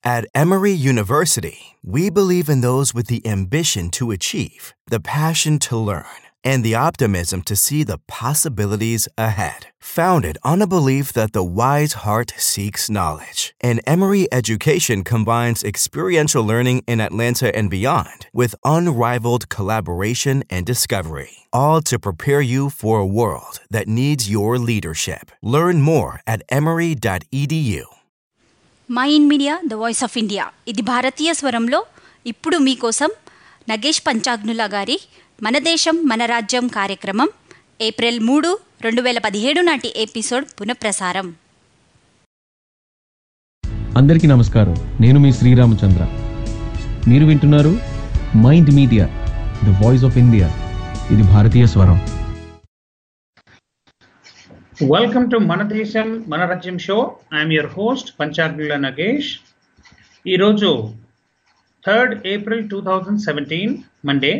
At Emory University, we believe in those with the ambition to achieve, the passion to learn, and the optimism to see the possibilities ahead. Founded on a belief that the wise heart seeks knowledge, and Emory education combines experiential learning in Atlanta and beyond with unrivaled collaboration and discovery, all to prepare you for a world that needs your leadership. Learn more at emory.edu. Mind media the voice of India ఇది భారతీయ స్వరంలో ఇప్పుడు మీకోసం నగేష్ పంచాగ్నుల గారి మన దేశం మన రాజ్యం కార్యక్రమం ఏప్రిల్ మూడు రెండు వేల పదిహేడు నాటి ఎపిసోడ్ పునఃప్రసారం అందరికీ నమస్కారం నేను మీ శ్రీరామచంద్ర మీరు వింటున్నారు mind media the voice of India ఇది భారతీయ స్వరం వెల్కమ్ టు మన దేశం మన రాజ్యం show I'm your host Panchagnula Nagesh ఈరోజు third April two thousand seventeen Monday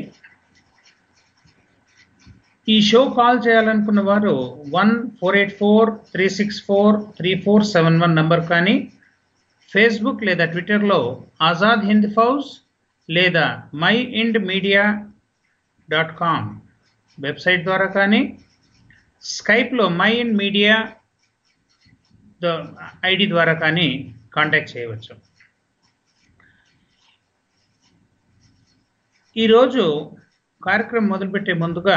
ఈ షో కాల్ చేయాలనుకున్న వారు one four eight four three six four three four seven one number కానీ ఫేస్బుక్ లేదా ట్విట్టర్లో ఆజాద్ హింద్ ఫౌజ్ లేదా mind media dot com website ద్వారా కానీ స్కైప్లో మై ఇన్ మీడియా ఐడి ద్వారా కానీ కాంటాక్ట్ చేయవచ్చు ఈరోజు కార్యక్రమం మొదలుపెట్టే ముందుగా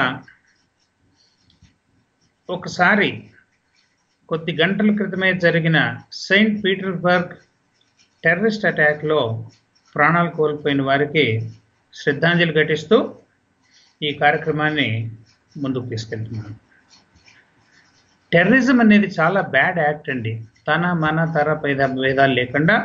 ఒకసారి కొద్ది గంటల క్రితమే జరిగిన సెయింట్ పీటర్స్బర్గ్ టెర్రరిస్ట్ అటాక్లో ప్రాణాలు కోల్పోయిన వారికి శ్రద్ధాంజలి ఘటిస్తూ ఈ కార్యక్రమాన్ని ముందుకు తీసుకెళ్తున్నాను టెర్రరిజం అనేది చాలా బ్యాడ్ యాక్ట్ అండి తన మన తర పేద భేదాలు లేకుండా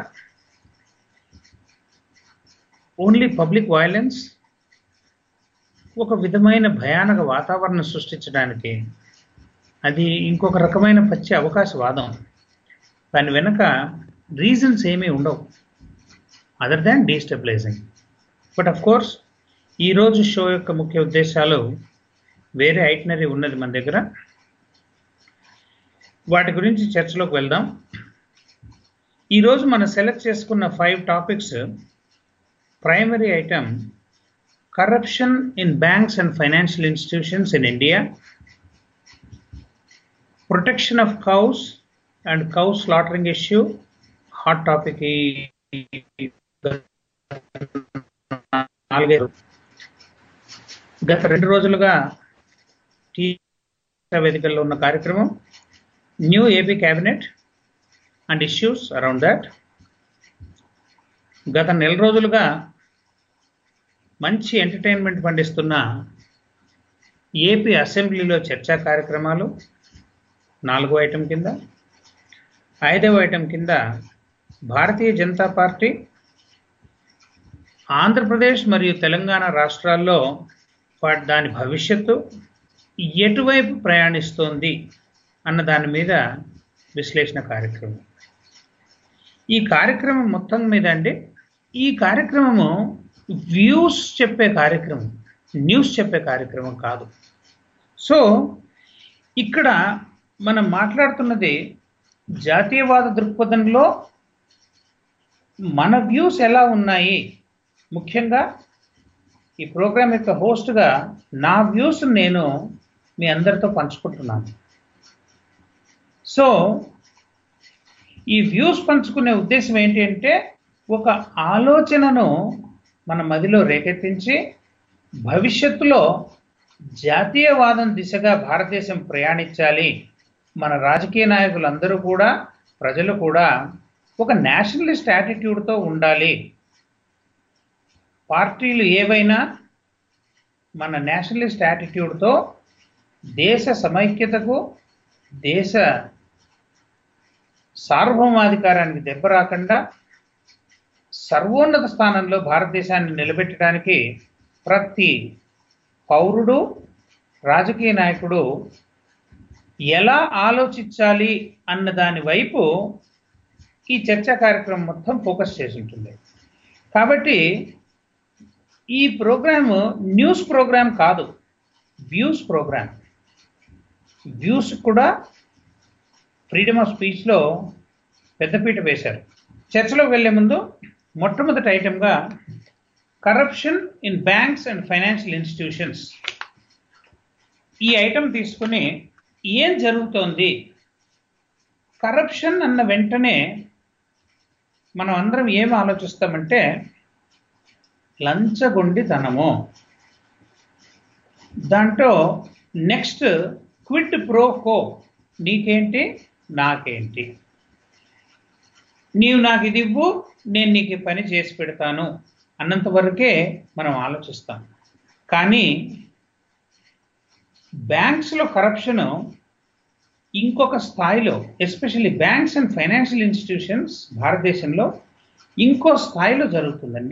ఓన్లీ పబ్లిక్ వైలెన్స్ ఒక విధమైన భయానక వాతావరణం సృష్టించడానికి అది ఇంకొక రకమైన పచ్చి అవకాశవాదం దాని వెనుక రీజన్స్ ఏమీ ఉండవు other than destabilising but of course ఈరోజు షో యొక్క ముఖ్య ఉద్దేశాలు వేరే ఐటనరీ ఉన్నది మన దగ్గర వాటి గురించి చర్చలోకి వెళ్దాం ఈరోజు మనం సెలెక్ట్ చేసుకున్న five topics primary item corruption in banks and financial institutions in India protection of cows and cow slaughtering issue hot topic నాలుగైదు గత రెండు రోజులుగా టీ వేదికల్లో ఉన్న కార్యక్రమం new AP cabinet and issues around that గత నెల రోజులుగా మంచి ఎంటర్టైన్మెంట్ పండిస్తున్న ఏపీ అసెంబ్లీలో చర్చా కార్యక్రమాలు నాలుగో ఐటెం కింద ఐదవ ఐటెం కింద భారతీయ జనతా పార్టీ ఆంధ్రప్రదేశ్ మరియు తెలంగాణ రాష్ట్రాల్లో దాని భవిష్యత్తు ఎటువైపు ప్రయాణిస్తోంది అన్న దాని మీద విశ్లేషణ కార్యక్రమం ఈ కార్యక్రమం మొత్తం మీద అండి ఈ కార్యక్రమము వ్యూస్ చెప్పే కార్యక్రమం న్యూస్ చెప్పే కార్యక్రమం కాదు సో ఇక్కడ మనం మాట్లాడుతున్నది జాతీయవాద దృక్పథంలో మన వ్యూస్ ఎలా ఉన్నాయి ముఖ్యంగా ఈ ప్రోగ్రాం యొక్క హోస్ట్గా నా వ్యూస్ నేను మీ అందరితో పంచుకుంటున్నాను సో ఈ వ్యూస్ పంచుకునే ఉద్దేశం ఏంటి అంటే ఒక ఆలోచనను మన మదిలో రేకెత్తించి భవిష్యత్తులో జాతీయవాదం దిశగా భారతదేశం ప్రయాణించాలి మన రాజకీయ నాయకులందరూ కూడా ప్రజలు కూడా ఒక నేషనలిస్ట్ యాటిట్యూడ్తో ఉండాలి పార్టీలు ఏవైనా మన నేషనలిస్ట్ యాటిట్యూడ్తో దేశ సమైక్యతకు దేశ సార్వభౌమాధికారానికి దెబ్బ రాకుండా సర్వోన్నత స్థానంలో భారతదేశాన్ని నిలబెట్టడానికి ప్రతి పౌరుడు రాజకీయ నాయకుడు ఎలా ఆలోచించాలి అన్న దాని వైపు ఈ చర్చా కార్యక్రమం మొత్తం ఫోకస్ చేసి ఉంటుంది కాబట్టి ఈ ప్రోగ్రామ్ న్యూస్ ప్రోగ్రామ్ కాదు వ్యూస్ ప్రోగ్రామ్ వ్యూస్ కూడా ఫ్రీడమ్ ఆఫ్ స్పీచ్లో పెద్దపీట వేశారు చర్చలోకి వెళ్లే ముందు మొట్టమొదటి ఐటెంగా corruption in banks and financial institutions ఈ ఐటెం తీసుకుని ఏం జరుగుతోంది కరప్షన్ అన్న వెంటనే మనం అందరం ఏం ఆలోచిస్తామంటే లంచగొండితనము దాంట్లో నెక్స్ట్ క్విట్ ప్రో కో నీకేంటి నాకేంటి నీవు నాకు ఇది ఇవ్వు నేను నీకు ఈ పని చేసి పెడతాను అన్నంత వరకే మనం ఆలోచిస్తాం కానీ బ్యాంక్స్లో కరప్షన్ ఇంకొక స్థాయిలో especially banks and financial institutions భారతదేశంలో ఇంకో స్థాయిలో జరుగుతుందండి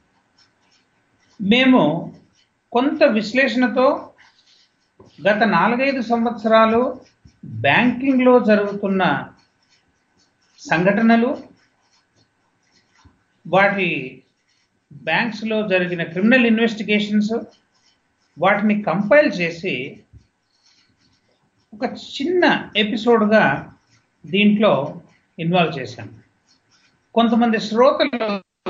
మేము కొంత విశ్లేషణతో గత నాలుగైదు సంవత్సరాలు బ్యాంకింగ్లో జరుగుతున్న సంఘటనలు వాటి బ్యాంక్స్లో జరిగిన క్రిమినల్ ఇన్వెస్టిగేషన్స్ వాటిని కంపైల్ చేసి ఒక చిన్న ఎపిసోడ్గా దీంట్లో ఇన్వాల్వ్ చేశాను కొంతమంది శ్రోతలు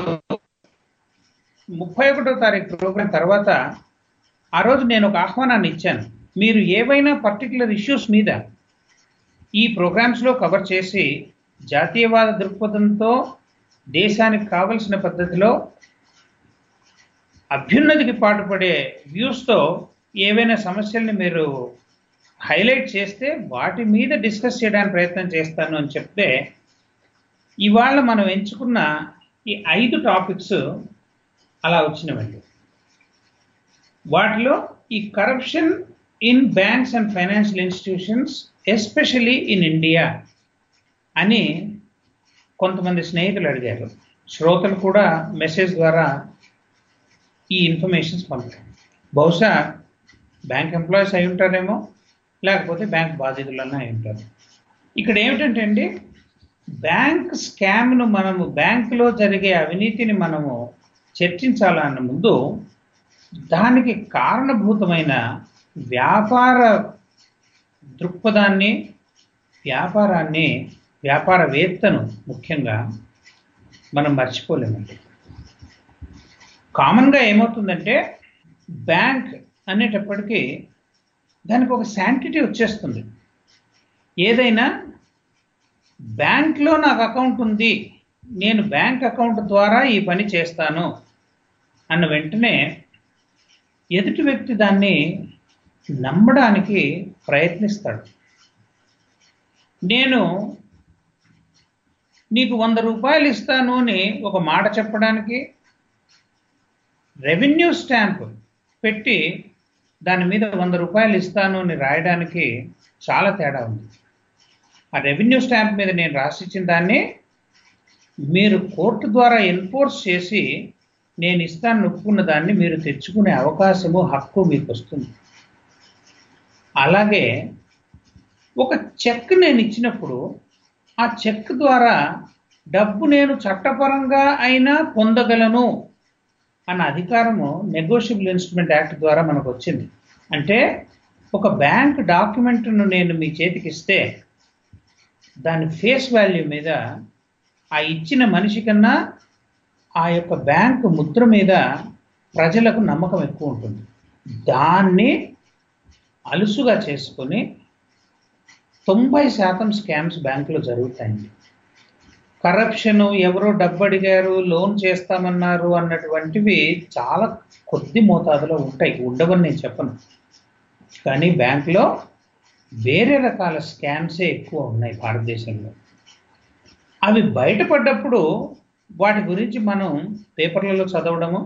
ముప్పై ఒకటో తారీఖు ప్రోగ్రాం తర్వాత ఆ రోజు నేను ఒక ఆహ్వానాన్ని ఇచ్చాను మీరు ఏవైనా పర్టికులర్ ఇష్యూస్ మీద ఈ ప్రోగ్రామ్స్లో కవర్ చేసి జాతీయవాద దృక్పథంతో దేశానికి కావలసిన పద్ధతిలో అభ్యున్నతికి పాటుపడే వ్యూస్తో ఏవైనా సమస్యల్ని మీరు హైలైట్ చేస్తే వాటి మీద డిస్కస్ చేయడానికి ప్రయత్నం చేస్తాను అని చెప్తే ఇవాళ మనం ఎంచుకున్న ఈ ఐదు టాపిక్స్ అలా వచ్చినవండి వాటిలో ఈ corruption in banks and financial institutions especially in India అని కొంతమంది స్నేహితులు అడిగారు శ్రోతలు కూడా మెసేజ్ ద్వారా ఈ ఇన్ఫర్మేషన్స్ పంపారు బహుశా బ్యాంక్ ఎంప్లాయీస్ అయి ఉంటారేమో లేకపోతే బ్యాంక్ బాధితులన్నా అయి ఉంటారు ఇక్కడ ఏమిటంటే అండి బ్యాంక్ స్కామ్ను మనము బ్యాంకులో జరిగే అవినీతిని మనము చర్చించాలన్న ముందు దానికి కారణభూతమైన వ్యాపార దృక్పథాన్ని వ్యాపారాన్ని వ్యాపారవేత్తను ముఖ్యంగా మనం మర్చిపోలేమండి కామన్గా ఏమవుతుందంటే బ్యాంక్ అనేటప్పటికీ దానికి ఒక శాంటిటీ వచ్చేస్తుంది ఏదైనా బ్యాంక్లో నాకు అకౌంట్ ఉంది నేను బ్యాంక్ అకౌంట్ ద్వారా ఈ పని చేస్తాను అన్న వెంటనే ఎదుటి వ్యక్తి దాన్ని నమ్మడానికి ప్రయత్నిస్తాడు నేను నీకు వంద రూపాయలు ఇస్తాను అని ఒక మాట చెప్పడానికి రెవెన్యూ స్టాంప్ పెట్టి దాని మీద వంద రూపాయలు ఇస్తాను అని రాయడానికి చాలా తేడా ఉంది ఆ రెవెన్యూ స్టాంప్ మీద నేను రాసిచ్చిన దాన్ని మీరు కోర్టు ద్వారా ఎన్ఫోర్స్ చేసి నేను ఇస్తాను ఒప్పుకున్న దాన్ని మీరు తెచ్చుకునే అవకాశము హక్కు మీకు వస్తుంది అలాగే ఒక చెక్ నేను ఇచ్చినప్పుడు ఆ చెక్ ద్వారా డబ్బు నేను చట్టపరంగా అయినా పొందగలను అన్న అధికారము నెగోషియబుల్ ఇన్స్ట్రుమెంట్ యాక్ట్ ద్వారా మనకు వచ్చింది అంటే ఒక బ్యాంక్ డాక్యుమెంట్ను నేను మీ చేతికి ఇస్తే దాని ఫేస్ వాల్యూ మీద ఆ ఇచ్చిన మనిషి కన్నా ఆ యొక్క బ్యాంకు ముద్ర మీద ప్రజలకు నమ్మకం ఎక్కువ ఉంటుంది దాన్ని అలుసుగా చేసుకొని తొంభై శాతం స్కామ్స్ బ్యాంకులో జరుగుతాయండి కరప్షన్ ఎవరో డబ్బు అడిగారు లోన్ చేస్తామన్నారు అన్నటువంటివి చాలా కొద్ది మోతాదులో ఉంటాయి ఉండవని నేను చెప్పను కానీ బ్యాంకులో వేరే రకాల స్కామ్సే ఎక్కువ ఉన్నాయి భారతదేశంలో అవి బయటపడ్డప్పుడు వాటి గురించి మనం పేపర్లలో చదవడము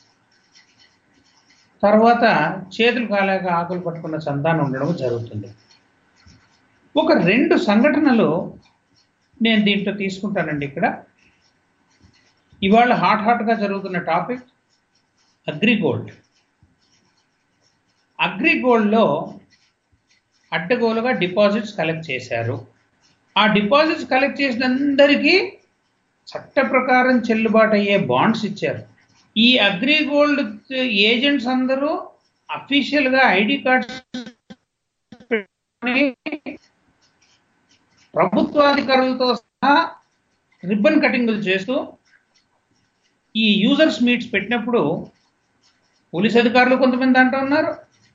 తర్వాత చేతులు కాలేక ఆకులు పట్టుకున్న సంతానం ఉండడం జరుగుతుంది ఒక రెండు సంఘటనలు నేను దీంట్లో తీసుకుంటానండి ఇక్కడ ఇవాళ హాట్ హాట్గా జరుగుతున్న టాపిక్ అగ్రిగోల్డ్ అగ్రిగోల్డ్లో అడ్డగోలుగా డిపాజిట్స్ కలెక్ట్ చేశారు ఆ డిపాజిట్స్ కలెక్ట్ చేసిన అందరికీ చట్ట ప్రకారం చెల్లుబాటు అయ్యే బాండ్స్ ఇచ్చారు ఈ అగ్రిగోల్డ్ ఏజెంట్స్ అందరూ అఫీషియల్గా ఐడి కార్డ్స్ ప్రభుత్వాధికారులతో సహా రిబ్బన్ కటింగులు చేస్తూ ఈ యూజర్స్ మీట్స్ పెట్టినప్పుడు పోలీస్ అధికారులు కొంతమంది అంటూ ఉన్నారు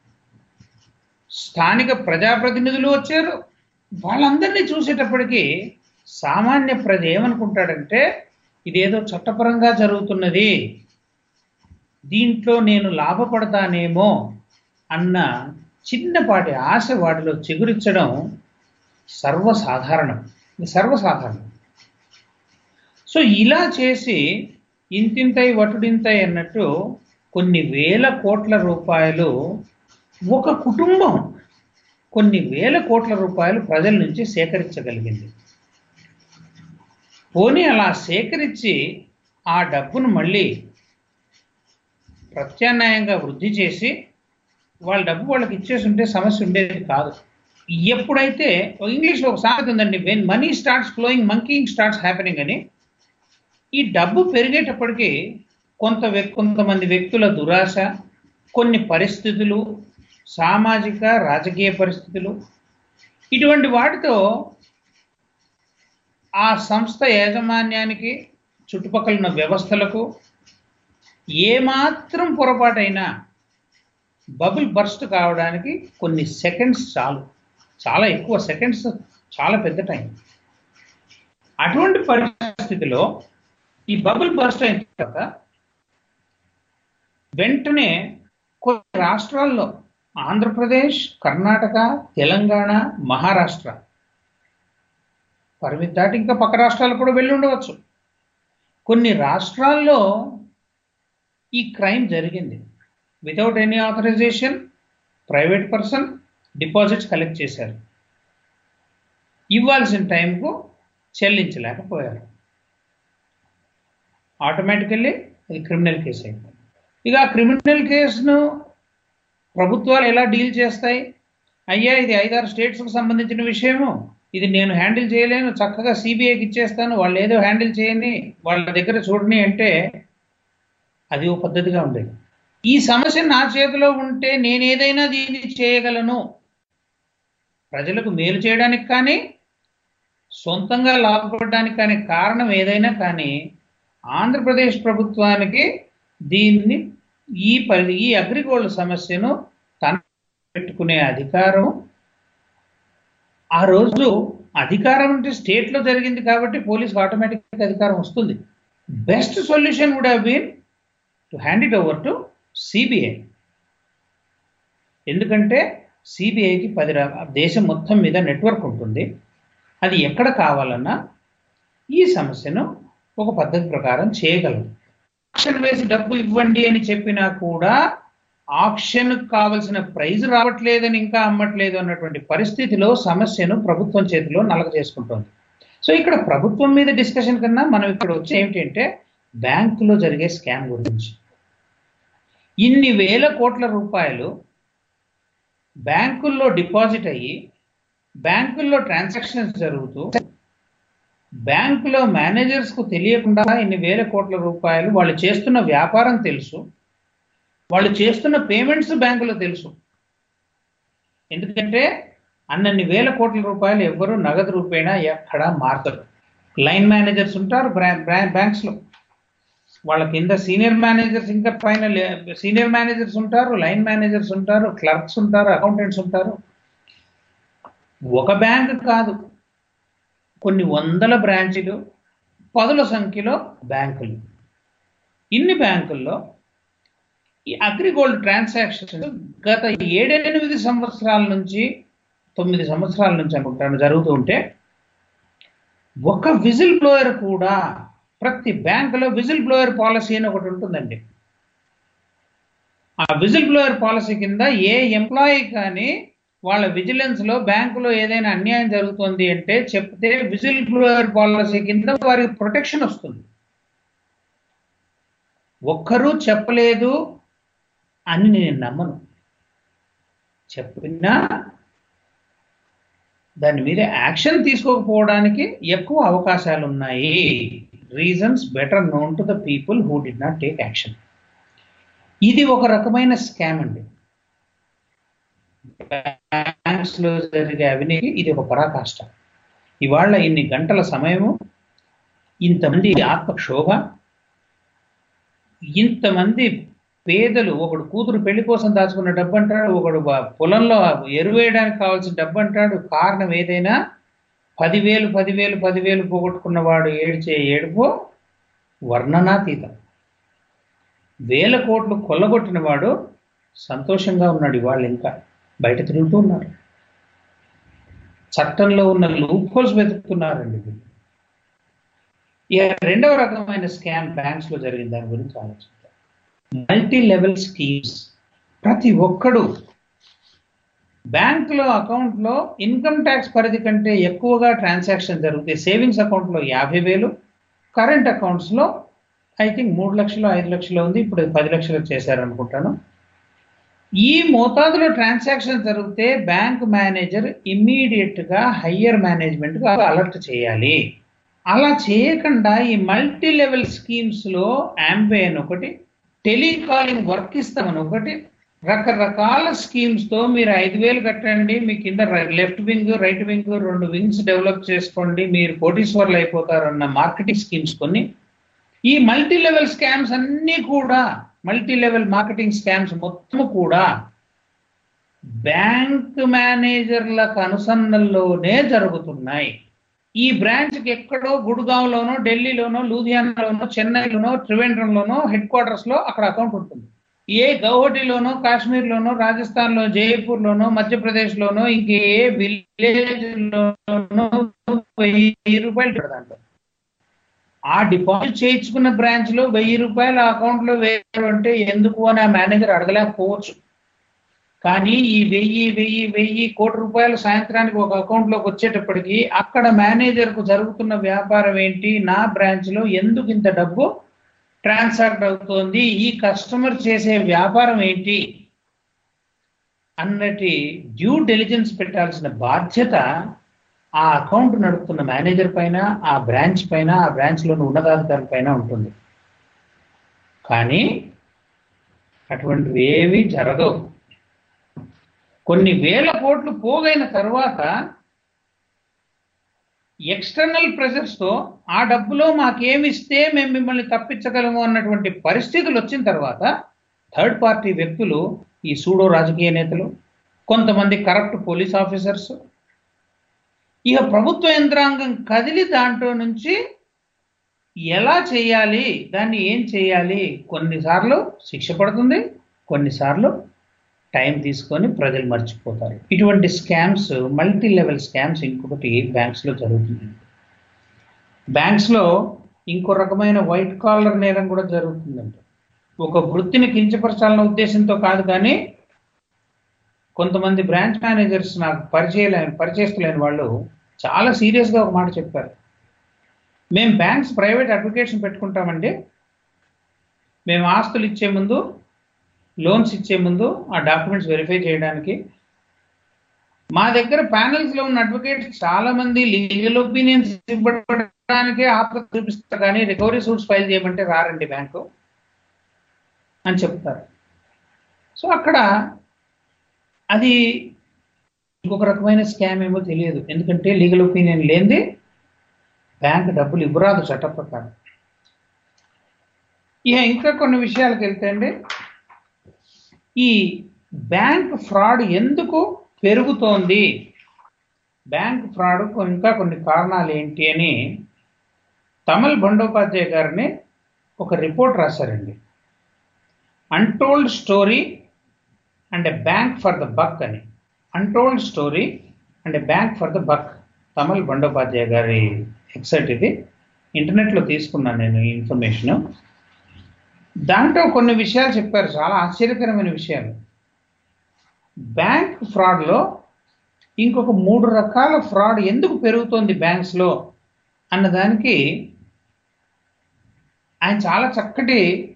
స్థానిక ప్రజాప్రతినిధులు వచ్చారు వాళ్ళందరినీ చూసేటప్పటికి సామాన్య ప్రజ ఏమనుకుంటాడంటే ఇదేదో చట్టపరంగా జరుగుతున్నది దీంట్లో నేను లాభపడతానేమో అన్న చిన్నపాటి ఆశ వాటిలో చిగురించడం సర్వసాధారణం ఇది సర్వసాధారణం సో ఇలా చేసి ఇంతింతై వటుడింతై అన్నట్టు కొన్ని వేల కోట్ల రూపాయలు ఒక కుటుంబం కొన్ని వేల కోట్ల రూపాయలు ప్రజల నుంచి సేకరించగలిగింది పోనీ అలా సేకరించి ఆ డబ్బును మళ్ళీ ప్రత్యామ్నాయంగా వృద్ధి చేసి వాళ్ళ డబ్బు వాళ్ళకి ఇచ్చేసి ఉంటే సమస్య ఉండేది కాదు ఎప్పుడైతే ఇంగ్లీష్లో ఒక సామెత ఉందండి when money starts flowing monkeying starts happening అని ఈ డబ్బు పెరిగేటప్పటికి కొంత వ్యక్- కొంతమంది వ్యక్తుల దురాశ కొన్ని పరిస్థితులు సామాజిక రాజకీయ పరిస్థితులు ఇటువంటి వాటితో ఆ సంస్థ యాజమాన్యానికి చుట్టుపక్కల ఉన్న వ్యవస్థలకు ఏమాత్రం పొరపాటైనా బబుల్ బర్స్ట్ కావడానికి కొన్ని సెకండ్స్ చాలు చాలా ఎక్కువ సెకండ్స్ చాలా పెద్ద టైం అటువంటి పరిస్థితిలో ఈ బబుల్ బర్స్ట్ అయిన తర్వాత వెంటనే కొన్ని రాష్ట్రాల్లో ఆంధ్రప్రదేశ్ కర్ణాటక తెలంగాణ మహారాష్ట్ర పరిమితి దాటి ఇంకా పక్క రాష్ట్రాలు కూడా వెళ్ళి ఉండవచ్చు కొన్ని రాష్ట్రాల్లో ఈ క్రైమ్ జరిగింది without any authorisation private person deposits collect చేశారు ఇవ్వాల్సిన టైంకు చెల్లించలేకపోయారు ఆటోమేటికల్లీ అది క్రిమినల్ కేసు అయింది ఇక ఆ క్రిమినల్ కేసును ప్రభుత్వాలు ఎలా డీల్ చేస్తాయి అయ్యా ఇది ఐదారు స్టేట్స్కి సంబంధించిన విషయము ఇది నేను హ్యాండిల్ చేయలేను చక్కగా సిబిఐకి ఇచ్చేస్తాను వాళ్ళు ఏదో హ్యాండిల్ చేయని వాళ్ళ దగ్గర చూడని అంటే అది ఒక పద్ధతిగా ఉండేది ఈ సమస్య నా చేతిలో ఉంటే నేను ఏదైనా దీన్ని చేయగలను ప్రజలకు మేలు చేయడానికి కానీ సొంతంగా లాభపడడానికి కానీ కారణం ఏదైనా కానీ ఆంధ్రప్రదేశ్ ప్రభుత్వానికి దీన్ని ఈ పరి ఈ అగ్రిగోల్డ్ సమస్యను తన పెట్టుకునే అధికారం ఆ రోజు అధికారం అంటే స్టేట్లో జరిగింది కాబట్టి పోలీస్కి ఆటోమేటిక్ అధికారం వస్తుంది best solution would have been to hand it over to CBI ఎందుకంటే సిబిఐకి పది రా- దేశం మొత్తం మీద నెట్వర్క్ ఉంటుంది అది ఎక్కడ కావాలన్నా ఈ సమస్యను ఒక పద్ధతి ప్రకారం చేయగలదు ఆక్షన్ వేసి డబ్బు ఇవ్వండి అని చెప్పినా కూడా ఆక్షన్ కావలసిన ప్రైజ్ రావట్లేదని ఇంకా అమ్మట్లేదు అన్నటువంటి పరిస్థితిలో సమస్యను ప్రభుత్వం చేతిలో నలగ చేసుకుంటోంది సో ఇక్కడ ప్రభుత్వం మీద డిస్కషన్ కన్నా మనం ఇక్కడ వచ్చే ఏమిటంటే బ్యాంకులో జరిగే స్కామ్ గురించి ఇన్ని వేల కోట్ల రూపాయలు బ్యాంకుల్లో డిపాజిట్ అయ్యి బ్యాంకుల్లో ట్రాన్సాక్షన్స్ జరుగుతూ బ్యాంకులో మేనేజర్స్ కు తెలియకుండా ఇన్ని వేల కోట్ల రూపాయలు వాళ్ళు చేస్తున్న వ్యాపారం తెలుసు వాళ్ళు చేస్తున్న పేమెంట్స్ బ్యాంకులో తెలుసు ఎందుకంటే అన్నన్ని వేల కోట్ల రూపాయలు ఎవ్వరూ నగదు రూపేణా ఎక్కడా మార్చరు లైన్ మేనేజర్స్ ఉంటారు బ్యాంక్స్ లో వాళ్ళ కింద సీనియర్ మేనేజర్స్ ఇంకా పైన సీనియర్ మేనేజర్స్ ఉంటారు లైన్ మేనేజర్స్ ఉంటారు క్లర్క్స్ ఉంటారు అకౌంటెంట్స్ ఉంటారు ఒక బ్యాంక్ కాదు కొన్ని వందల బ్రాంచీలు పదుల సంఖ్యలో బ్యాంకులు ఇన్ని బ్యాంకుల్లో ఈ అగ్రిగోల్డ్ ట్రాన్సాక్షన్ గత ఏడెనిమిది సంవత్సరాల నుంచి తొమ్మిది సంవత్సరాల నుంచి అనుకుంటాను జరుగుతూ ఉంటే ఒక విజిల్ బ్లోయర్ కూడా ప్రతి బ్యాంకులో విజిల్ బ్లోయర్ పాలసీ అని ఒకటి ఉంటుందండి ఆ విజిల్ బ్లోయర్ పాలసీ కింద ఏ ఎంప్లాయీ కానీ వాళ్ళ విజిలెన్స్ లో బ్యాంకులో ఏదైనా అన్యాయం జరుగుతుంది అంటే చెప్తే విజిల్ బ్లోయర్ పాలసీ కింద వారికి ప్రొటెక్షన్ వస్తుంది ఒక్కరూ చెప్పలేదు అని నేను నమ్మను చెప్పినా దాని మీద యాక్షన్ తీసుకోకపోవడానికి ఎక్కువ అవకాశాలు ఉన్నాయి reasons better known to the people who did not take action ఇది ఒక రకమైన స్కామ్ అండి బ్యాంక్స్ లో జరిగే అవినీతి ఇది ఒక పరాకాష్ట ఇవాళ ఇన్ని గంటల సమయము ఇంతమంది ఆత్మక్షోభ ఇంతమంది పేదలు ఒకడు కూతురు పెళ్లి కోసం దాచుకున్న డబ్బు అంటాడు ఒకడు బ- పొలంలో ఎరువేయడానికి కావాల్సిన డబ్బు అంటాడు కారణం ఏదైనా పదివేలు పదివేలు పదివేలు పోగొట్టుకున్నవాడు ఏడ్చే ఏడుపు వర్ణనాతీతం వేల కోట్లు కొల్లగొట్టిన వాడు సంతోషంగా ఉన్నాడు ఇవాళ ఇంకా బయట తిరుగుతూ ఉన్నారు చట్టంలో ఉన్న లూప్ హోల్స్ వెతుకుతున్నారండి వీళ్ళు. ఇక రెండవ రకమైన స్కామ్ బ్యాంక్స్ లో జరిగిన దాని గురించి ఆలోచిద్దాం మల్టీ లెవెల్ స్కీమ్స్ ప్రతి ఒక్కడు బ్యాంకులో అకౌంట్లో ఇన్కమ్ ట్యాక్స్ పరిధి కంటే ఎక్కువగా ట్రాన్సాక్షన్ జరిగితే సేవింగ్స్ అకౌంట్లో యాభై వేలు కరెంట్ అకౌంట్స్లో ఐ థింక్ మూడు లక్షలు ఐదు లక్షలు ఉంది ఇప్పుడు పది లక్షలు చేశారనుకుంటాను ఈ మోతాదులో ట్రాన్సాక్షన్ జరిగితే బ్యాంక్ మేనేజర్ ఇమ్మీడియట్ గా హయ్యర్ మేనేజ్మెంట్ గా అలర్ట్ చేయాలి అలా చేయకుండా ఈ మల్టీ లెవెల్ స్కీమ్స్ లో ఆంబే అని ఒకటి టెలికాలింగ్ వర్క్ ఇస్తామని ఒకటి రకరకాల స్కీమ్స్ తో మీరు ఐదు వేలు కట్టండి మీ కింద లెఫ్ట్ వింగ్ రైట్ వింగ్ రెండు వింగ్స్ డెవలప్ చేసుకోండి మీరు కోటీశ్వర్లు అయిపోతారన్న మార్కెటింగ్ స్కీమ్స్ కొన్ని ఈ మల్టీ లెవెల్ స్కామ్స్ అన్నీ కూడా మల్టీ లెవెల్ మార్కెటింగ్ స్కామ్స్ మొత్తం కూడా బ్యాంక్ మేనేజర్లకు అనుసంధానంలోనే జరుగుతున్నాయి ఈ బ్రాంచ్కి ఎక్కడో గుడ్గాంలోనో ఢిల్లీలోనో లూధియానాలోనో చెన్నైలోనో త్రివేంద్రంలోనో హెడ్ క్వార్టర్స్ లో అక్కడ అకౌంట్ ఉంటుంది ఏ గౌహటిలోనో కాశ్మీర్లోనో రాజస్థాన్లో జైపూర్లోనో మధ్యప్రదేశ్లోనో ఇంకే విలేజ్ లోనో వెయ్యి రూపాయలు ఉంటుంది దాంట్లో ఆ డిపాజిట్ చేయించుకున్న బ్రాంచ్ లో వెయ్యి రూపాయలు ఆ అకౌంట్ లో వేయడం అంటే ఎందుకు అని ఆ మేనేజర్ అడగలేకపోవచ్చు కానీ ఈ వెయ్యి వెయ్యి వెయ్యి కోటి రూపాయలు సాయంత్రానికి ఒక అకౌంట్ లోకి వచ్చేటప్పటికి అక్కడ మేనేజర్ కు జరుగుతున్న వ్యాపారం ఏంటి నా బ్రాంచ్ లో ఎందుకు ఇంత డబ్బు ట్రాన్సాక్ట్ అవుతోంది ఈ కస్టమర్ చేసే వ్యాపారం ఏంటి అన్నటి డ్యూ డెలిజెన్స్ పెట్టాల్సిన బాధ్యత ఆ అకౌంట్ నడుపుతున్న మేనేజర్ పైన ఆ బ్రాంచ్ పైన ఆ బ్రాంచ్ లోని ఉన్నతాధికారుల పైన ఉంటుంది కానీ అటువంటివి ఏవి జరగవు కొన్ని వేల కోట్లు పోగైన తర్వాత ఎక్స్టర్నల్ ప్రెజర్స్ తో ఆ డబ్బులో మాకేమిస్తే మేము మిమ్మల్ని తప్పించగలము అన్నటువంటి పరిస్థితులు వచ్చిన తర్వాత థర్డ్ పార్టీ వ్యక్తులు ఈ సూడో రాజకీయ నేతలు కొంతమంది కరప్ట్ పోలీస్ ఆఫీసర్స్ ఇక ప్రభుత్వ యంత్రాంగం కదిలి దాంట్లో నుంచి ఎలా చేయాలి దాన్ని ఏం చేయాలి కొన్నిసార్లు శిక్ష పడుతుంది కొన్నిసార్లు టైం తీసుకొని ప్రజలు మర్చిపోతారు ఇటువంటి స్కామ్స్ మల్టీ లెవెల్ స్కామ్స్ ఇంకొకటి బ్యాంక్స్ లో జరుగుతుంది బ్యాంక్స్ లో ఇంకో రకమైన వైట్ కాలర్ నేరం కూడా జరుగుతుందండి ఒక వృత్తిని కించపరచాలన్న ఉద్దేశంతో కాదు కానీ కొంతమంది బ్రాంచ్ మేనేజర్స్ నాకు పరిచయలేని పరిచయస్తులేని వాళ్ళు చాలా సీరియస్గా ఒక మాట చెప్పారు మేము బ్యాంక్స్ ప్రైవేట్ అప్లికేషన్ పెట్టుకుంటామండి మేము ఆస్తులు ఇచ్చే ముందు లోన్స్ ఇచ్చే ముందు ఆ డాక్యుమెంట్స్ వెరిఫై చేయడానికి మా దగ్గర ప్యానల్స్ లో ఉన్న అడ్వకేట్స్ చాలా మంది లీగల్ ఒపీనియన్స్ ఇవ్వడానికి ఆత్మ చూపిస్తారు కానీ రికవరీ సూట్స్ ఫైల్ చేయమంటే రారండి బ్యాంకు అని చెప్తారు సో అక్కడ అది ఇంకొక రకమైన స్కామ్ ఏమో తెలియదు ఎందుకంటే లీగల్ ఒపీనియన్ లేనిది బ్యాంక్ డబ్బులు ఇవ్వరాదు చట్ట ప్రకారం ఇక ఇంకా కొన్ని విషయాలకు వెళ్తే అండి ఈ బ్యాంక్ ఫ్రాడ్ ఎందుకు పెరుగుతోంది బ్యాంక్ ఫ్రాడ్ ఇంకా కొన్ని కారణాలు ఏంటి అని తమల్ బండోపాధ్యాయ గారిని ఒక రిపోర్ట్ రాశారండి untold story and a bank for the buck అని untold story and a bank for the buck Tamal Bandopadhyay గారి ఎక్సైట్ ఇది ఇంటర్నెట్లో తీసుకున్నాను నేను ఈ ఇన్ఫర్మేషన్ దాంట్లో కొన్ని విషయాలు చెప్పారు చాలా ఆశ్చర్యకరమైన విషయాలు బ్యాంక్ ఫ్రాడ్లో ఇంకొక మూడు రకాల ఫ్రాడ్ ఎందుకు పెరుగుతోంది బ్యాంక్స్లో అన్నదానికి ఆయన చాలా చక్కటి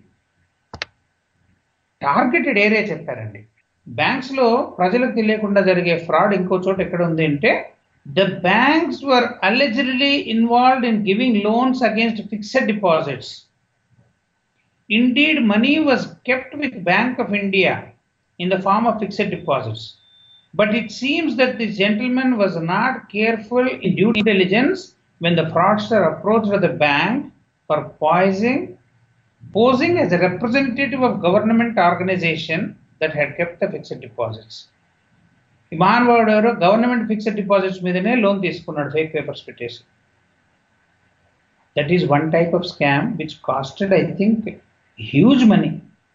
టార్గెటెడ్ ఏరియా చెప్పారండి బ్యాంక్స్ లో ప్రజలకు తెలియకుండా జరిగే ఫ్రాడ్ ఇంకో చోట ఎక్కడ ఉంది అంటే the banks were allegedly involved in giving loans against fixed deposits indeed money was kept with Bank of India in the form of fixed deposits but it seems that the gentlemen was not careful in due intelligence when the fraudster approached the bank for poising, posing as a representative of government organization that had kept the fixed deposits. ఈ మానవాడు ఎవరో government fixed deposits మీదనే loan తీసుకున్నాడు fake papers పెట్టేసి that is one type of scam which costed I think huge money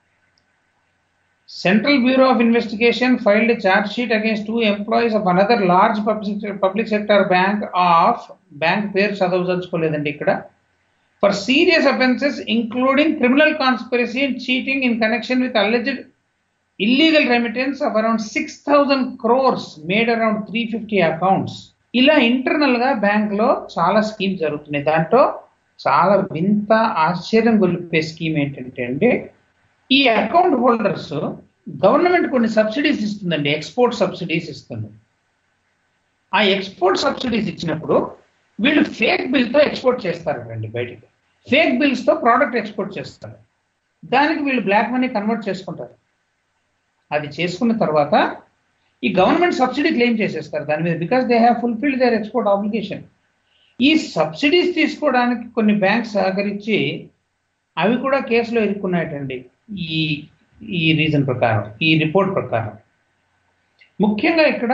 Central Bureau of Investigation filed a charge sheet against two employees of another large public, public sector bank of bank పేరు చదవదలుచుకోలేదండి ఇక్కడ for serious offences including criminal conspiracy and cheating in connection with alleged illegal remittance of around 6000 crores made around 350 accounts ఇలా internal గా bank లో చాలా scheme జరుగుతున్నాయి దాంట్లో చాలా వింత ఆశ్చర్యం గొలిపే స్కీమ్ ఏంటంటే అండి ఈ అకౌంట్ హోల్డర్స్ గవర్నమెంట్ కొన్ని సబ్సిడీస్ ఇస్తుందండి ఎక్స్పోర్ట్ సబ్సిడీస్ ఇస్తుంది ఆ ఎక్స్పోర్ట్ సబ్సిడీస్ ఇచ్చినప్పుడు వీళ్ళు ఫేక్ బిల్తో ఎక్స్పోర్ట్ చేస్తారండి బయటికి ఫేక్ బిల్స్ తో ప్రోడక్ట్ ఎక్స్పోర్ట్ చేస్తారు దానికి వీళ్ళు బ్లాక్ మనీ కన్వర్ట్ చేసుకుంటారు అది చేసుకున్న తర్వాత ఈ గవర్నమెంట్ సబ్సిడీ క్లెయిమ్ చేసేస్తారు దాని మీద because they have fulfilled their export obligation ఈ సబ్సిడీస్ తీసుకోవడానికి కొన్ని బ్యాంక్స్ సహకరించి అవి కూడా కేసులో ఇరుక్కున్నాయటండి ఈ ఈ రీజన్ ప్రకారం ఈ రిపోర్ట్ ప్రకారం ముఖ్యంగా ఇక్కడ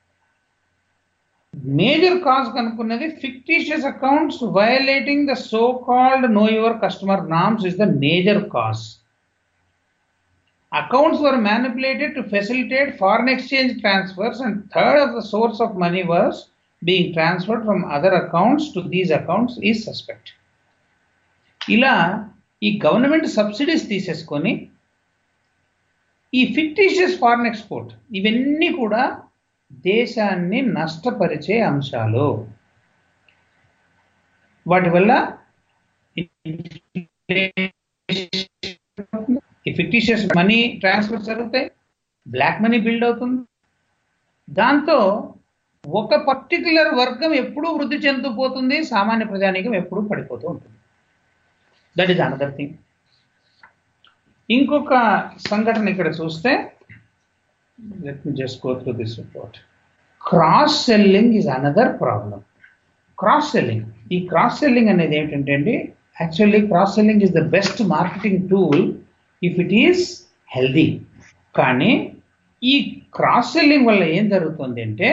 మేజర్ కాజ్ కనుక్కున్నది fictitious accounts violating the so called know your customer norms is the major cause accounts were manipulated to facilitate foreign exchange transfers and third of the source of money was being transferred from other accounts to these accounts is suspect ఇలా ఈ government subsidies తీసేసుకొని ఈ fictitious foreign export ఇవన్నీ కూడా దేశాన్ని నష్టపరిచే అంశాలు వాటి వల్ల ఈ ఫిక్టిషియస్ మనీ ట్రాన్స్ఫర్ జరుగుతాయి బ్లాక్ మనీ బిల్డ్ అవుతుంది దాంతో ఒక పర్టికులర్ వర్గం ఎప్పుడూ వృద్ధి చెందుతూ పోతుంది సామాన్య ప్రజానీకం ఎప్పుడూ పడిపోతూ ఉంటుంది దట్ ఈస్ అనదర్ థింగ్ ఇంకొక సంఘటన ఇక్కడ చూస్తే let me just go through this report cross selling is another problem cross selling ఈ క్రాస్ సెల్లింగ్ అనేది ఏంటంటే అండి actually cross selling is the best marketing tool if it is healthy కానీ ఈ క్రాస్ సెల్లింగ్ వల్ల ఏం జరుగుతుంది అంటే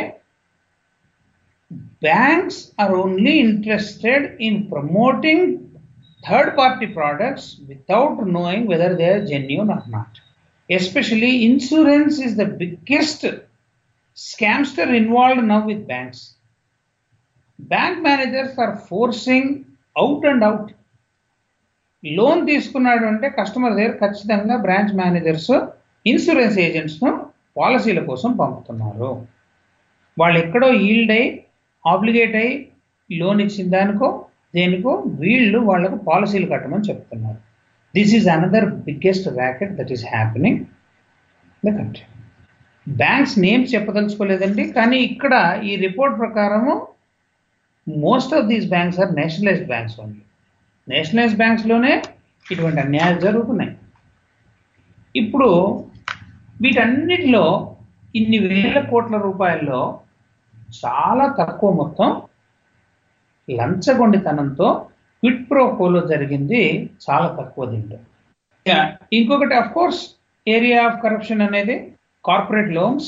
banks are only interested in promoting third party products without knowing whether they are genuine or not. Especially insurance is the biggest scamster involved now with banks. Bank managers are forcing out and out. Loan తీసుకున్నాడు అంటే customer దగ్గర ఖచ్చితంగా branch managers insurance ఏజెంట్స్ను పాలసీల కోసం పంపుతున్నారు వాళ్ళు ఎక్కడో yield అయి ఆబ్లిగేట్ అయి లోన్ ఇచ్చిన దానికో దేనికో వీళ్ళు వాళ్ళకు పాలసీలు కట్టమని చెప్తున్నారు this is another biggest racket that is happening the country banks names చెప్పదలుచుకోలేదండి కానీ ఇక్కడ ఈ రిపోర్ట్ ప్రకారము most of these banks are nationalised banks only nationalise బ్యాంక్స్లోనే ఇటువంటి అన్యాయాలు జరుగుతున్నాయి ఇప్పుడు వీటన్నిటిలో ఇన్ని వేల కోట్ల రూపాయల్లో చాలా తక్కువ మొత్తం లంచగొండితనంతో క్విట్ ప్రో కోలో జరిగింది చాలా తక్కువ దీంట్లో ఇంకొకటి of course area of corruption అనేది కార్పొరేట్ లోన్స్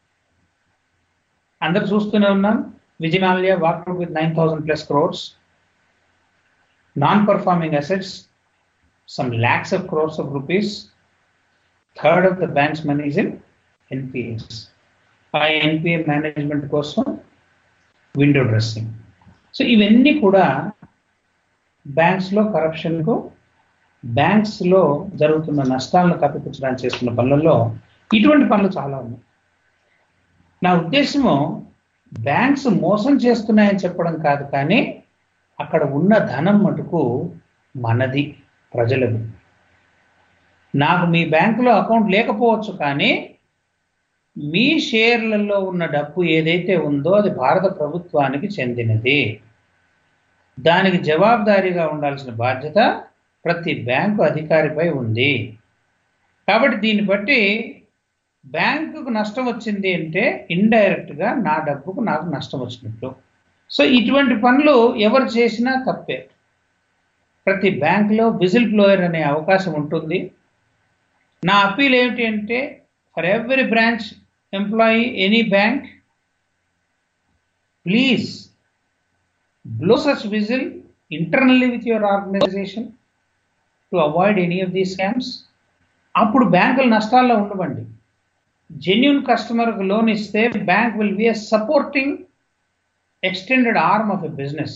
అందరు చూస్తూనే ఉన్నాం Vijay Mallya walkout with nine thousand plus crores non-performing assets, some lakhs of crores of rupees. Third of the bank's money is in NPAs. ఆ ఎన్పిఏ మేనేజ్మెంట్ కోసం విండో డ్రెస్సింగ్ సో ఇవన్నీ కూడా బ్యాంక్స్లో కరప్షన్కు బ్యాంక్స్లో జరుగుతున్న నష్టాలను కప్పిపుచ్చడానికి చేస్తున్న పనులలో ఇటువంటి పనులు చాలా ఉన్నాయి నా ఉద్దేశము బ్యాంక్స్ మోసం చేస్తున్నాయని చెప్పడం కాదు కానీ అక్కడ ఉన్న ధనం మటుకు మనది ప్రజలది నాకు మీ బ్యాంకులో అకౌంట్ లేకపోవచ్చు కానీ మీ షేర్లలో ఉన్న డబ్బు ఏదైతే ఉందో అది భారత ప్రభుత్వానికి చెందినది దానికి జవాబుదారీగా ఉండాల్సిన బాధ్యత ప్రతి బ్యాంకు అధికారిపై ఉంది కాబట్టి దీన్ని బట్టి బ్యాంకుకు నష్టం వచ్చింది అంటే ఇండైరెక్ట్గా నా డబ్బుకు నాకు నష్టం వచ్చినట్లు సో ఇటువంటి పనులు ఎవరు చేసినా తప్పే ప్రతి బ్యాంక్లో విజిల్ బ్లోయర్ అనే అవకాశం ఉంటుంది నా అప్పీల్ ఏమిటి అంటే for every branch employee any bank please blow such whistle internally with your organization to avoid any of these scams అప్పుడు బ్యాంకులు నష్టాల్లో ఉండవండి జెన్యున్ కస్టమర్కి లోన్ ఇస్తే bank will be a supporting extended arm of a business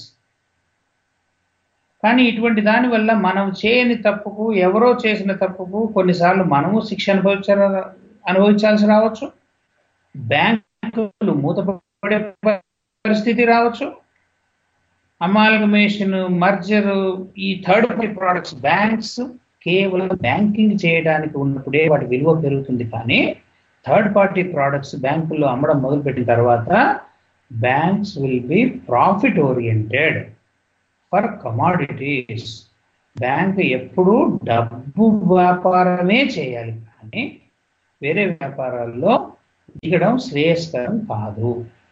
కానీ ఇటువంటి దాని వల్ల మనం చేయని తప్పుకు ఎవరో చేసిన తప్పుకు కొన్నిసార్లు మనము శిక్ష అనుభవించాల అనుభవించాల్సి రావచ్చు బ్యాంకులు మూతపడే పరిస్థితి రావచ్చు అమాల్గమేషన్ మర్జర్ ఈ థర్డ్ పార్టీ ప్రోడక్ట్స్ బ్యాంక్స్ కేవలం బ్యాంకింగ్ చేయడానికి ఉన్నప్పుడే వాటి విలువ పెరుగుతుంది కానీ థర్డ్ పార్టీ ప్రోడక్ట్స్ బ్యాంకుల్లో అమ్మడం మొదలుపెట్టిన తర్వాత banks will be profit oriented for commodities bank ఎప్పుడూ డబ్బు వ్యాపారమే చేయాలి కానీ వేరే వ్యాపారాల్లో దిగడం శ్రేయస్కరం కాదు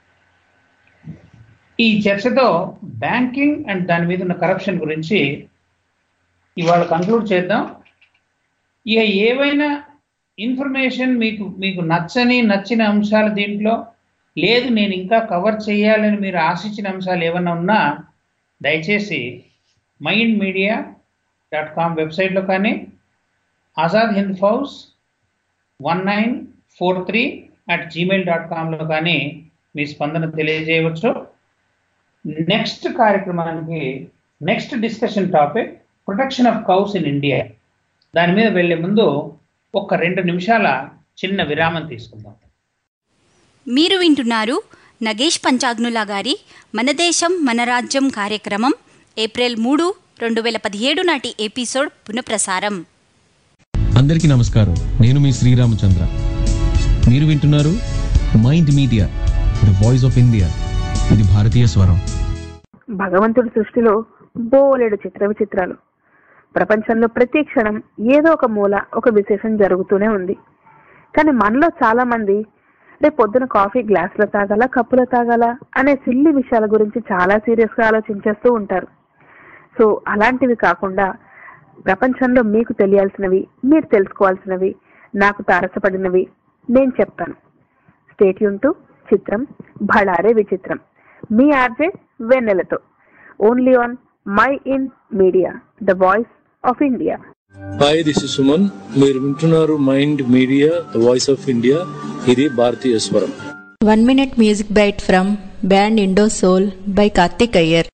ఈ చర్చతో బ్యాంకింగ్ అండ్ దాని మీద ఉన్న కరప్షన్ గురించి ఇవాళ కంక్లూడ్ చేద్దాం ఇక ఏవైనా ఇన్ఫర్మేషన్ మీకు మీకు నచ్చని నచ్చిన అంశాలు దీంట్లో లేదు నేను ఇంకా కవర్ చేయాలని మీరు ఆశించిన అంశాలు ఏమైనా ఉన్నా దయచేసి మైండ్ మీడియా డాట్ కామ్ వెబ్సైట్లో కానీ Azad Hind Fauj one nine four three at Gmail dot కామ్లో కానీ మీ స్పందన తెలియజేయవచ్చు నెక్స్ట్ కార్యక్రమానికి next discussion topic protection of cows in India దాని మీద వెళ్లే ముందు ఒక రెండు నిమిషాల చిన్న విరామం తీసుకుందాం మీరు వింటున్నారు నగేష్ పంచాగ్నుల గారి మన దేశం మన రాజ్యం కార్యక్రమం ఏప్రిల్ మూడు రెండు వేల పదిహేడు నాటి ఎపిసోడ్ పునఃప్రసారం అందరికీ నమస్కారం నేను మీ శ్రీరామచంద్ర మీరు వింటున్నారు mind media the voice of India ఇది భారతీయ స్వరం భగవంతుడి సృష్టిలో బోలెడు చిత్ర విచిత్రాలు ప్రపంచంలో ప్రతి క్షణం ఏదో ఒక మూల ఒక విశేషం జరుగుతూనే ఉంది కానీ మనలో చాలా మంది రేపు పొద్దున కాఫీ గ్లాసులో తాగాల కప్పులో తాగాల అనే సిల్లి విషయాల గురించి చాలా సీరియస్ గా ఆలోచించేస్తూ ఉంటారు సో అలాంటివి కాకుండా ప్రపంచంలో మీకు తెలియాల్సినవి మీరు తెలుసుకోవాల్సినవి నాకు తారసపడినవి నేను చెప్తాను స్టేట్యూన్ టు చిత్రం భళారే విచిత్రం మీ ఆర్జే వెన్నెలతో only on mind media the voice of India hi this is Suman మీరు వింటున్నారు mind media the voice of India ఇది భారతీయ స్వరం One minute music bite from band Indo Soul by Karthik Iyer.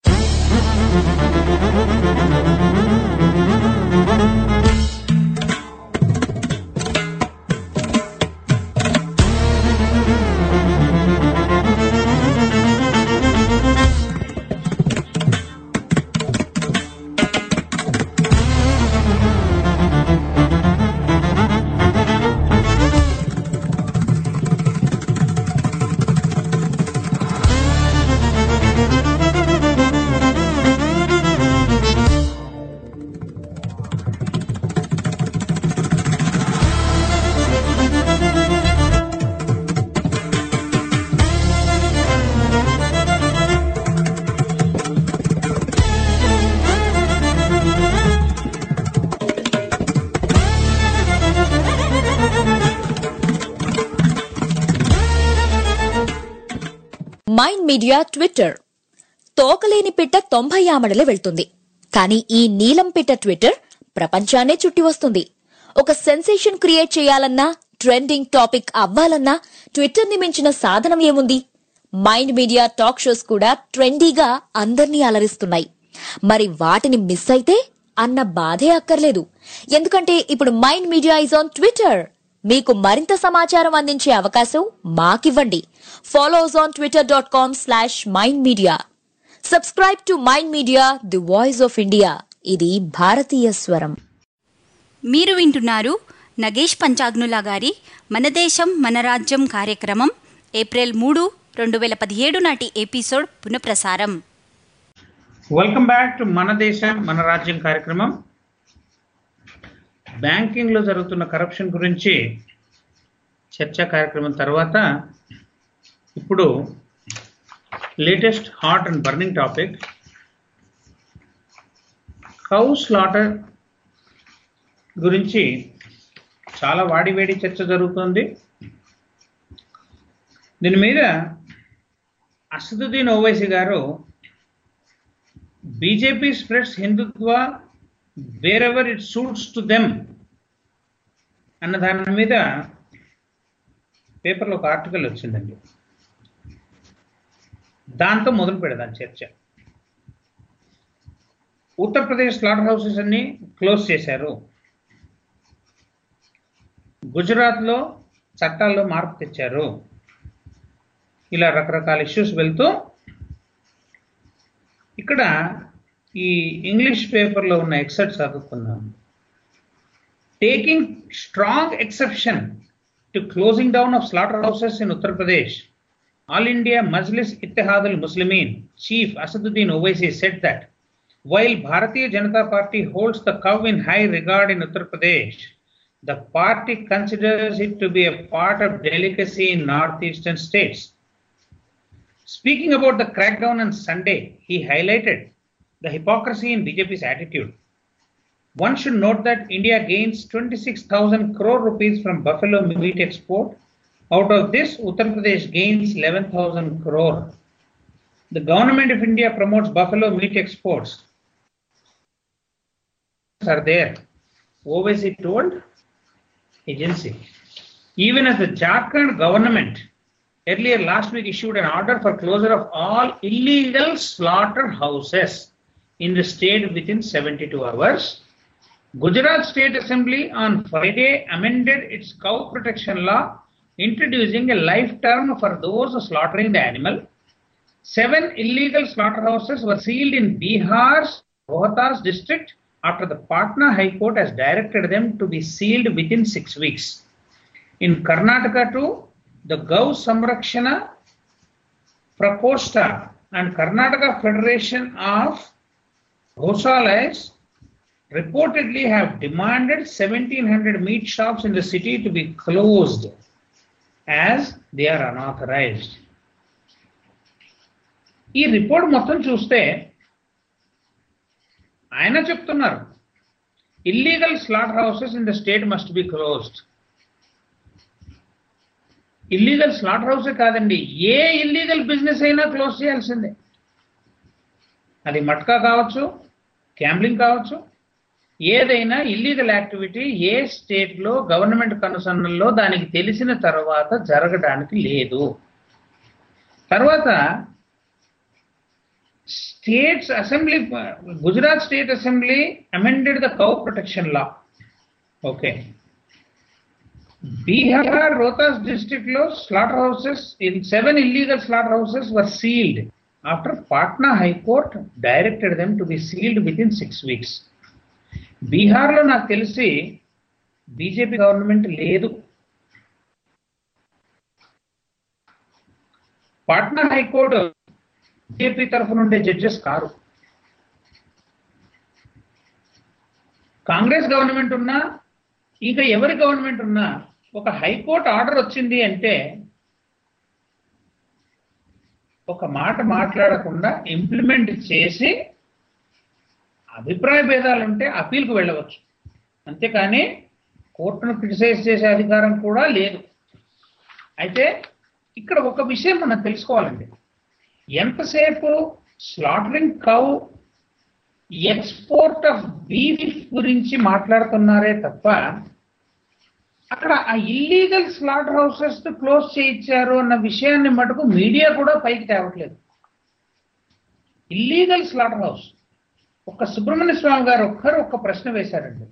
Mind media Twitter తోకలేని పిట్ట తొంభై ఆమడలే వెళ్తుంది కానీ ఈ నీలం పిట్ట ట్విట్టర్ ప్రపంచాన్నే చుట్టి వస్తుంది ఒక సెన్సేషన్ క్రియేట్ చేయాలన్నా ట్రెండింగ్ టాపిక్ అవ్వాలన్నా ట్విట్టర్ ని మించిన సాధనం ఏముంది మైండ్ మీడియా టాక్ షోస్ కూడా ట్రెండీగా అందర్నీ అలరిస్తున్నాయి మరి వాటిని మిస్ అయితే అన్న బాధే అక్కర్లేదు ఎందుకంటే ఇప్పుడు mind media is on Twitter మీకు మరింత సమాచారం అందించే అవకాశం మాకివ్వండి follow us on Twitter dot com slash mind media subscribe to mind media the voice of India ఇది భారతీయ స్వరం మీరు వింటున్నారు నగేష్ పంచాగ్నుల గారి మన దేశం మన రాజ్యం కార్యక్రమం ఏప్రిల్ మూడు రెండు వేల పదిహేడు నాటి ఎపిసోడ్ పునఃప్రసారం వెల్కమ్ బ్యాక్ టు మన దేశం మన రాజ్యం కార్యక్రమం బ్యాంకింగ్లో జరుగుతున్న కరప్షన్ గురించి చర్చా కార్యక్రమం తర్వాత ఇప్పుడు latest hot and burning topic cow slaughter గురించి చాలా వాడివేడి చర్చ జరుగుతుంది దీని మీద అసదుద్దీన్ ఓవైసీ గారు BJP spreads Hindutva wherever it suits to them అన్న దాని మీద పేపర్లో ఒక ఆర్టికల్ వచ్చిందండి దాంతో మొదలు పెడదాం చర్చ ఉత్తరప్రదేశ్ స్లాటర్ హౌసెస్ అన్ని క్లోజ్ చేశారు గుజరాత్లో చట్టాల్లో మార్పు తెచ్చారు ఇలా రకరకాల ఇష్యూస్ వెళ్తూ ఇక్కడ ఈ ఇంగ్లీష్ పేపర్లో ఉన్న ఎక్సెట్ చదువుకున్నాం taking strong exception to closing down of slaughter houses in Uttar Pradesh all India Majlis Ittehadul Muslimeen chief Asaduddin Owaisi set that While Bharatiya Janata Party holds the cow in high regard in Uttar Pradesh, the party considers it to be a part of delicacy in northeastern states. Speaking about the crackdown on Sunday, he highlighted the hypocrisy in BJP's attitude. One should note that India gains 26,000 crore rupees from buffalo meat export. Out of this, Uttar Pradesh gains 11,000 crore. The government of India promotes buffalo meat exports are there. Owaisi told agency. Even as the Jharkhand government earlier last week issued an order for closure of all illegal slaughterhouses in the state within 72 hours. Gujarat State Assembly on Friday amended its cow protection law, introducing a life term for those slaughtering the animal. Seven illegal slaughterhouses were sealed in Bihar's Rohtas district after the Patna High Court has directed them to be sealed within six weeks. In Karnataka too, the Gau Samrakshana Prakosta and Karnataka Federation of Ghosalas reportedly have demanded 1700 meat shops in the city to be closed as they are unauthorized. ఈ report మొత్తం చూస్తే ఆయన చెప్తున్నారు illegal slaughter houses in the state must be closed illegal slaughter హౌసే కాదండి ఏ illegal business అయినా close చేయాల్సిందే అది మట్కా కావచ్చు క్యాంబ్లింగ్ కావచ్చు ఏదైనా ఇల్లీగల్ యాక్టివిటీ ఏ స్టేట్లో గవర్నమెంట్ కనుసన్నల్లో దానికి తెలిసిన తర్వాత జరగడానికి లేదు తర్వాత states assembly Gujarat state assembly amended the cow protection law okay Bihar Rohtas district లో slaughter houses in seven illegal slaughter houses were sealed after Patna high court directed them to be sealed within six weeks బీహార్లో నాకు తెలిసి BJP government లేదు Patna high court BJP తరఫున ఉండే judges car Congress government ఉన్నా ఇంకా ఎవరి గవర్నమెంట్ ఉన్నా ఒక హైకోర్టు ఆర్డర్ వచ్చింది అంటే ఒక మాట మాట్లాడకుండా ఇంప్లిమెంట్ చేసి అభిప్రాయ భేదాలు ఉంటే అప్పీల్కు వెళ్ళవచ్చు అంతేకాని కోర్టును క్రిటిసైజ్ చేసే అధికారం కూడా లేదు అయితే ఇక్కడ ఒక విషయం మనం తెలుసుకోవాలండి ఎంతసేపు slaughtering cow export of beef గురించి మాట్లాడుతున్నారే తప్ప అక్కడ ఆ ఇల్లీగల్ స్లాటర్ హౌసెస్ క్లోజ్ చేయించారు అన్న విషయాన్ని మటుకు మీడియా కూడా పైకి తేవట్లేదు ఇల్లీగల్ స్లాటర్ హౌస్ ఒక్క సుబ్రహ్మణ్య స్వామి గారు ఒక్కరు ఒక్క ప్రశ్న వేశారండి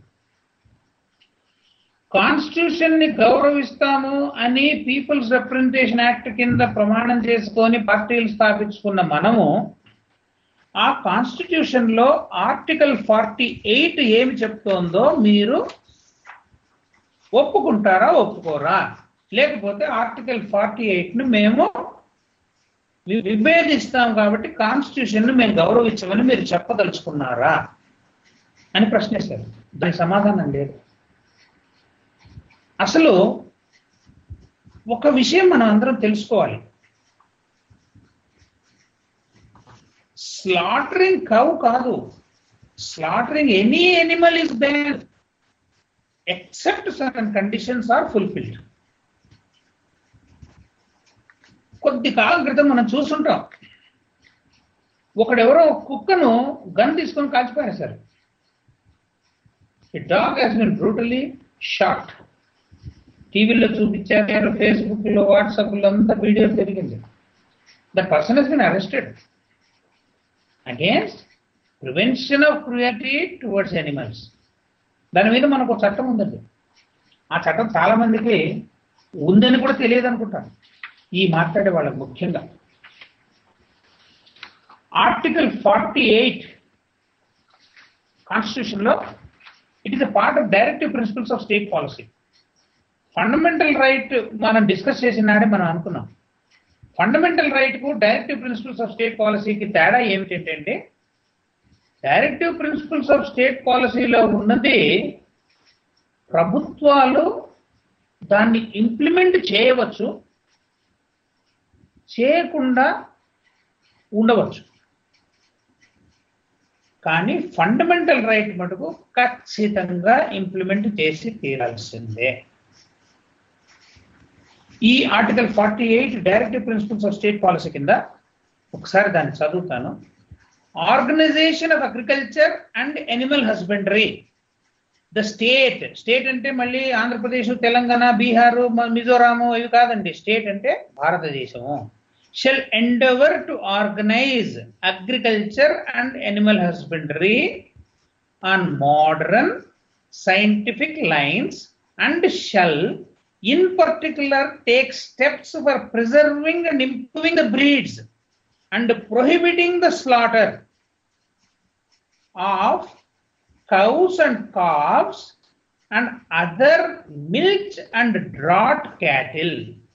కాన్స్టిట్యూషన్ ని గౌరవిస్తాము అని పీపుల్స్ రిప్రజెంటేషన్ యాక్ట్ కింద ప్రమాణం చేసుకొని పార్టీలు స్థాపించుకున్న మనము ఆ కాన్స్టిట్యూషన్ లో ఆర్టికల్ ఫార్టీ ఎయిట్ ఏమి చెప్తోందో మీరు ఒప్పుకుంటారా ఒప్పుకోరా లేకపోతే ఆర్టికల్ ఫార్టీ ఎయిట్ ను మేము వి- విభేదిస్తాం కాబట్టి కాన్స్టిట్యూషన్ ను మేము గౌరవించమని మీరు చెప్పదలుచుకున్నారా అని ప్రశ్నిస్తారు దానికి సమాధానం లేదు అసలు ఒక విషయం మనం అందరం తెలుసుకోవాలి స్లాటరింగ్ కౌ కాదు slaughtering any animal is ban except certain conditions are fulfilled కొద్ది కాలం క్రితం మనం చూస్తుంటాం ఒకడెవరో కుక్కను గన్ తీసుకొని కాల్చిపోయారు sir the dog has been brutally shot టీవీలో చూపించారు ఫేస్బుక్ లో వాట్సాప్ లో అంతా వీడియో జరిగింది the person has been arrested against prevention of cruelty towards animals దాని మీద మనకు ఒక చట్టం ఉందండి ఆ చట్టం చాలా మందికి ఉందని కూడా తెలియదు అనుకుంటాను ఈ మాట్లాడే వాళ్ళకి ముఖ్యంగా ఆర్టికల్ ఫార్టీ ఎయిట్ కాన్స్టిట్యూషన్ లో it is a part of directive principles of state policy fundamental right మనం డిస్కస్ చేసిన నాడే మనం అనుకున్నాం ఫండమెంటల్ రైట్ కు డైరెక్టివ్ ప్రిన్సిపల్స్ ఆఫ్ స్టేట్ పాలసీకి తేడా ఏమిటంటే డైరెక్టివ్ ప్రిన్సిపల్స్ ఆఫ్ స్టేట్ పాలసీలో ఉన్నది ప్రభుత్వాలు దాన్ని ఇంప్లిమెంట్ చేయవచ్చు చేయకుండా ఉండవచ్చు కానీ ఫండమెంటల్ రైట్ మటుకు ఖచ్చితంగా ఇంప్లిమెంట్ చేసి తీరాల్సిందే ఈ article forty eight directive principles of state policy కింద ఒకసారి దాన్ని చదువుతాను organisation of agriculture and animal husbandry the state state అంటే మళ్ళీ ఆంధ్రప్రదేశ్ తెలంగాణ బీహారు మ- మిజోరాము ఇవి కాదండి స్టేట్ అంటే భారతదేశము shall endeavour to organise agriculture and animal husbandry on modern scientific lines and shall in particular take steps for preserving and improving the breeds and prohibiting the slaughter of cows and calves and other milch and draught cattle.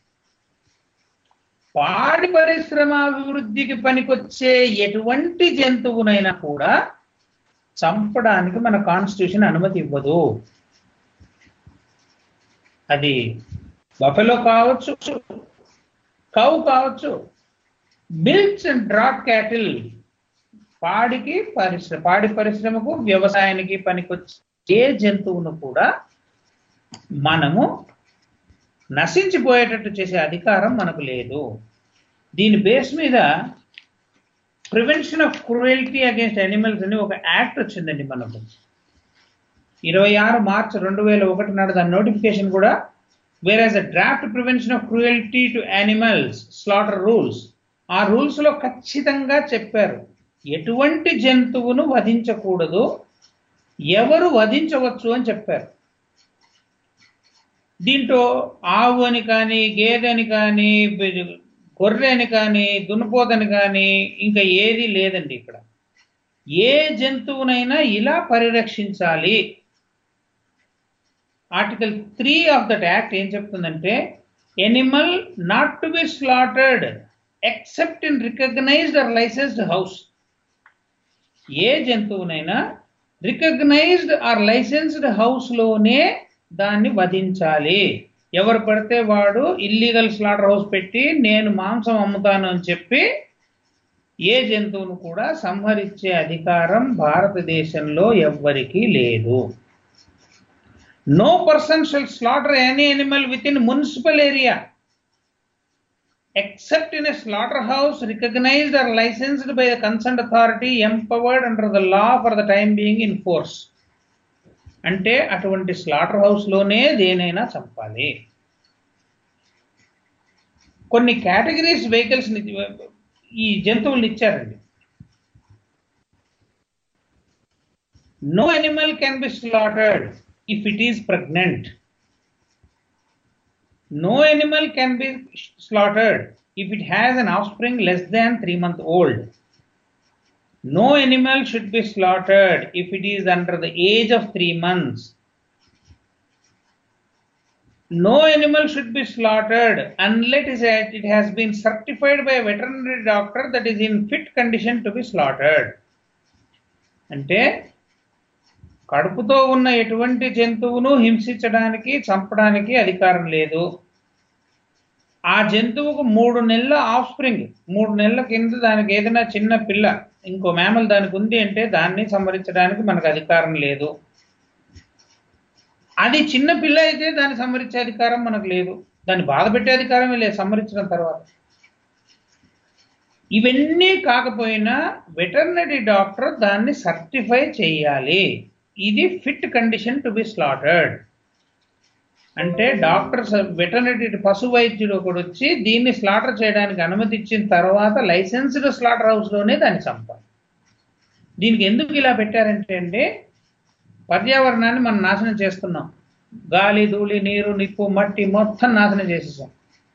పాడి పరిశ్రమ అభివృద్ధికి పనికొచ్చే ఎటువంటి జంతువునైనా కూడా చంపడానికి మన constitution అనుమతి ఇవ్వదు అది బఫెలో కావచ్చు కౌ కావచ్చు మిల్క్స్ అండ్ డ్రాట్ క్యాటిల్ పాడికి పరిశ్రమ పాడి పరిశ్రమకు వ్యవసాయానికి పనికొచ్చే ఏ జంతువును కూడా మనము నశించిపోయేటట్టు చేసే అధికారం మనకు లేదు దీని బేస్ మీద prevention of cruelty against animals అని ఒక యాక్ట్ వచ్చిందండి మనకు ఇరవై ఆరు మార్చ్ రెండు వేల ఒకటి నాడు దాని నోటిఫికేషన్ కూడా where a draft prevention of cruelty to animals slaughter rules ఆ రూల్స్ లో ఖచ్చితంగా చెప్పారు ఎటువంటి జంతువును వధించకూడదు ఎవరు వధించవచ్చు అని చెప్పారు దీంట్లో ఆవు అని కానీ గేదె అని కానీ బి- గొర్రె అని కానీ దున్నపోతని కానీ ఇంకా ఏది లేదండి ఇక్కడ ఏ జంతువునైనా ఇలా పరిరక్షించాలి article three of that act ఏం చెప్తుందంటే animal not to be slaughtered except in recognised or licensed house ఏ జంతువునైనా రికగ్నైజ్డ్ ఆర్ లైసెన్స్డ్ హౌస్ లోనే దాన్ని వధించాలి ఎవరు పడితే వాడు ఇల్లీగల్ స్లాటర్ హౌస్ పెట్టి నేను మాంసం అమ్ముతాను అని చెప్పి ఏ జంతువును కూడా సంహరించే అధికారం భారతదేశంలో ఎవ్వరికీ లేదు no person shall slaughter any animal within municipal area except in a slaughterhouse recognized or licensed by the concerned authority empowered under the law for the time being in force అంటే అటువంటి slaughter house లోనే దేనైనా చంపాలి కొన్ని categories vehicles ఈ జంతువుల్ని ఇచ్చారండి no animal can be slaughtered if it is pregnant No animal can be slaughtered if it has an offspring less than three months old. No animal should be slaughtered if it is under the age of three months. No animal should be slaughtered unless it has been certified by a veterinary doctor that is in fit condition to be slaughtered. అంటే కడుపుతో ఉన్న ఎటువంటి జంతువును హింసించడానికి చంపడానికి అధికారం లేదు ఆ జంతువుకు మూడు నెలల ఆఫ్ స్ప్రింగ్ మూడు నెలల కింద దానికి ఏదైనా చిన్న పిల్ల ఇంకో మ్యామల్ దానికి ఉంది అంటే దాన్ని సంహరించడానికి మనకు అధికారం లేదు అది చిన్న పిల్ల అయితే దాన్ని సంహరించే అధికారం మనకు లేదు దాన్ని బాధ పెట్టే అధికారమే లేదు సంహరించిన తర్వాత ఇవన్నీ కాకపోయినా వెటర్నరీ డాక్టర్ దాన్ని సర్టిఫై చేయాలి ఇది fit condition to be slaughtered అంటే డాక్టర్ వెటర్నరీ పశు వైద్యుడు ఒకడు వచ్చి దీన్ని స్లాటర్ చేయడానికి అనుమతి ఇచ్చిన తర్వాత లైసెన్స్డ్ స్లాటర్ హౌస్లోనే దాన్ని చంపాలి దీనికి ఎందుకు ఇలా పెట్టారంటే అండి పర్యావరణాన్ని మనం నాశనం చేస్తున్నాం గాలి ధూళి నీరు నిప్పు మట్టి మొత్తం నాశనం చేసేసాం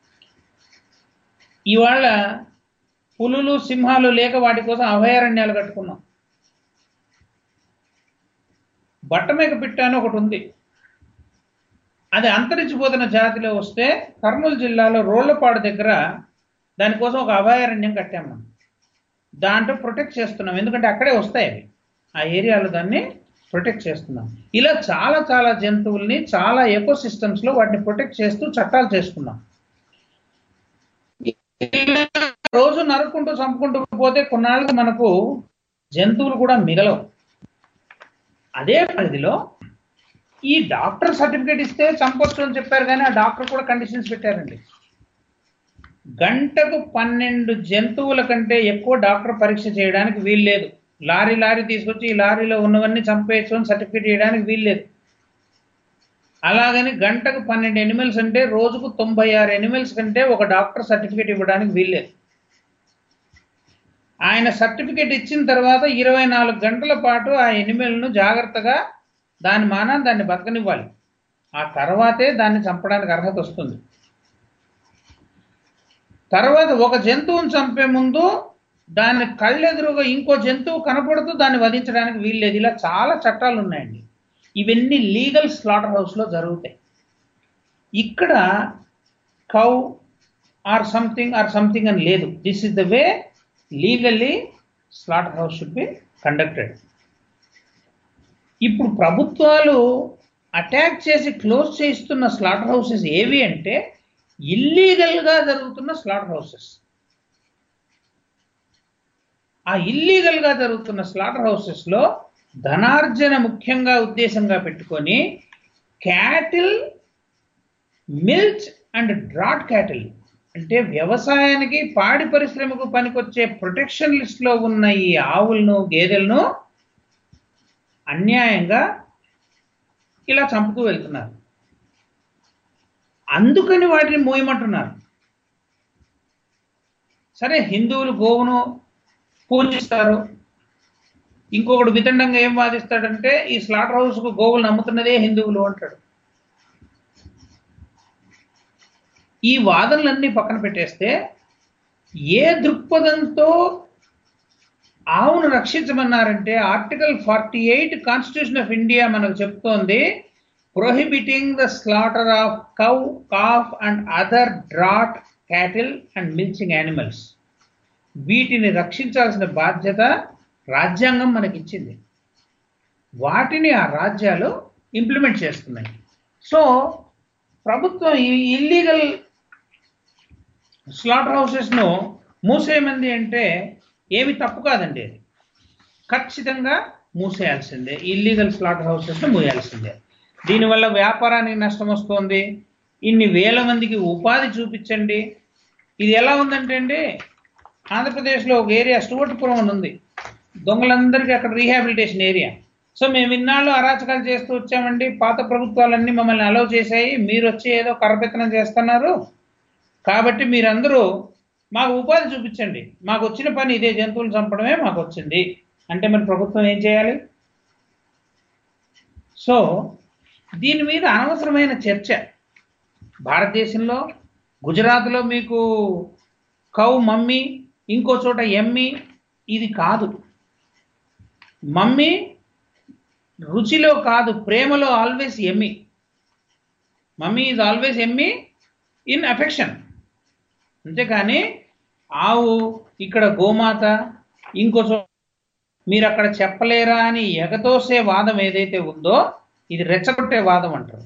ఇవాళ పులులు సింహాలు లేక వాటి కోసం అభయారణ్యాలు కట్టుకున్నాం బట్టమేక పిట్ట అని ఒకటి ఉంది అది అంతరించిపోతున్న జాతిలో వస్తే కర్నూలు జిల్లాలో రోళ్లపాడు దగ్గర దానికోసం ఒక అభయారణ్యం కట్టాం మనం దాంట్లో ప్రొటెక్ట్ చేస్తున్నాం ఎందుకంటే అక్కడే వస్తాయి అవి ఆ ఏరియాలో దాన్ని ప్రొటెక్ట్ చేస్తున్నాం ఇలా చాలా చాలా జంతువుల్ని చాలా ఎకో లో వాటిని ప్రొటెక్ట్ చేస్తూ చట్టాలు చేసుకున్నాం రోజు నరుక్కుంటూ చంపుకుంటూ పోతే కొన్నాళ్ళకి మనకు జంతువులు కూడా మిగలవు అదే పరిధిలో ఈ డాక్టర్ సర్టిఫికేట్ ఇస్తే చంపొచ్చు అని చెప్పారు కానీ ఆ డాక్టర్ కూడా కండిషన్స్ పెట్టారండి గంటకు పన్నెండు జంతువుల కంటే ఎక్కువ డాక్టర్ పరీక్ష చేయడానికి వీల్లేదు లారీ లారీ తీసుకొచ్చి ఈ లారీలో ఉన్నవన్నీ చంపేయచ్చు అని సర్టిఫికేట్ చేయడానికి వీల్లేదు అలాగని గంటకు పన్నెండు ఎనిమల్స్ అంటే రోజుకు తొంభై ఆరు ఎనిమల్స్ కంటే ఒక డాక్టర్ సర్టిఫికేట్ ఇవ్వడానికి వీల్లేదు ఆయన సర్టిఫికేట్ ఇచ్చిన తర్వాత ఇరవై నాలుగు గంటల పాటు ఆ ఎనిమల్ను జాగ్రత్తగా దాని మానాన్ని దాన్ని బతకనివ్వాలి ఆ తర్వాతే దాన్ని చంపడానికి అర్హత వస్తుంది తర్వాత ఒక జంతువుని చంపే ముందు దాని కళ్ళెదురుగా ఇంకో జంతువు కనపడుతూ దాన్ని వధించడానికి వీల్లేదు ఇలా చాలా చట్టాలు ఉన్నాయండి ఇవన్నీ లీగల్ స్లాటర్ హౌస్లో జరుగుతాయి ఇక్కడ cow or something or something అని లేదు this is the way legally slaughter house should be conducted ఇప్పుడు ప్రభుత్వాలు అటాక్ చేసి క్లోజ్ చేయిస్తున్న స్లాటర్ హౌసెస్ ఏవి అంటే ఇల్లీగల్గా జరుగుతున్న స్లాటర్ హౌసెస్ ఆ ఇల్లీగల్గా జరుగుతున్న స్లాటర్ హౌసెస్లో ధనార్జన ముఖ్యంగా ఉద్దేశంగా పెట్టుకొని cattle milch and draught cattle అంటే వ్యవసాయానికి పాడి పరిశ్రమకు పనికొచ్చే ప్రొటెక్షన్ లిస్ట్లో ఉన్న ఈ ఆవులను గేదెలను అన్యాయంగా ఇలా చంపుతూ వెళ్తున్నారు అందుకని వాటిని మోయమంటున్నారు సరే హిందువులు గోవును పూజిస్తారు ఇంకొకడు వితండంగా ఏం వాదిస్తాడంటే ఈ స్లాటర్ హౌస్కు గోవులు నమ్ముతున్నదే హిందువులు అంటాడు ఈ వాదనలన్నీ పక్కన పెట్టేస్తే ఏ దృక్పథంతో ఆవును రక్షించమన్నారంటే article forty eight constitution of India మనకు చెప్తోంది prohibiting the slaughter of cow calf and other draught cattle and milching animals వీటిని రక్షించాల్సిన బాధ్యత రాజ్యాంగం మనకిచ్చింది వాటిని ఆ రాజ్యాలు ఇంప్లిమెంట్ చేస్తున్నాయి సో ప్రభుత్వం ఈ ఇల్లీగల్ స్లాటర్ హౌసెస్ను మూసేయమంది అంటే ఏమి తప్పు కాదండి అది ఖచ్చితంగా మూసేయాల్సిందే ఇల్లీగల్ స్లాటర్ హౌసెస్ను మూయాల్సిందే దీనివల్ల వ్యాపారానికి నష్టం వస్తుంది ఇన్ని వేల మందికి ఉపాధి చూపించండి ఇది ఎలా ఉందంటే అండి ఆంధ్రప్రదేశ్లో ఒక ఏరియా స్టువర్ట్పురం అని ఉంది దొంగలందరికీ అక్కడ రీహాబిలిటేషన్ ఏరియా సో మేము ఇన్నాళ్ళు అరాచకాలు చేస్తూ వచ్చామండి పాత ప్రభుత్వాలన్నీ మమ్మల్ని అలౌ చేశాయి మీరు వచ్చి ఏదో కరపెత్తనం చేస్తున్నారు కాబట్టి మీరందరూ మాకు ఉపాధి చూపించండి మాకు వచ్చిన పని ఇదే జంతువులు చంపడమే మాకు వచ్చింది అంటే మరి ప్రభుత్వం ఏం చేయాలి సో దీని మీద అనవసరమైన చర్చ భారతదేశంలో గుజరాత్లో మీకు కౌ మమ్మీ ఇంకో చోట ఎమ్మి ఇది కాదు మమ్మీ రుచిలో కాదు ప్రేమలో always yummy mummy is always yummy in affection అంతేకాని ఆవు ఇక్కడ గోమాత ఇంకో చో మీరు అక్కడ చెప్పలేరా అని ఎగతోసే వాదం ఏదైతే ఉందో ఇది రెచ్చగొట్టే వాదం అంటారు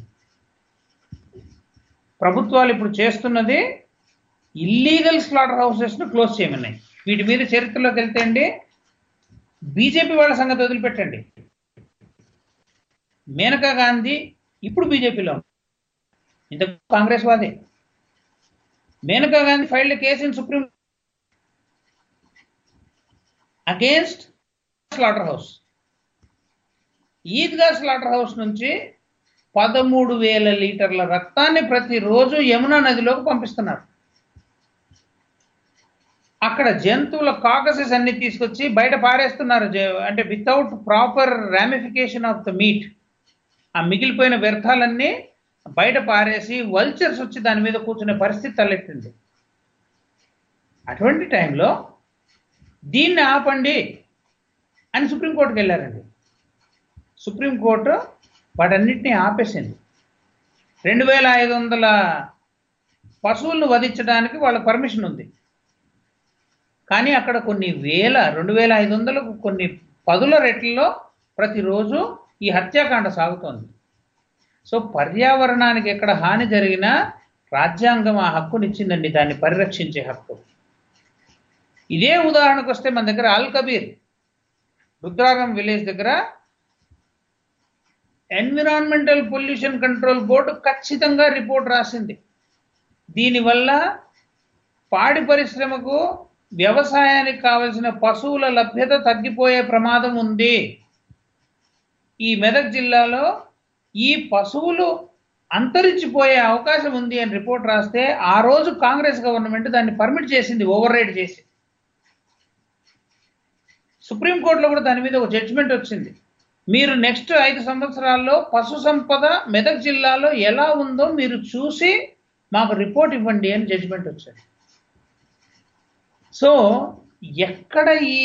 ప్రభుత్వాలు ఇప్పుడు చేస్తున్నది ఇల్లీగల్ స్లాటర్ హౌసెస్ను క్లోజ్ చేయమన్నాయి వీటి మీద చరిత్రలోకి వెళ్తే అండి బీజేపీ వాళ్ళ సంగతి వదిలిపెట్టండి మేనకా గాంధీ ఇప్పుడు బీజేపీలో ఇంత కాంగ్రెస్ వాదే Maneka Gandhi filed case in supreme against slaughter house Idgah slaughter house నుంచి పదమూడు వేల లీటర్ల రక్తాన్ని ప్రతిరోజు యమునా నదిలోకి పంపిస్తున్నారు అక్కడ జంతువుల కాకసెస్ అన్ని తీసుకొచ్చి బయట పారేస్తున్నారు జ- అంటే without proper ramification of the meat ఆ మిగిలిపోయిన వ్యర్థాలన్నీ బయట పారేసి వల్చర్స్ వచ్చి దాని మీద కూర్చునే పరిస్థితి తలెత్తింది అటువంటి టైంలో దీన్ని ఆపండి అని సుప్రీంకోర్టుకి వెళ్ళారండి సుప్రీంకోర్టు వాటన్నిటిని ఆపేసింది రెండు వేల ఐదు వందల పశువులను వధించడానికి వాళ్ళ పర్మిషన్ ఉంది కానీ అక్కడ కొన్ని వేల రెండు వేల ఐదు వందలకు కొన్ని పదుల రెట్లలో ప్రతిరోజు ఈ హత్యాకాండ సాగుతోంది సో పర్యావరణానికి ఎక్కడ హాని జరిగినా రాజ్యాంగం ఆ హక్కునిచ్చిందండి దాన్ని పరిరక్షించే హక్కు ఇదే ఉదాహరణకు వస్తే మన దగ్గర అల్ కబీర్ రుద్రారం విలేజ్ దగ్గర ఎన్విరాన్మెంటల్ పొల్యూషన్ కంట్రోల్ బోర్డు ఖచ్చితంగా రిపోర్ట్ రాసింది దీనివల్ల పాడి పరిశ్రమకు వ్యవసాయానికి కావలసిన పశువుల లభ్యత తగ్గిపోయే ప్రమాదం ఉంది ఈ మెదక్ జిల్లాలో ఈ పశువులు అంతరించిపోయే అవకాశం ఉంది అని రిపోర్ట్ రాస్తే ఆ రోజు కాంగ్రెస్ గవర్నమెంట్ దాన్ని పర్మిట్ చేసింది ఓవర్ రైడ్ చేసి సుప్రీంకోర్టులో కూడా దాని మీద ఒక జడ్జిమెంట్ వచ్చింది మీరు నెక్స్ట్ ఐదు సంవత్సరాల్లో పశు సంపద మెదక్ జిల్లాలో ఎలా ఉందో మీరు చూసి మాకు రిపోర్ట్ ఇవ్వండి అని జడ్జిమెంట్ వచ్చింది సో ఎక్కడ ఈ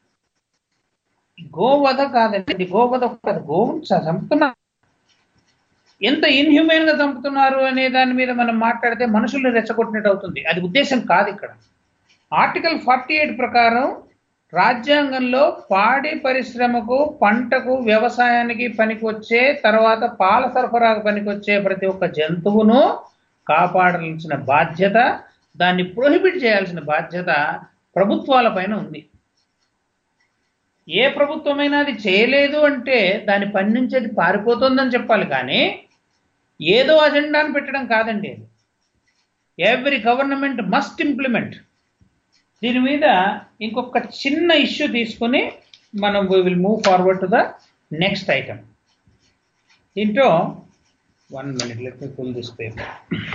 గోవధ కాదండి గోవధ కాదు గోవును చంపుతున్నారు ఎంత ఇన్హ్యూమెన్ గా చంపుతున్నారు అనే దాని మీద మనం మాట్లాడితే మనుషుల్ని రెచ్చగొట్టినట్టు అవుతుంది అది ఉద్దేశం కాదు ఇక్కడ ఆర్టికల్ ఫార్టీ ఎయిట్ ప్రకారం రాజ్యాంగంలో పాడి పరిశ్రమకు పంటకు వ్యవసాయానికి పనికొచ్చే తర్వాత పాల సరఫరాకు పనికొచ్చే ప్రతి ఒక్క జంతువును కాపాడాల్సిన బాధ్యత దాన్ని ప్రొహిబిట్ చేయాల్సిన బాధ్యత ప్రభుత్వాల పైన ఉంది ఏ ప్రభుత్వమైనా అది చేయలేదు అంటే దాని పని నుంచి అది పారిపోతుందని చెప్పాలి కానీ ఏదో అజెండాను పెట్టడం కాదండి ఎవ్రీ గవర్నమెంట్ మస్ట్ ఇంప్లిమెంట్ దీని మీద ఇంకొక చిన్న ఇష్యూ తీసుకుని మనం we will move forward to the next item దీంట్లో one minute let me pull this paper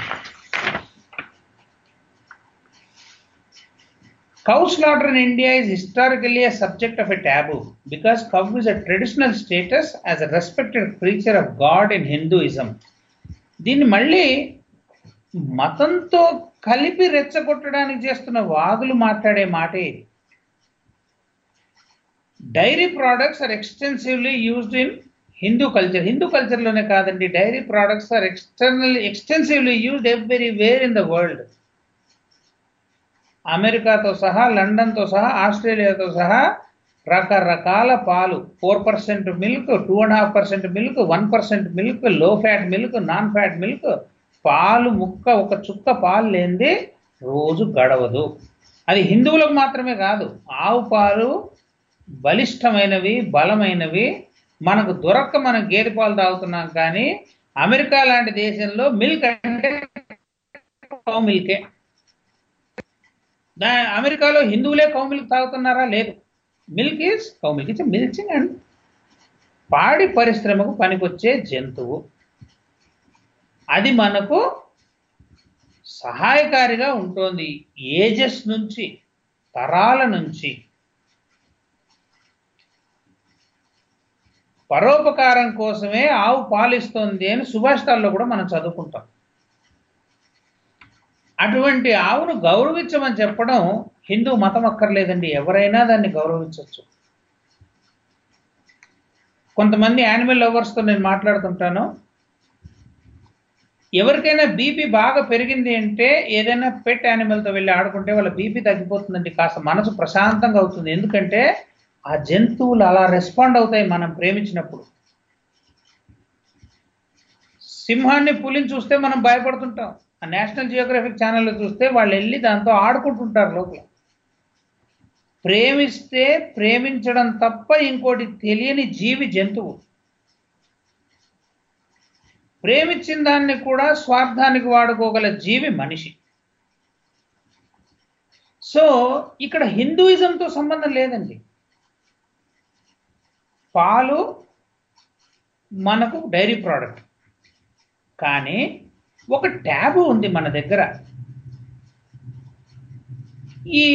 Cow slaughter in India is historically a subject of a taboo because cow is a traditional status as a respected creature of God in Hinduism. దీన్ని మళ్ళీ మతంతో కలిపి రెచ్చగొట్టడానికి చేస్తున్న వాదులు మాట్లాడే మాటే ఇది dairy products are extensively used in Hindu culture Hindu కల్చర్లోనే కాదండి dairy products are external extensively used everywhere in the world అమెరికాతో సహా లండన్తో సహా ఆస్ట్రేలియాతో సహా రకరకాల పాలు four percent milk two and half percent milk one percent milk low fat milk non fat milk పాలు ముక్క ఒక చుక్క పాలు లేనిది రోజు గడవదు అది హిందువులకు మాత్రమే కాదు ఆవు పాలు బలిష్టమైనవి బలమైనవి మనకు దొరక్క మనం గేదె పాలు తాగుతున్నాం కానీ అమెరికా లాంటి దేశంలో మిల్క్ అంటే కౌ మిల్కే దా అమెరికాలో హిందువులే కౌ మిల్క్ తాగుతున్నారా లేదు milk is cow milk it's milching and పాడి పరిశ్రమకు పనికొచ్చే జంతువు అది మనకు సహాయకారిగా ఉంటుంది ఏజెస్ నుంచి తరాల నుంచి పరోపకారం కోసమే ఆవు పాలిస్తుంది అని సుభాషితాల్లో కూడా మనం చదువుకుంటాం అటువంటి ఆవును గౌరవించమని చెప్పడం హిందూ మతం అక్కర్లేదండి ఎవరైనా దాన్ని గౌరవించవచ్చు కొంతమంది యానిమల్ లవర్స్తో నేను మాట్లాడుతుంటాను ఎవరికైనా బీపీ బాగా పెరిగింది అంటే ఏదైనా పెట్ యానిమల్తో వెళ్ళి ఆడుకుంటే వాళ్ళ బీపీ తగ్గిపోతుందండి కాస్త మనసు ప్రశాంతంగా అవుతుంది ఎందుకంటే ఆ జంతువులు అలా రెస్పాండ్ అవుతాయి మనం ప్రేమించినప్పుడు సింహాన్ని పులిని చూస్తే మనం భయపడుతుంటాం ఆ నేషనల్ జియోగ్రఫిక్ ఛానల్లో చూస్తే వాళ్ళు వెళ్ళి దాంతో ఆడుకుంటుంటారు లోపల ప్రేమిస్తే ప్రేమించడం తప్ప ఇంకోటి తెలియని జీవి జంతువు ప్రేమించిన దాన్ని కూడా స్వార్థానికి వాడుకోగల జీవి మనిషి సో ఇక్కడ హిందూయిజంతో సంబంధం లేదండి పాలు మనకు డైరీ ప్రోడక్ట్ కానీ ఒక ట్యాబు ఉంది మన దగ్గర ఈ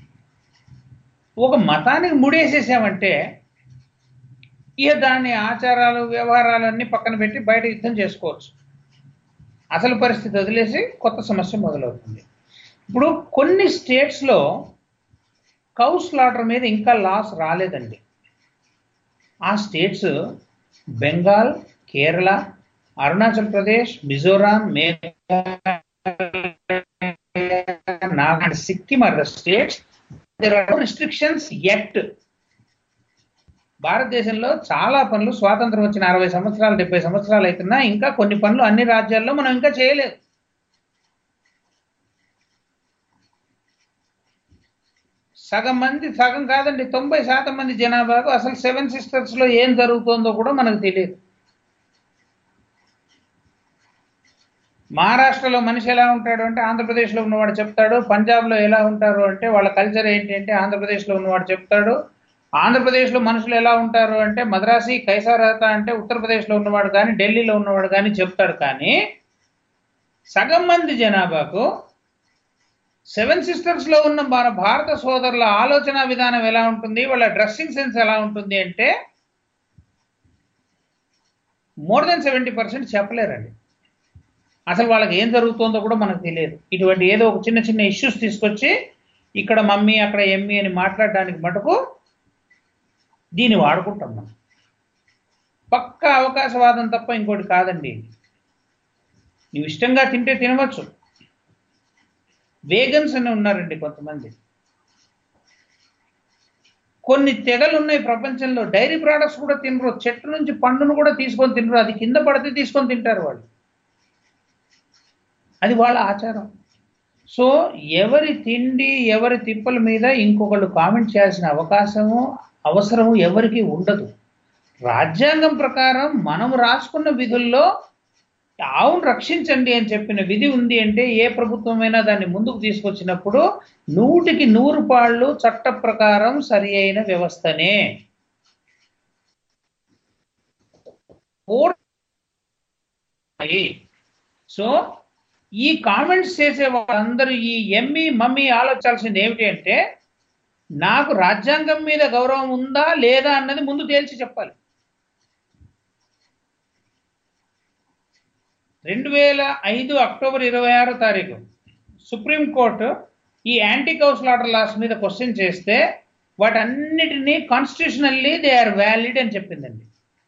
ఒక మతానికి ముడేసేసామంటే ఇక దాని ఆచారాలు వ్యవహారాలన్నీ పక్కన పెట్టి బయట యుద్ధం చేసుకోవచ్చు అసలు పరిస్థితి వదిలేసి కొత్త సమస్య మొదలవుతుంది ఇప్పుడు కొన్ని స్టేట్స్లో కౌ స్లాటర్ మీద ఇంకా లాస్ రాలేదండి ఆ states Bengal Kerala Arunachal Pradesh Mizoram Nagaland Sikkim are the states there are restrictions at భారతదేశంలో చాలా పనులు స్వాతంత్రం వచ్చిన అరవై సంవత్సరాలు డెబ్బై సంవత్సరాలు అవుతున్నా ఇంకా కొన్ని పనులు అన్ని రాజ్యాల్లో మనం ఇంకా చేయలేదు సగం మంది సగం కాదండి తొంభై శాతం మంది జనాభాకు అసలు సెవెన్ సిస్టర్స్ లో ఏం జరుగుతుందో కూడా మనకు తెలియదు మహారాష్ట్రలో మనిషి ఎలా ఉంటాడు అంటే ఆంధ్రప్రదేశ్లో ఉన్నవాడు చెప్తాడు పంజాబ్లో ఎలా ఉంటారు అంటే వాళ్ళ కల్చర్ ఏంటి అంటే ఆంధ్రప్రదేశ్లో ఉన్నవాడు చెప్తాడు ఆంధ్రప్రదేశ్లో మనుషులు ఎలా ఉంటారు అంటే మద్రాసి కైసారహత అంటే ఉత్తరప్రదేశ్లో ఉన్నవాడు కానీ ఢిల్లీలో ఉన్నవాడు కానీ చెప్తాడు కానీ సగం మంది జనాభాకు సెవెన్ సిస్టర్స్ లో ఉన్న మన భారత సోదరుల ఆలోచన విధానం ఎలా ఉంటుంది వాళ్ళ డ్రెస్సింగ్ సెన్స్ ఎలా ఉంటుంది అంటే మోర్ దెన్ సెవెంటీ పర్సెంట్ చెప్పలేరండి అసలు వాళ్ళకి ఏం జరుగుతుందో కూడా మనకు తెలియదు ఇటువంటి ఏదో ఒక చిన్న చిన్న ఇష్యూస్ తీసుకొచ్చి ఇక్కడ మమ్మీ అక్కడ ఎమ్మి అని మాట్లాడడానికి మటుకు దీన్ని వాడుకుంటాం మనం పక్క అవకాశవాదం తప్ప ఇంకోటి కాదండి నువ్వు ఇష్టంగా తింటే తినవచ్చు వేగన్స్ అని ఉన్నారండి కొంతమంది కొన్ని తెగలు ఉన్నాయి ప్రపంచంలో డైరీ ప్రోడక్ట్స్ కూడా తినరు చెట్టు నుంచి పండును కూడా తీసుకొని తినరు అది కింద పడితే తీసుకొని తింటారు వాళ్ళు అది వాళ్ళ ఆచారం సో ఎవరి తిండి ఎవరి తిప్పల మీద ఇంకొకళ్ళు కామెంట్ చేయాల్సిన అవకాశము అవసరము ఎవరికి ఉండదు రాజ్యాంగం ప్రకారం మనం రాసుకున్న విధుల్లో ఆవును రక్షించండి అని చెప్పిన విధి ఉంది అంటే ఏ ప్రభుత్వమైనా దాన్ని ముందుకు తీసుకొచ్చినప్పుడు నూటికి నూరు పాళ్ళు చట్ట ప్రకారం సరి అయిన వ్యవస్థనే సో ఈ కామెంట్స్ చేసే వాళ్ళందరూ ఈ ఎమ్మి మమ్మీ ఆలోచించాల్సింది ఏమిటి అంటే నాకు రాజ్యాంగం మీద గౌరవం ఉందా లేదా అన్నది ముందు తేల్చి చెప్పాలి రెండు వేల ఐదు అక్టోబర్ ఇరవై ఆరో తారీఖు సుప్రీంకోర్టు ఈ యాంటీ కౌస్ లాటర్ లాస్ మీద క్వశ్చన్ చేస్తే వాటన్నిటినీ కాన్స్టిట్యూషనల్లీ దే ఆర్ వ్యాలిడ్ అని చెప్పిందండి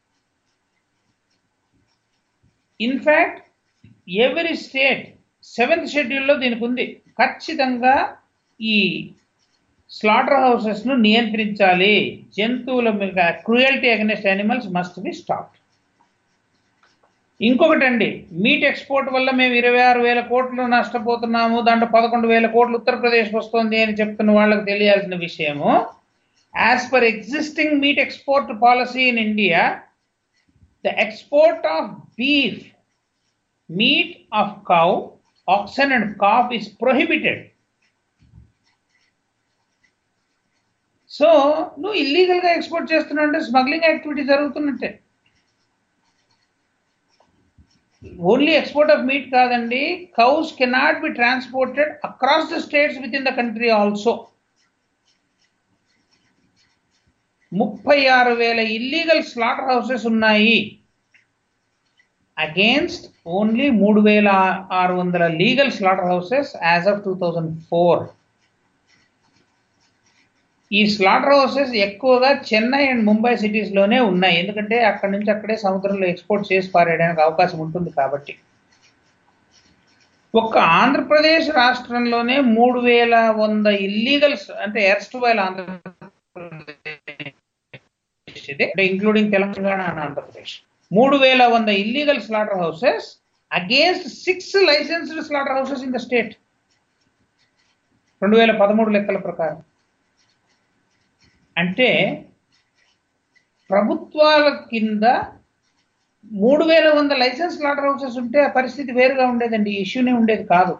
ఇన్ఫ్యాక్ట్ ఎవరీ స్టేట్ సెవెంత్ షెడ్యూల్లో దీనికి ఉంది ఖచ్చితంగా ఈ స్లాటర్ హౌసెస్ను నియంత్రించాలి జంతువుల మీద cruelty against animals must be stopped ఇంకొకటి అండి మీట్ ఎక్స్పోర్ట్ వల్ల మేము ఇరవై ఆరు వేల కోట్లు నష్టపోతున్నాము దాంట్లో పదకొండు వేల కోట్లు ఉత్తరప్రదేశ్ వస్తుంది అని చెప్తున్న వాళ్ళకి తెలియాల్సిన విషయము as per existing meat export policy in India the export of beef meat of cow oxen and calf is prohibited so నువ్వు ఇల్లీగల్గా ఎక్స్పోర్ట్ చేస్తున్నావు అంటే స్మగ్లింగ్ యాక్టివిటీ జరుగుతున్నట్టే ఓన్లీ ఎక్స్పోర్ట్ ఆఫ్ మీట్ కాదండి cows cannot be transported across the states within the country also ముప్పై ఆరు వేల illegal slaughter houses ఉన్నాయి అగేన్స్ట్ ఓన్లీ మూడు వేల ఆరు వందల legal slaughter houses as of two thousand four ఈ స్లాటర్ హౌసెస్ ఎక్కువగా చెన్నై అండ్ ముంబై సిటీస్లోనే ఉన్నాయి ఎందుకంటే అక్కడి నుంచి అక్కడే సముద్రంలో ఎక్స్పోర్ట్ చేసి పారేయడానికి అవకాశం ఉంటుంది కాబట్టి ఒక్క ఆంధ్రప్రదేశ్ రాష్ట్రంలోనే మూడు వేల వంద ఇల్లీగల్స్ అంటే ఎర్స్ట్ వైల్ ఆంధ్రప్రదేశ్ ఇది అంటే ఇంక్లూడింగ్ తెలంగాణ అండ్ ఆంధ్రప్రదేశ్ మూడు వేల వంద illegal slaughter houses against six licensed slaughter houses in the state రెండు వేల పదమూడు లెక్కల ప్రకారం అంటే ప్రభుత్వాల కింద మూడు వేల వంద లైసెన్స్ స్లాటర్ హౌసెస్ ఉంటే ఆ పరిస్థితి వేరుగా ఉండేదండి ఇష్యూనే ఉండేది కాదు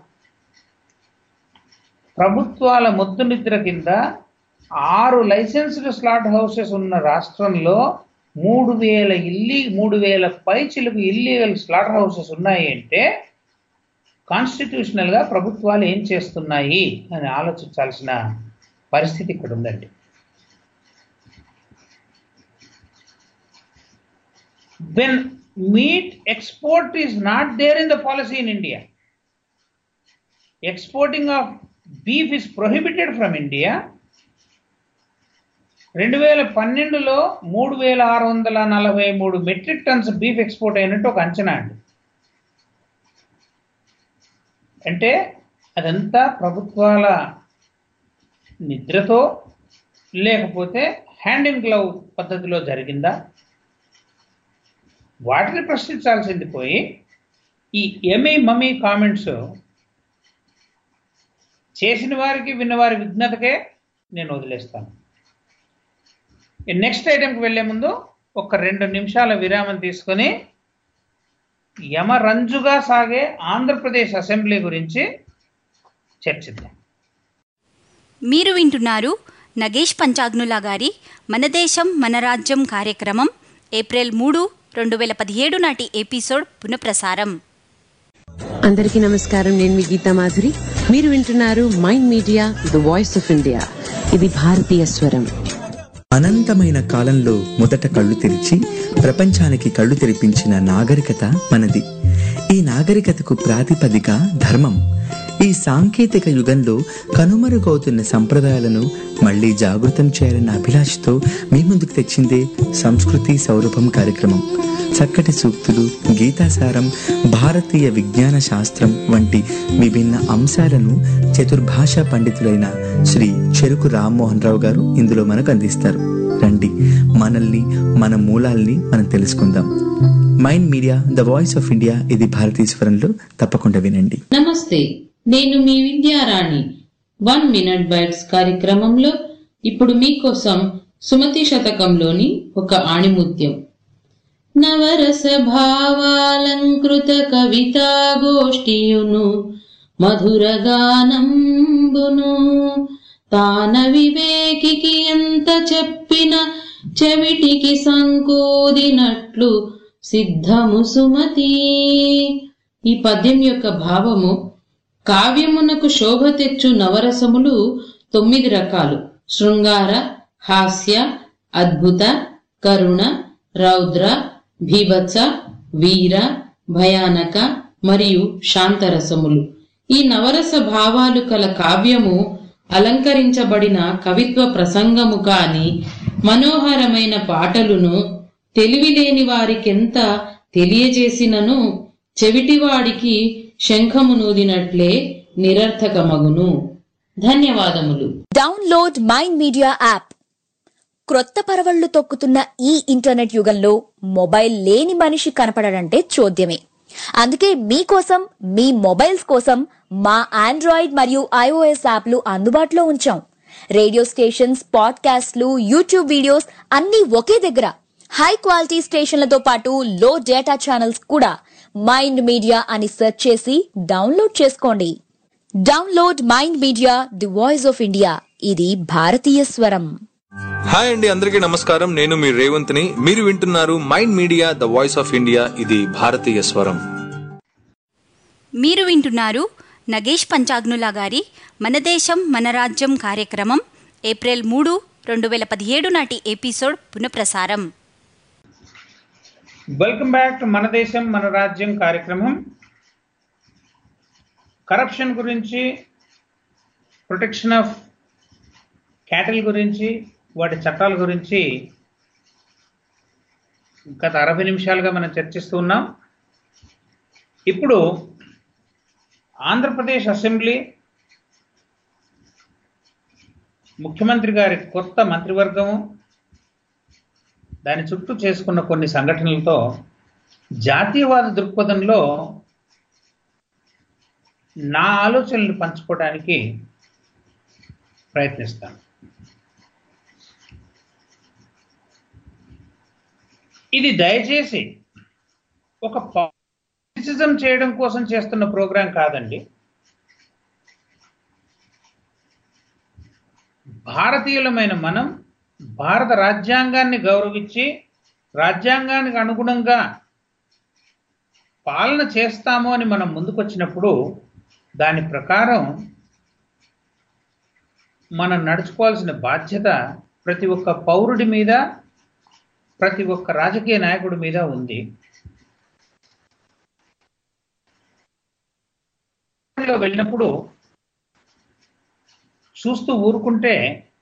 ప్రభుత్వాల మొద్దు నిద్ర కింద ఆరు లైసెన్స్డ్ స్లాట్ హౌసెస్ ఉన్న రాష్ట్రంలో మూడు వేల ఇల్లి మూడు వేల పైచిలకు ఇల్లీగల్ స్లాటర్ హౌసెస్ ఉన్నాయి అంటే కాన్స్టిట్యూషనల్గా ప్రభుత్వాలు ఏం చేస్తున్నాయి అని ఆలోచించాల్సిన పరిస్థితి ఇక్కడ ఉందండి when meat export is not there in the policy in India, exporting of beef is prohibited from India. రెండు వేల పన్నెండులో మూడు వేల ఆరు వందల నలభై మూడు మెట్రిక్ టన్స్ బీఫ్ ఎక్స్పోర్ట్ అయినట్టు ఒక అంచనా అండి అంటే అదంతా ప్రభుత్వాల నిద్రతో లేకపోతే హ్యాండ్ ఇన్ గ్లవ్ పద్ధతిలో జరిగిందా వాటిని ప్రశ్నించాల్సింది పోయి ఈ ఎమి మమ్మీ కామెంట్స్ చేసిన వారికి విన్నవారి విఘ్నతకే నేను వదిలేస్తాను నెక్స్ట్ ఐటెంకి వెళ్లే ముందు ఒక రెండు నిమిషాల విరామం తీసుకొని యమరంజుగా సాగే ఆంధ్రప్రదేశ్ అసెంబ్లీ గురించి చర్చిద్దాం మీరు వింటున్నారు నగేష్ పంచాగ్నులా గారి మన దేశం మన రాజ్యం కార్యక్రమం ఏప్రిల్ మూడు రెండు వేల పదిహేడు నాటి ఎపిసోడ్ పునఃప్రసారం అందరికీ నమస్కారం నేను మీ గీతా మాధురి మీరు వింటున్నారు mind media the voice of India ఇది భారతీయ స్వరం అనంతమైన కాలంలో మొదట కళ్ళు తెరిచి ప్రపంచానికి కళ్ళు తెరిపించిన నాగరికత మనది ఈ నాగరికతకు ప్రాతిపదిక ధర్మం ఈ సాంకేతిక యుగంలో కనుమరుగవుతున్న సంప్రదాయాలను మళ్ళీ జాగృతం చేయాలన్న అభిలాషతో మీ ముందుకు తెచ్చిందే సంస్కృతి సౌరభం కార్యక్రమం చక్కటి సూక్తులు గీతాసారం భారతీయ విజ్ఞాన శాస్త్రం వంటి విభిన్న అంశాలను చతుర్భాషా పండితులైన శ్రీ చెరుకు రామ్మోహన్ రావు గారు ఇందులో మనకు అందిస్తారు రండి మనల్ని మన మూలాల్ని మనం తెలుసుకుందాం mind media the voice of India ఇది భారతీయ స్వరంలో తప్పకుండా వినండి నమస్తే నేను మీ విద్యారాణి వన్ మినిట్ బైట్స్ కార్యక్రమంలో ఇప్పుడు మీకోసం సుమతి శతకంలోని ఒక ఆణిముత్యం నవరస భావాలంకృత కవితా గోష్ఠియును మధుర గానంబును తాన వివేకికి ఎంత చెప్పిన చెవిటికి సంకోదినట్లు సిద్ధము సుమతి ఈ పద్యం యొక్క భావము కావ్యమునకు శోభ తెచ్చు నవరసములు తొమ్మిది రకాలు శృంగార హాస్య అద్భుత కరుణ రౌద్ర భీభత్స వీర భయానక మరియు శాంతరసములు ఈ నవరస భావాలు కల కావ్యము అలంకరించబడిన కవిత్వ ప్రసంగము కాని మనోహరమైన పాటలును తెలివిలేని వారికెంత తెలియజేసినను చెవిటివాడికి శంఖమునూదినట్లే నిరర్థకమగును ధన్యవాదములు డౌన్లోడ్ మైండ్ మీడియా యాప్ క్రొత్త పరవళ్లు తొక్కుతున్న ఈ ఇంటర్నెట్ యుగంలో మొబైల్ లేని మనిషి కనపడడంటే చోద్యమే అందుకే మీకోసం మీ మొబైల్స్ కోసం మా ఆండ్రాయిడ్ మరియు ఐఓఎస్ యాప్లు అందుబాటులో ఉంచాం రేడియో స్టేషన్స్ పాడ్కాస్ట్లు యూట్యూబ్ వీడియోస్ అన్నీ ఒకే దగ్గర హై క్వాలిటీ స్టేషన్లతో పాటు లో డేటా ఛానల్స్ కూడా మైండ్ మీడియా అని సెర్చ్ చేసి డౌన్లోడ్ చేసుకోండి download mind media the voice of India ఇది భారతీయ స్వరం హాయ్ అండి అందరికీ నమస్కారం నేను మీ రేవంత్ని మీరు వింటున్నారు mind media the voice of India ఇది భారతీయ స్వరం మీరు వింటున్నారు నగేష్ పంచాగ్నులా గారి మన దేశం మన రాజ్యం కార్యక్రమం ఏప్రిల్ మూడు రెండు వేల పదిహేడు నాటి ఎపిసోడ్ పునఃప్రసారం వెల్కమ్ బ్యాక్ టు మన దేశం మన రాజ్యం కార్యక్రమం కరప్షన్ గురించి ప్రొటెక్షన్ ఆఫ్ క్యాటిల్ గురించి వాటి చట్టాల గురించి గత అరవై నిమిషాలుగా మనం చర్చిస్తూ ఉన్నాం ఇప్పుడు ఆంధ్రప్రదేశ్ అసెంబ్లీ ముఖ్యమంత్రి గారి కొత్త మంత్రివర్గము దాని చుట్టూ చేసుకున్న కొన్ని సంఘటనలతో జాతీయవాద దృక్పథంలో నా ఆలోచనలు పంచుకోవడానికి ప్రయత్నిస్తాను ఇది దయచేసి ఒక పాలిటిసిజం చేయడం కోసం చేస్తున్న ప్రోగ్రాం కాదండి భారతీయులమైన మనం భారత రాజ్యాంగాన్ని గౌరవించి రాజ్యాంగానికి అనుగుణంగా పాలన చేస్తాము అని మనం ముందుకొచ్చినప్పుడు దాని ప్రకారం మనం నడుచుకోవాల్సిన బాధ్యత ప్రతి ఒక్క పౌరుడి మీద ప్రతి ఒక్క రాజకీయ నాయకుడి మీద ఉంది లో వెళ్ళినప్పుడు చూస్తూ ఊరుకుంటే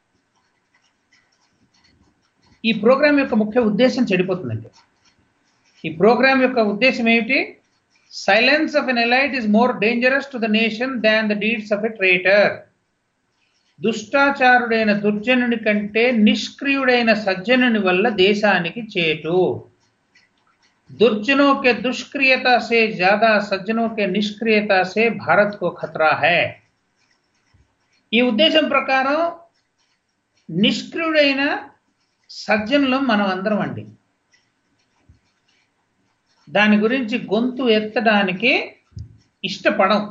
ఈ ప్రోగ్రాం యొక్క ముఖ్య ఉద్దేశం చెడిపోతుందండి ఈ ప్రోగ్రాం యొక్క ఉద్దేశం ఏమిటి silence of an elite is more dangerous to the nation than the deeds of a traitor దుష్టాచారుడైన దుర్జనుని కంటే నిష్క్రియుడైన సజ్జనుని వల్ల దేశానికి చేటు दुर्जनों के दुष्क्रियता से ज्यादा सज्जनों के निष्क्रियता से भारत को खतरा है ఈ ఉద్దేశం ప్రకారం నిష్క్రియుడైన సజ్జనులం మనం అందరం అండి దాని గురించి గొంతు ఎత్తడానికి ఇష్టపడం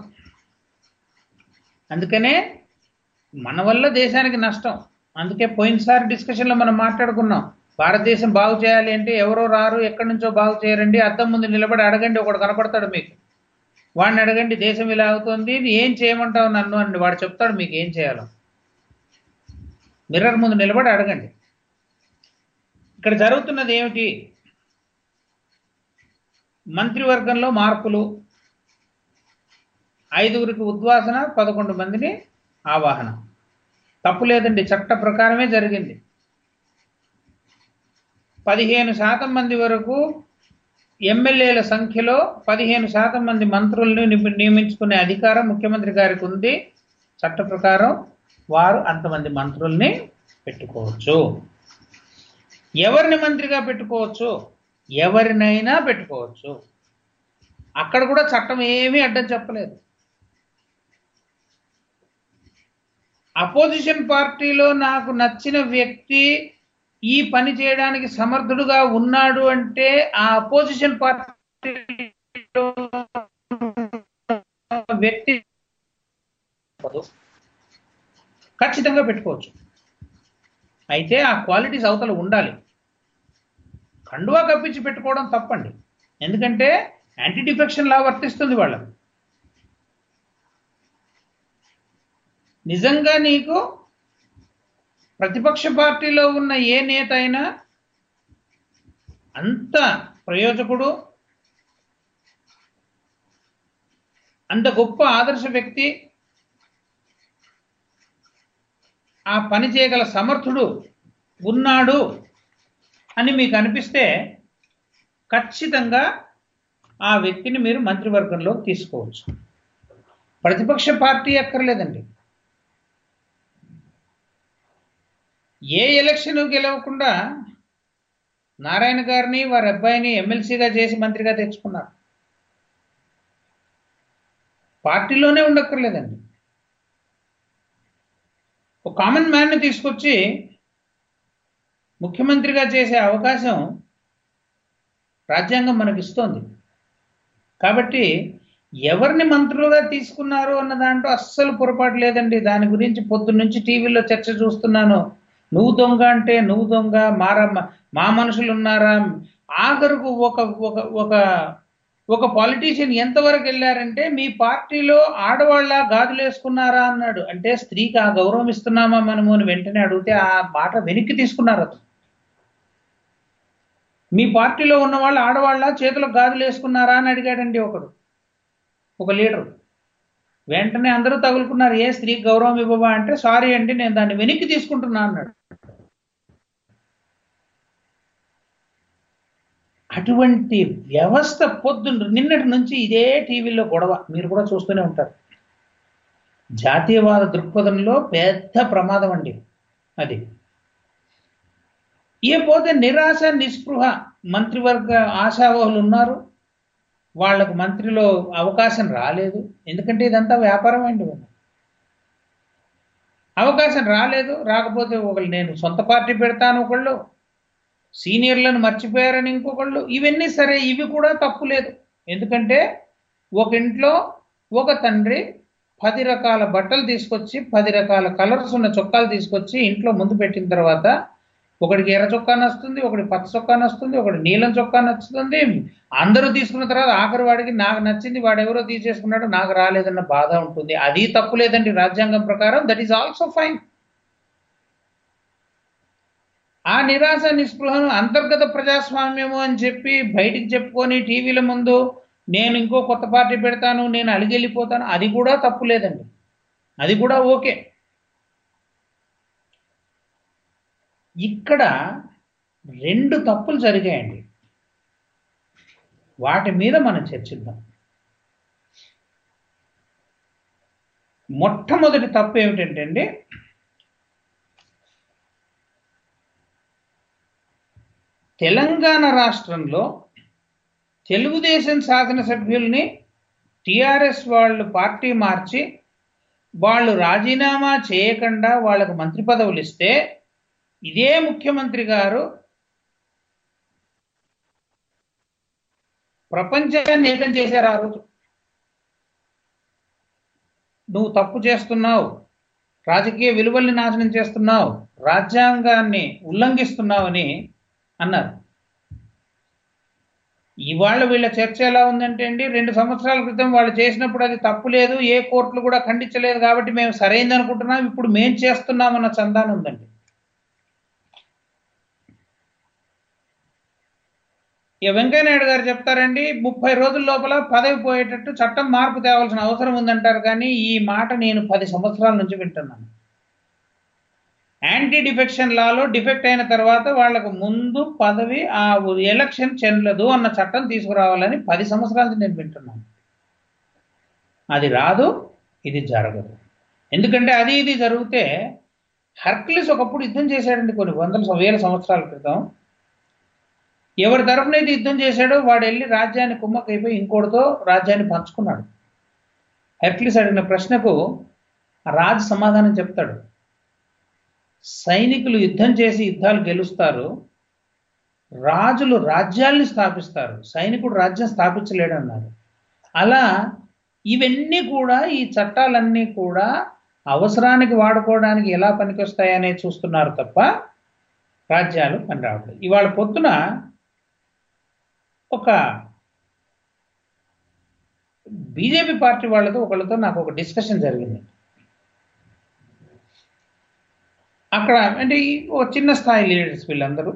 అందుకనే మన వల్ల దేశానికి నష్టం అందుకే పోయినసారి డిస్కషన్లో మనం మాట్లాడుకున్నాం భారతదేశం బాగు చేయాలి అంటే ఎవరో రారు ఎక్కడి నుంచో బాగు చేయరండి అద్దం ముందు నిలబడి అడగండి ఒకడు కనపడతాడు మీకు వాడిని అడగండి దేశం ఇలా అవుతుంది ఏం చేయమంటావు నన్ను అని వాడు చెప్తాడు మీకు ఏం చేయాలో మిర్రర్ ముందు నిలబడి అడగండి ఇక్కడ జరుగుతున్నది ఏమిటి మంత్రివర్గంలో మార్పులు ఐదుగురికి ఉద్వాసన పదకొండు మందిని ఆవాహన తప్పు లేదండి చట్ట ప్రకారమే జరిగింది పదిహేను శాతం మంది వరకు ఎమ్మెల్యేల సంఖ్యలో పదిహేను శాతం మంది మంత్రులను నియమి- నియమించుకునే అధికారం ముఖ్యమంత్రి గారికి ఉంది చట్ట ప్రకారం వారు అంతమంది మంత్రుల్ని పెట్టుకోవచ్చు ఎవరిని మంత్రిగా పెట్టుకోవచ్చు ఎవరినైనా పెట్టుకోవచ్చు అక్కడ కూడా చట్టం ఏమీ అడ్డం చెప్పలేదు అపోజిషన్ పార్టీలో నాకు నచ్చిన వ్యక్తి ఈ పని చేయడానికి సమర్థుడుగా ఉన్నాడు అంటే ఆ అపోజిషన్ పార్టీ వ్యక్తి ఖచ్చితంగా పెట్టుకోవచ్చు అయితే ఆ క్వాలిటీస్ అవతల ఉండాలి కండువా కప్పించి పెట్టుకోవడం తప్పండి ఎందుకంటే యాంటీ డిఫెక్షన్ లా వర్తిస్తుంది వాళ్ళకు నిజంగా నీకు ప్రతిపక్ష పార్టీలో ఉన్న ఏ నేత అయినా అంత ప్రయోజకుడు అంత గొప్ప ఆదర్శ వ్యక్తి ఆ పని చేయగల సమర్థుడు ఉన్నాడు అని మీకు అనిపిస్తే ఖచ్చితంగా ఆ వ్యక్తిని మీరు మంత్రివర్గంలో తీసుకోవచ్చు ప్రతిపక్ష పార్టీ అక్కర్లేదండి ఏ ఎలక్షన్ గెలవకుండా నారాయణ గారిని వారి అబ్బాయిని ఎమ్మెల్సీగా చేసి మంత్రిగా తెచ్చుకున్నారు పార్టీలోనే ఉండక్కర్లేదండి ఒక కామన్ మ్యాన్ని తీసుకొచ్చి ముఖ్యమంత్రిగా చేసే అవకాశం రాజ్యాంగం మనకి ఇస్తోంది కాబట్టి ఎవరిని మంత్రులుగా తీసుకున్నారు అన్న దాంట్లో అస్సలు పొరపాటు లేదండి దాని గురించి పొద్దున్న నుంచి టీవీలో చర్చ చూస్తున్నాను నువ్వు దొంగ అంటే నువ్వు దొంగ మారా మా మనుషులు ఉన్నారా ఆఖరుకు ఒక ఒక ఒక ఒక పాలిటీషియన్ ఎంతవరకు వెళ్ళారంటే మీ పార్టీలో ఆడవాళ్ళ గాజులు వేసుకున్నారా అన్నాడు అంటే స్త్రీకి ఆ గౌరవం ఇస్తున్నామా మనము అని వెంటనే అడిగితే ఆ మాట వెనక్కి తీసుకున్నారు అతను మీ పార్టీలో ఉన్న వాళ్ళు ఆడవాళ్ళ చేతులకు గాజులు వేసుకున్నారా అని అడిగాడండి ఒకడు ఒక లీడరు వెంటనే అందరూ తగులుకున్నారు ఏ స్త్రీకి గౌరవం ఇవ్వవా అంటే సారీ అండి నేను దాన్ని వెనక్కి తీసుకుంటున్నా అన్నాడు అటువంటి వ్యవస్థ పొద్దున్న నిన్నటి నుంచి ఇదే టీవీలో గొడవ మీరు కూడా చూస్తూనే ఉంటారు జాతీయవాద దృక్పథంలో పెద్ద ప్రమాదం అండి అది ఏ పోతే నిరాశ నిస్పృహ మంత్రివర్గ ఆశావహులు ఉన్నారు వాళ్లకు మంత్రిలో అవకాశం రాలేదు ఎందుకంటే ఇదంతా వ్యాపారం అండి అవకాశం రాలేదు రాకపోతే ఒకళ్ళు నేను సొంత పార్టీ పెడతాను ఒకళ్ళు సీనియర్లను మర్చిపోయారని ఇంకొకళ్ళు ఇవన్నీ సరే ఇవి కూడా తప్పు లేదు ఎందుకంటే ఒక ఇంట్లో ఒక తండ్రి పది రకాల బట్టలు తీసుకొచ్చి పది రకాల కలర్స్ ఉన్న చొక్కాలు తీసుకొచ్చి ఇంట్లో ముందు పెట్టిన తర్వాత ఒకడికి ఎర్ర చొక్కా నచ్చుతుంది ఒకటి పచ్చ చొక్కా నచ్చుతుంది ఒకటి నీలం చొక్కా నచ్చుతుంది అందరూ తీసుకున్న తర్వాత ఆఖరి వాడికి నాకు నచ్చింది వాడు ఎవరో తీసేసుకున్నాడు నాకు రాలేదన్న బాధ ఉంటుంది అది తప్పు లేదండి రాజ్యాంగం ప్రకారం దట్ ఈస్ ఆల్సో ఫైన్ ఆ నిరాశ నిస్పృహను అంతర్గత ప్రజాస్వామ్యము అని చెప్పి బయటికి చెప్పుకొని టీవీల ముందు నేను ఇంకో కొత్త పార్టీ పెడతాను నేను అలిగెళ్ళిపోతాను అది కూడా తప్పు లేదండి అది కూడా ఓకే ఇక్కడ రెండు తప్పులు జరిగాయండి వాటి మీద మనం చర్చిద్దాం మొట్టమొదటి తప్పు ఏమిటంటే అండి తెలంగాణ రాష్ట్రంలో తెలుగుదేశం శాసనసభ్యుల్ని టిఆర్ఎస్ వాళ్ళు పార్టీ మార్చి వాళ్ళు రాజీనామా చేయకుండా వాళ్ళకు మంత్రి పదవులు ఇస్తే ఇదే ముఖ్యమంత్రి గారు ప్రపంచాన్ని ఏకం చేశారు ఆ రోజు నువ్వు తప్పు చేస్తున్నావు రాజకీయ విలువల్ని నాశనం చేస్తున్నావు రాజ్యాంగాన్ని ఉల్లంఘిస్తున్నావని అన్నారు ఇవాళ వీళ్ళ చర్చ ఎలా ఉందంటే అండి రెండు సంవత్సరాల క్రితం వాళ్ళు చేసినప్పుడు అది తప్పు లేదు ఏ కోర్టులు కూడా ఖండించలేదు కాబట్టి మేము సరైంది అనుకుంటున్నాం ఇప్పుడు మేం చేస్తున్నామన్న చందానం ఉందండి ఇక వెంకయ్యనాయుడు గారు చెప్తారండి ముప్పై రోజుల లోపల పదవి పోయేటట్టు చట్టం మార్పు తేవాల్సిన అవసరం ఉందంటారు కానీ ఈ మాట నేను పది సంవత్సరాల నుంచి వింటున్నాను యాంటీ డిఫెక్షన్ లాలో డిఫెక్ట్ అయిన తర్వాత వాళ్లకు ముందు పదవి ఆ ఎలక్షన్ చెల్లదు అన్న చట్టం తీసుకురావాలని పది సంవత్సరాల నుంచి నేను వింటున్నాను అది రాదు ఇది జరగదు ఎందుకంటే అది ఇది జరిగితే హర్క్లిస్ ఒకప్పుడు యుద్ధం చేశాడండి కొన్ని వందల వేల సంవత్సరాల క్రితం ఎవరి తరఫున అయితే యుద్ధం చేశాడో వాడు వెళ్ళి రాజ్యాన్ని కుమ్మకైపోయి ఇంకోటితో రాజ్యాన్ని పంచుకున్నాడు హెర్క్లిస్ అడిగిన ప్రశ్నకు రాజు సమాధానం చెప్తాడు సైనికులు యుద్ధం చేసి యుద్ధాలు గెలుస్తారు రాజులు రాజ్యాల్ని స్థాపిస్తారు సైనికుడు రాజ్యం స్థాపించలేడు అన్నారు అలా ఇవన్నీ కూడా ఈ చట్టాలన్నీ కూడా అవసరానికి వాడుకోవడానికి ఎలా పనికొస్తాయనే చూస్తున్నారు తప్ప రాజ్యాలు పని రావట్లేదు ఇవాళ పొద్దున ఒక బీజేపీ పార్టీ వాళ్ళతో ఒకళ్ళతో నాకు ఒక డిస్కషన్ జరిగింది అక్కడ అంటే ఒక చిన్న స్థాయి లీడర్స్ వీళ్ళందరూ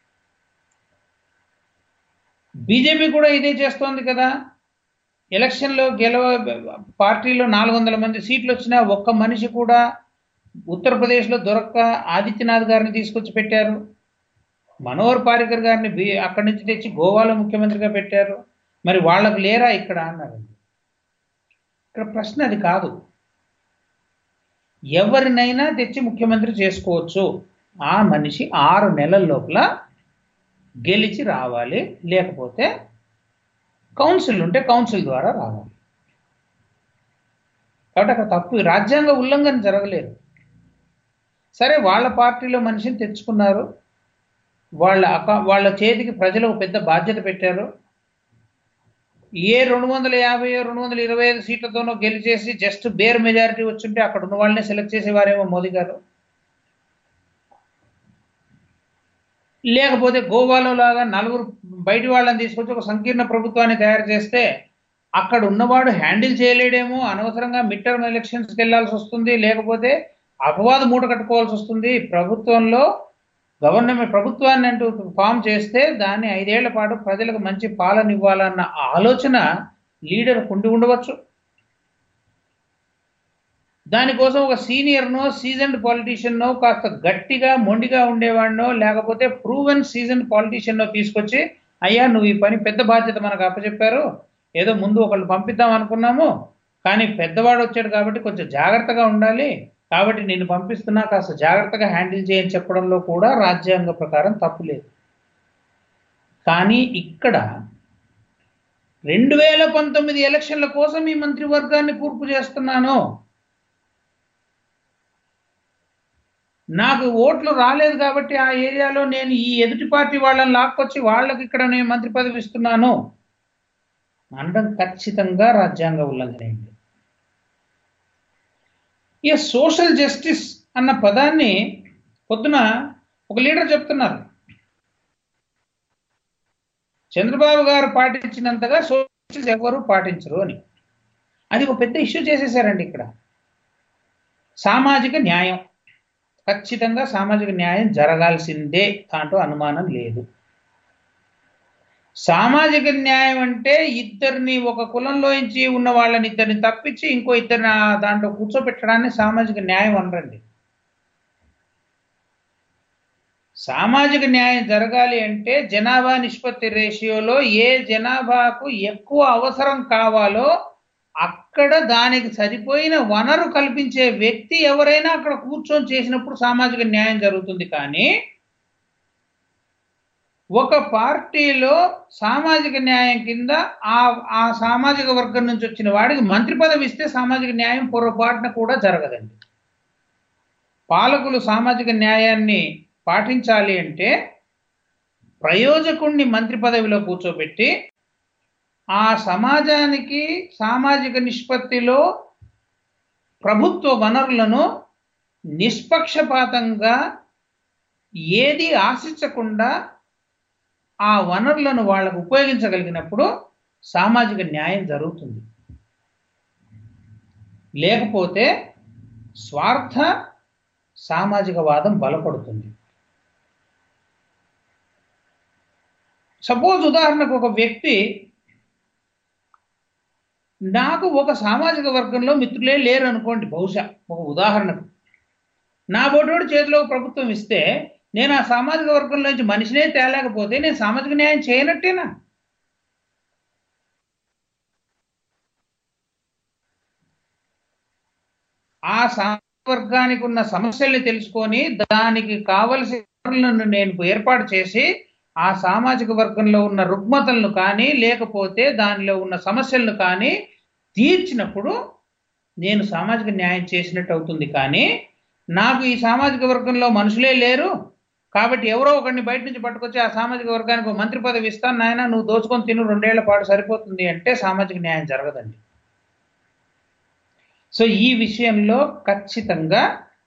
బీజేపీ కూడా ఇదే చేస్తోంది కదా ఎలక్షన్లో గెలవ పార్టీలో నాలుగు వందల మంది సీట్లు వచ్చినా ఒక్క మనిషి కూడా ఉత్తరప్రదేశ్లో దొరక్క ఆదిత్యనాథ్ గారిని తీసుకొచ్చి పెట్టారు మనోహర్ పారికర్ గారిని బి అక్కడి నుంచి తెచ్చి గోవాలో ముఖ్యమంత్రిగా పెట్టారు మరి వాళ్ళకు లేరా ఇక్కడ అన్నారు ఇక్కడ ప్రశ్న అది కాదు ఎవరినైనా తెచ్చి ముఖ్యమంత్రి చేసుకోవచ్చు ఆ మనిషి ఆరు నెలల లోపల గెలిచి రావాలి లేకపోతే కౌన్సిల్ ఉంటే కౌన్సిల్ ద్వారా రావాలి కాబట్టి అక్కడ తప్పు రాజ్యాంగ ఉల్లంఘన జరగలేదు సరే వాళ్ళ పార్టీలో మనిషిని తెచ్చుకున్నారు వాళ్ళ అక వాళ్ళ చేతికి ప్రజలకు పెద్ద బాధ్యత పెట్టారు ఏ రెండు వందల యాభై రెండు వందల ఇరవై ఐదు సీట్లతోనో గెలిచేసి జస్ట్ బేర్ మెజారిటీ వచ్చుంటే అక్కడ ఉన్న వాళ్ళనే సెలెక్ట్ చేసేవారేమో మోదీ గారు లేకపోతే గోవాలో లాగా నలుగురు బయటి వాళ్ళని తీసుకొచ్చి ఒక సంకీర్ణ ప్రభుత్వాన్ని తయారు చేస్తే అక్కడ ఉన్నవాడు హ్యాండిల్ చేయలేడేమో అనవసరంగా మిడ్ టర్మ్ ఎలక్షన్స్కి వెళ్ళాల్సి వస్తుంది లేకపోతే అపవాదు మూట కట్టుకోవాల్సి వస్తుంది ప్రభుత్వంలో గవర్నమెంట్ ప్రభుత్వాన్ని అంటూ ఫామ్ చేస్తే దాన్ని ఐదేళ్ల పాటు ప్రజలకు మంచి పాలన ఇవ్వాలన్న ఆలోచన లీడర్ ఉండి ఉండవచ్చు దానికోసం ఒక సీనియర్నో సీజన్డ్ పాలిటీషియన్నో కాస్త గట్టిగా మొండిగా ఉండేవాడినో లేకపోతే ప్రూవెన్ సీజన్ పాలిటీషియన్నో తీసుకొచ్చి అయ్యా నువ్వు ఈ పని పెద్ద బాధ్యత మనకు అప్పచెప్పారు ఏదో ముందు ఒకళ్ళు పంపిద్దాం అనుకున్నాము కానీ పెద్దవాడు వచ్చాడు కాబట్టి కొంచెం జాగ్రత్తగా ఉండాలి కాబట్టి నేను పంపిస్తున్నా కాస్త జాగ్రత్తగా హ్యాండిల్ చేయని చెప్పడంలో కూడా రాజ్యాంగ ప్రకారం తప్పు లేదు కానీ ఇక్కడ రెండు వేల పంతొమ్మిది ఎలక్షన్ల కోసం ఈ మంత్రివర్గాన్ని కూర్పు చేస్తున్నాను నాకు ఓట్లు రాలేదు కాబట్టి ఆ ఏరియాలో నేను ఈ ఎదుటి పార్టీ వాళ్ళని లాక్కొచ్చి వాళ్ళకి ఇక్కడ నేను మంత్రి పదవి ఇస్తున్నాను అనడం ఖచ్చితంగా రాజ్యాంగ ఉల్లంఘన అండి ఈ సోషల్ జస్టిస్ అన్న పదాన్ని పొద్దున ఒక లీడర్ చెప్తున్నారు చంద్రబాబు గారు పాటించినంతగా సోషల్ ఎవరు పాటించరు అని అది ఒక పెద్ద ఇష్యూ చేసేసారండి ఇక్కడ సామాజిక న్యాయం ఖచ్చితంగా సామాజిక న్యాయం జరగాల్సిందే దాంట్లో అనుమానం లేదు సామాజిక న్యాయం అంటే ఇద్దరిని ఒక కులంలోంచి ఉన్న వాళ్ళని ఇద్దరిని తప్పించి ఇంకో ఇద్దరిని ఆ దాంట్లో కూర్చోబెట్టడాన్ని సామాజిక న్యాయం అనరండి సామాజిక న్యాయం జరగాలి అంటే జనాభా నిష్పత్తి రేషియోలో ఏ జనాభాకు ఎక్కువ అవసరం కావాలో అక్కడ దానికి సరిపోయిన వనరు కల్పించే వ్యక్తి ఎవరైనా అక్కడ కూర్చొని చేసినప్పుడు సామాజిక న్యాయం జరుగుతుంది కానీ ఒక పార్టీలో సామాజిక న్యాయం కింద ఆ ఆ సామాజిక వర్గం నుంచి వచ్చిన వాడికి మంత్రి పదవి ఇస్తే సామాజిక న్యాయం పొరపాటున కూడా జరగదండి పాలకులు సామాజిక న్యాయాన్ని పాటించాలి అంటే ప్రయోజకుణ్ణి మంత్రి పదవిలో కూర్చోబెట్టి ఆ సమాజానికి సామాజిక నిష్పత్తిలో ప్రభుత్వ వనరులను నిష్పక్షపాతంగా ఏది ఆశించకుండా ఆ వనరులను వాళ్ళకు ఉపయోగించగలిగినప్పుడు సామాజిక న్యాయం జరుగుతుంది లేకపోతే స్వార్థ సామాజిక వాదం బలపడుతుంది సపోజ్ ఉదాహరణకు ఒక వ్యక్తి నాకు ఒక సామాజిక వర్గంలో మిత్రులే లేరు అనుకోండి బహుశా ఒక ఉదాహరణకు నా బోటోడు చేతిలో ప్రభుత్వం ఇస్తే నేను ఆ సామాజిక వర్గంలో నుంచి మనిషినే తేలేకపోతే నేను సామాజిక న్యాయం చేయనట్టేనా ఆ సామాజిక వర్గానికి ఉన్న సమస్యల్ని తెలుసుకొని దానికి కావలసిన వనరులను నేను ఏర్పాటు చేసి ఆ సామాజిక వర్గంలో ఉన్న రుగ్మతలను కానీ లేకపోతే దానిలో ఉన్న సమస్యలను కానీ తీర్చినప్పుడు నేను సామాజిక న్యాయం చేసినట్టు అవుతుంది కానీ నాకు ఈ సామాజిక వర్గంలో మనుషులే లేరు కాబట్టి ఎవరో ఒకరిని బయట నుంచి పట్టుకొచ్చి ఆ సామాజిక వర్గానికి ఒక మంత్రి పదవి ఇస్తాను నాయన నువ్వు దోచుకొని తిను రెండేళ్ల పాటు సరిపోతుంది అంటే సామాజిక న్యాయం జరగదండి సో ఈ విషయంలో ఖచ్చితంగా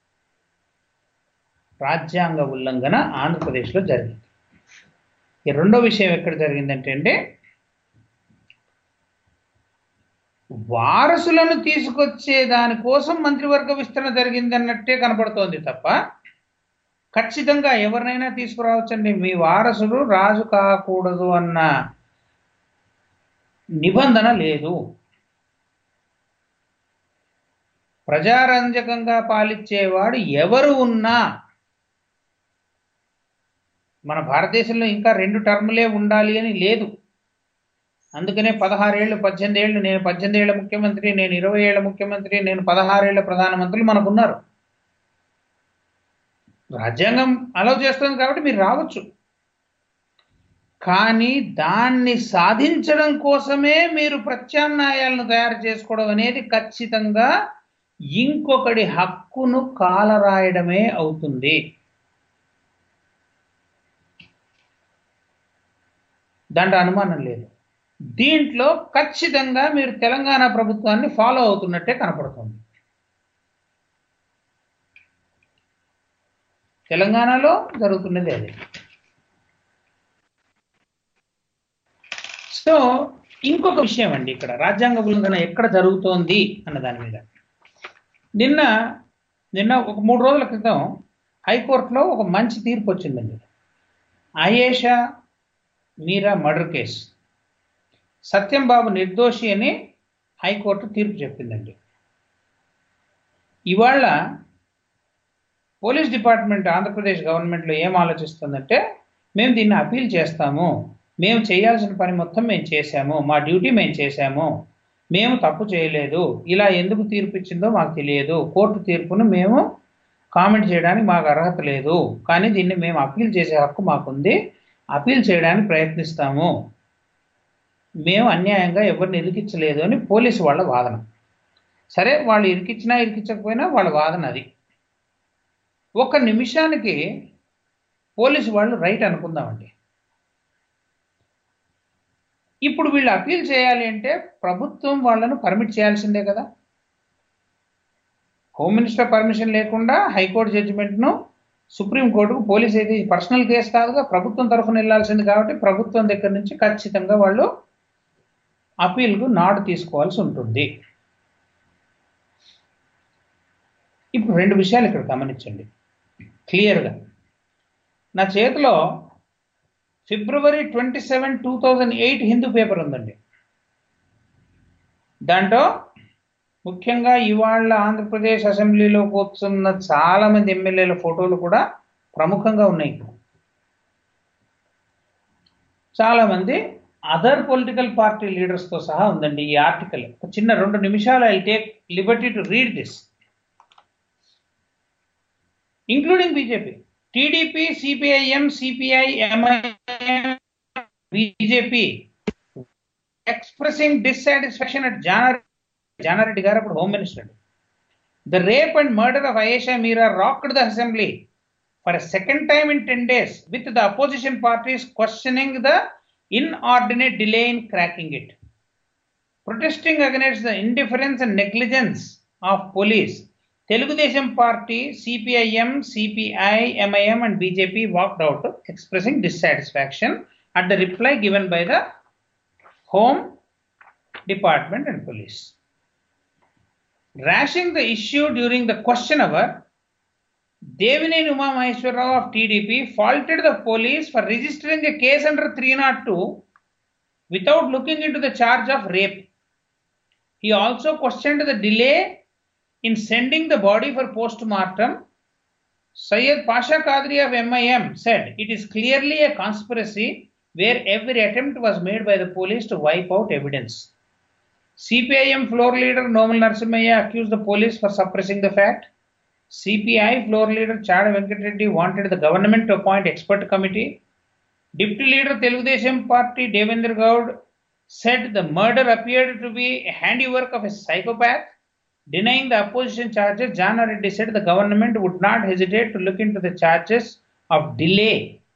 రాజ్యాంగ ఉల్లంఘన ఆంధ్రప్రదేశ్లో జరిగింది ఈ రెండో విషయం ఎక్కడ జరిగిందంటే అండి వారసులను తీసుకొచ్చే దానికోసం మంత్రివర్గ విస్తరణ జరిగిందన్నట్టే కనపడుతోంది తప్ప ఖచ్చితంగా ఎవరినైనా తీసుకురావచ్చండి మీ వారసుడు రాజు కాకూడదు అన్న నిబంధన లేదు ప్రజారంజకంగా పాలించేవాడు ఎవరు ఉన్నా మన భారతదేశంలో ఇంకా రెండు టర్ములే ఉండాలి అని లేదు అందుకనే పదహారేళ్ళు పద్దెనిమిది ఏళ్ళు నేను పద్దెనిమిది ఏళ్ళ ముఖ్యమంత్రి నేను ఇరవై ఏళ్ళ ముఖ్యమంత్రి నేను పదహారేళ్ల ప్రధానమంత్రులు మనకున్నారు రాజ్యాంగం అలౌ చేస్తుంది కాబట్టి మీరు రావచ్చు కానీ దాన్ని సాధించడం కోసమే మీరు ప్రత్యామ్నాయాలను తయారు చేసుకోవడం అనేది ఖచ్చితంగా ఇంకొకటి హక్కును కాలరాయడమే అవుతుంది దాంట్లో అనుమానం లేదు దీంట్లో ఖచ్చితంగా మీరు తెలంగాణ ప్రభుత్వాన్ని ఫాలో అవుతున్నట్టే కనపడుతుంది తెలంగాణలో జరుగుతున్నది అదే సో ఇంకొక విషయం అండి ఇక్కడ రాజ్యాంగ ఉల్లంఘన ఎక్కడ జరుగుతోంది అన్న దాని మీద నిన్న నిన్న ఒక మూడు రోజుల క్రితం హైకోర్టులో ఒక మంచి తీర్పు వచ్చిందండి ఆయేషా మీరా మర్డర్ కేస్ సత్యం బాబు నిర్దోషి అని హైకోర్టు తీర్పు చెప్పిందండి ఇవాళ పోలీస్ డిపార్ట్మెంట్ ఆంధ్రప్రదేశ్ గవర్నమెంట్లో ఏం ఆలోచిస్తుందంటే మేము దీన్ని అపీల్ చేస్తాము మేము చేయాల్సిన పని మొత్తం మేము చేశాము మా డ్యూటీ మేము చేశాము మేము తప్పు చేయలేదు ఇలా ఎందుకు తీర్పు ఇచ్చిందో మాకు తెలియదు కోర్టు తీర్పును మేము కామెంట్ చేయడానికి మాకు అర్హత లేదు కానీ దీన్ని మేము అపీల్ చేసే హక్కు మాకుంది అపీల్ చేయడానికి ప్రయత్నిస్తాము మేము అన్యాయంగా ఎవరిని ఇరికించలేదు అని పోలీసు వాళ్ళ వాదన సరే వాళ్ళు ఇరికిచ్చినా ఇరికించకపోయినా వాళ్ళ వాదన అది ఒక నిమిషానికి పోలీసు వాళ్ళు రైట్ అనుకుందామండి ఇప్పుడు వీళ్ళు అపీల్ చేయాలి అంటే ప్రభుత్వం వాళ్ళను పర్మిట్ చేయాల్సిందే కదా హోమ్ మినిస్టర్ పర్మిషన్ లేకుండా హైకోర్టు జడ్జిమెంట్ను సుప్రీంకోర్టుకు పోలీస్ అయితే పర్సనల్ కేసు కాదుగా ప్రభుత్వం తరఫున వెళ్ళాల్సింది కాబట్టి ప్రభుత్వం దగ్గర నుంచి ఖచ్చితంగా వాళ్ళు అపీల్కు నాడు తీసుకోవాల్సి ఉంటుంది ఇప్పుడు రెండు విషయాలు ఇక్కడ గమనించండి క్లియర్గా నా చేతిలో February twenty seven two thousand eight Hindu paper ఉందండి దాంట్లో ముఖ్యంగా ఇవాళ ఆంధ్రప్రదేశ్ అసెంబ్లీలో కూర్చున్న చాలా మంది ఎమ్మెల్యేల ఫోటోలు కూడా ప్రముఖంగా ఉన్నాయి ఇక్కడ చాలా మంది అదర్ పొలిటికల్ పార్టీ లీడర్స్ తో సహా ఉందండి ఈ ఆర్టికల్ ఒక చిన్న రెండు నిమిషాలు I take liberty to read this including BJP TDP CPIM CPI MIM BJP expressing dissatisfaction at Jana Reddy Jana Reddy garu అప్పుడు home minister the rape and murder of Ayesha Meera rocked the assembly for a second time in ten days with the opposition parties questioning the inordinate delay in cracking it. Protesting against the indifference and negligence of police, Telugudesam party, CPIM, CPI, MIM and BJP walked out expressing dissatisfaction at the reply given by the Home Department and police. Rashing the issue during the question hour, Devineni Uma Maheshwar Rao of TDP faulted the police for registering a case under 302 without looking into the charge of rape. He also questioned the delay in sending the body for post-mortem. Syed Pasha Qadri of MIM said it is clearly a conspiracy where every attempt was made by the police to wipe out evidence. CPIM floor leader Nomal Narsimaya accused the police for suppressing the fact. CPI floor leader Chada Venkat Reddy wanted the government to appoint expert committee. Deputy leader Telugudesam party Devendra Gaud said the murder appeared to be a handiwork of a psychopath. Denying the opposition charges, Jana Reddy said the government would not hesitate to look into the charges of delay.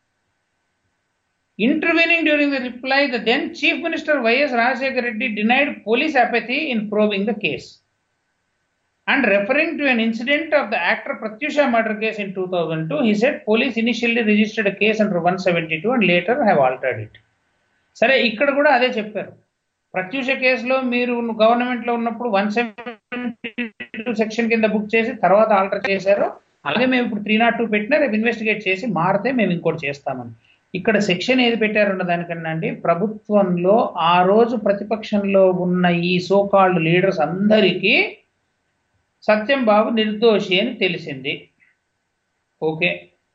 Intervening during the reply, the then Chief Minister Y.S. Rajశేఖర Reddy denied police apathy in probing the case. And referring to an incident of the actor Pratyusha murder case in 2002, he said police initially registered a case under 172 and later have altered it. సరే ఇక్కడ కూడా అదే చెప్పారు ప్రత్యూష కేసులో మీరు government లో ఉన్నప్పుడు one seventy two section కింద బుక్ చేసి తర్వాత ఆల్టర్ చేశారు అలాగే మేము ఇప్పుడు త్రీ నాట్ టూ పెట్టినా రేపు ఇన్వెస్టిగేట్ చేసి మారితే మేము ఇంకోటి చేస్తామని ఇక్కడ సెక్షన్ ఏది పెట్టారన్న దానికన్నా అండి ప్రభుత్వంలో ఆ రోజు ప్రతిపక్షంలో ఉన్న ఈ సోకాల్డ్ లీడర్స్ అందరికీ సత్యం బాబు నిర్దోషి అని తెలిసింది ఓకే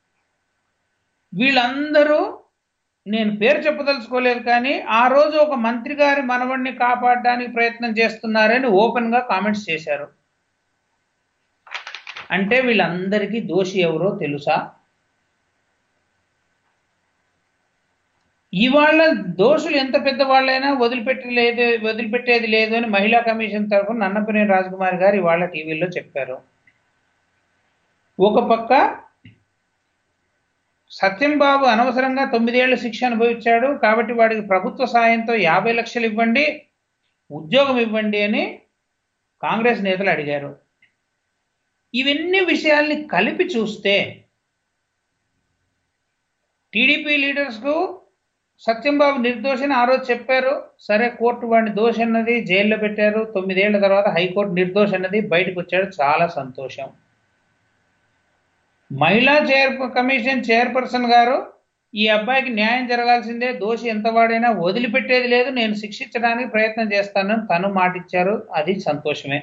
వీళ్ళందరూ నేను పేరు చెప్పదలుచుకోలేదు కానీ ఆ రోజు ఒక మంత్రి గారి మనవడిని కాపాడడానికి ప్రయత్నం చేస్తున్నారని ఓపెన్ గా కామెంట్స్ చేశారు అంటే వీళ్ళందరికీ దోషి ఎవరో తెలుసా ఇవాళ దోషులు ఎంత పెద్ద వాళ్ళైనా వదిలిపెట్టలేదు వదిలిపెట్టేది లేదు అని మహిళా కమిషన్ తరఫున నన్నపనేని రాజకుమారి గారు ఇవాళ టీవీలో చెప్పారు ఒక పక్క సత్యం బాబు అనవసరంగా తొమ్మిదేళ్ల శిక్ష అనుభవించాడు కాబట్టి వాడికి ప్రభుత్వ సాయంతో యాభై లక్షలు ఇవ్వండి ఉద్యోగం ఇవ్వండి అని కాంగ్రెస్ నేతలు అడిగారు ఇవన్నీ విషయాల్ని కలిపి చూస్తే టీడీపీ లీడర్స్కు సత్యంబాబు నిర్దోషిని ఆ రోజు చెప్పారు సరే కోర్టు వాడిని దోషి అన్నది జైల్లో పెట్టారు తొమ్మిదేళ్ల తర్వాత హైకోర్టు నిర్దోషి అన్నది బయటకు వచ్చాడు చాలా సంతోషం మహిళా చైర్ కమిషన్ చైర్పర్సన్ గారు ఈ అబ్బాయికి న్యాయం జరగాల్సిందే దోషి ఎంత వాడైనా వదిలిపెట్టేది లేదు నేను శిక్షించడానికి ప్రయత్నం చేస్తానని తను మాటిచ్చారు అది సంతోషమే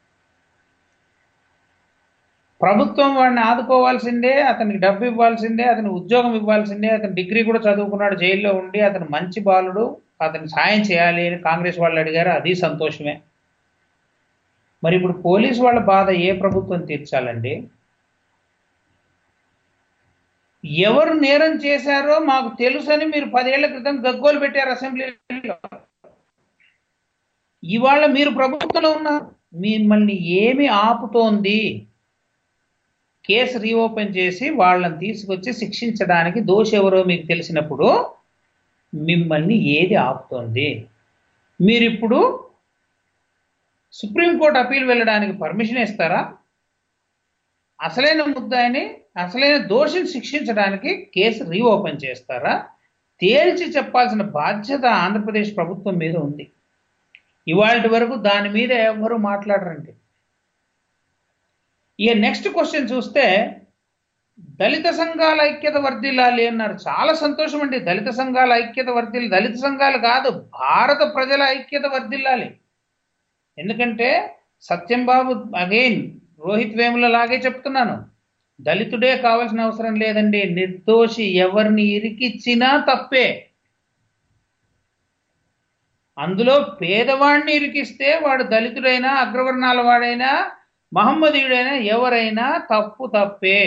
ప్రభుత్వం వాడిని ఆదుకోవాల్సిందే అతనికి డబ్బు ఇవ్వాల్సిందే అతని ఉద్యోగం ఇవ్వాల్సిందే అతని డిగ్రీ కూడా చదువుకున్నాడు జైల్లో ఉండి అతను మంచి బాలుడు అతని సాయం చేయాలి అని కాంగ్రెస్ వాళ్ళు అడిగారు అది సంతోషమే మరి ఇప్పుడు పోలీసు వాళ్ళ బాధ ఏ ప్రభుత్వం తీర్చాలండి ఎవరు నేరం చేశారో మాకు తెలుసని మీరు పదేళ్ల క్రితం గగ్గోలు పెట్టారు అసెంబ్లీలో ఇవాళ మీరు ప్రభుత్వంలో ఉన్నారు మిమ్మల్ని ఏమి ఆపుతోంది కేసు రీఓపెన్ చేసి వాళ్ళని తీసుకొచ్చి శిక్షించడానికి దోషి ఎవరో మీకు తెలిసినప్పుడు మిమ్మల్ని ఏది ఆపుతోంది మీరు ఇప్పుడు సుప్రీంకోర్టు అప్పీల్ వెళ్ళడానికి పర్మిషన్ ఇస్తారా అసలైన ముద్దాయిని అసలైన దోషిని శిక్షించడానికి కేసు రీఓపెన్ చేస్తారా తేల్చి చెప్పాల్సిన బాధ్యత ఆంధ్రప్రదేశ్ ప్రభుత్వం మీద ఉంది ఇవాళ వరకు దాని మీద ఎవరు మాట్లాడరండి ఇక నెక్స్ట్ క్వశ్చన్ చూస్తే దళిత సంఘాల ఐక్యత వర్ధిల్లాలి అన్నారు చాలా సంతోషం అండి దళిత సంఘాల ఐక్యత వర్ధిల్లి దళిత సంఘాలు కాదు భారత ప్రజల ఐక్యత వర్ధిల్లాలి ఎందుకంటే సత్యం బాబు అగైన్ రోహిత్ వేముల లాగే చెప్తున్నాను దళితుడే కావాల్సిన అవసరం లేదండి నిర్దోషి ఎవరిని ఇరికిచ్చినా తప్పే అందులో పేదవాడిని ఇరికిస్తే వాడు దళితుడైనా అగ్రవర్ణాల వాడైనా మహమ్మదీయుడైనా ఎవరైనా తప్పు తప్పే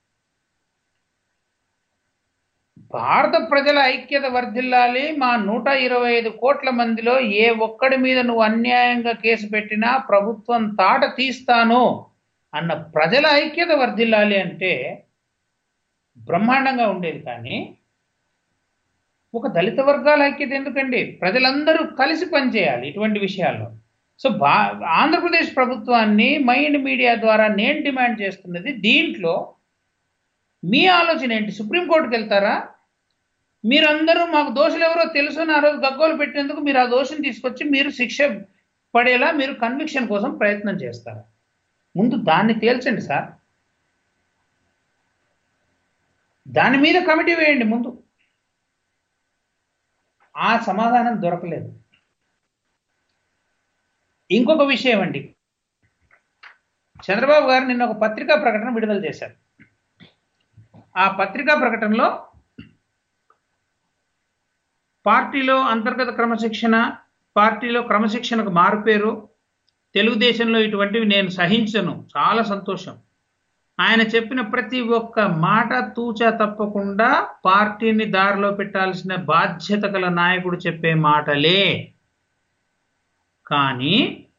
భారత ప్రజల ఐక్యత వర్ధిల్లాలి మా నూట ఇరవై ఐదు కోట్ల మందిలో ఏ ఒక్కడి మీద నువ్వు అన్యాయంగా కేసు పెట్టినా ప్రభుత్వం తాట తీస్తాను అన్న ప్రజల ఐక్యత వర్ధిల్లాలి అంటే బ్రహ్మాండంగా ఉండేది కానీ ఒక దళిత వర్గాల ఐక్యత ఎందుకండి ప్రజలందరూ కలిసి పనిచేయాలి ఇటువంటి విషయాల్లో సో బా ఆంధ్రప్రదేశ్ ప్రభుత్వాన్ని మైండ్ మీడియా ద్వారా నేను డిమాండ్ చేస్తున్నది దీంట్లో మీ ఆలోచన ఏంటి సుప్రీంకోర్టుకి వెళ్తారా మీరందరూ మాకు దోషులు ఎవరో తెలుసు అని ఆ రోజు గగ్గోలు పెట్టినందుకు మీరు ఆ దోషిని తీసుకొచ్చి మీరు శిక్ష పడేలా మీరు కన్విక్షన్ కోసం ప్రయత్నం చేస్తారు ముందు దాన్ని తేల్చండి సార్ దాని మీద కమిటీ వేయండి ముందు ఆ సమాధానం దొరకలేదు ఇంకొక విషయం అండి చంద్రబాబు గారు నిన్న ఒక పత్రికా ప్రకటన విడుదల చేశారు ఆ పత్రికా ప్రకటనలో పార్టీలో అంతర్గత క్రమశిక్షణ పార్టీలో క్రమశిక్షణకు మారుపేరు తెలుగుదేశంలో ఇటువంటివి నేను సహించను చాలా సంతోషం ఆయన చెప్పిన ప్రతి ఒక్క మాట తూచా తప్పకుండా పార్టీని దారిలో పెట్టాల్సిన బాధ్యత గల నాయకుడు చెప్పే మాటలే కానీ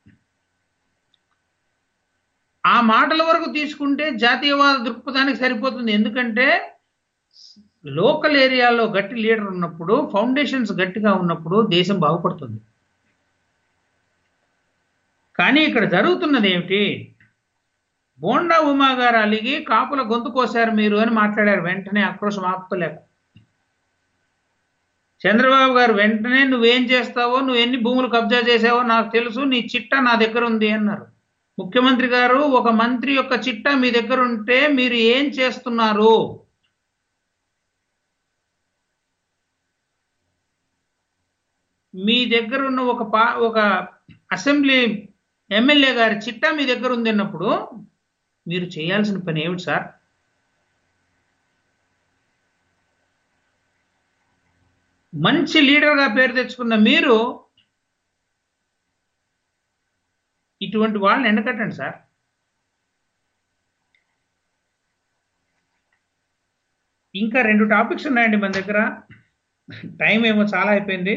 ఆ మాటల వరకు తీసుకుంటే జాతీయవాద దృక్పథానికి సరిపోతుంది ఎందుకంటే లోకల్ ఏరియాలో గట్టి లీడర్ ఉన్నప్పుడు ఫౌండేషన్స్ గట్టిగా ఉన్నప్పుడు దేశం బాగుపడుతుంది కానీ ఇక్కడ జరుగుతున్నది ఏమిటి బోండా ఉమా గారు అలిగి కాపుల గొంతు కోసారు మీరు అని మాట్లాడారు వెంటనే ఆక్రోశం ఆపుకోలేక చంద్రబాబు గారు వెంటనే నువ్వేం చేస్తావో నువ్వు ఎన్ని భూములు కబ్జా చేసావో నాకు తెలుసు నీ చిట్టా నా దగ్గర ఉంది అన్నారు ముఖ్యమంత్రి గారు ఒక మంత్రి యొక్క చిట్టా మీ దగ్గర ఉంటే మీరు ఏం చేస్తున్నారు మీ దగ్గర ఉన్న ఒక పా ఒక అసెంబ్లీ ఎమ్మెల్యే గారి చిట్టా మీ దగ్గర ఉంది అన్నప్పుడు మీరు చేయాల్సిన పని ఏమిటి సార్ మంచి లీడర్గా పేరు తెచ్చుకున్న మీరు ఇటువంటి వాళ్ళని ఎండకట్టండి సార్ ఇంకా రెండు టాపిక్స్ ఉన్నాయండి మన దగ్గర టైం ఏమో చాలా అయిపోయింది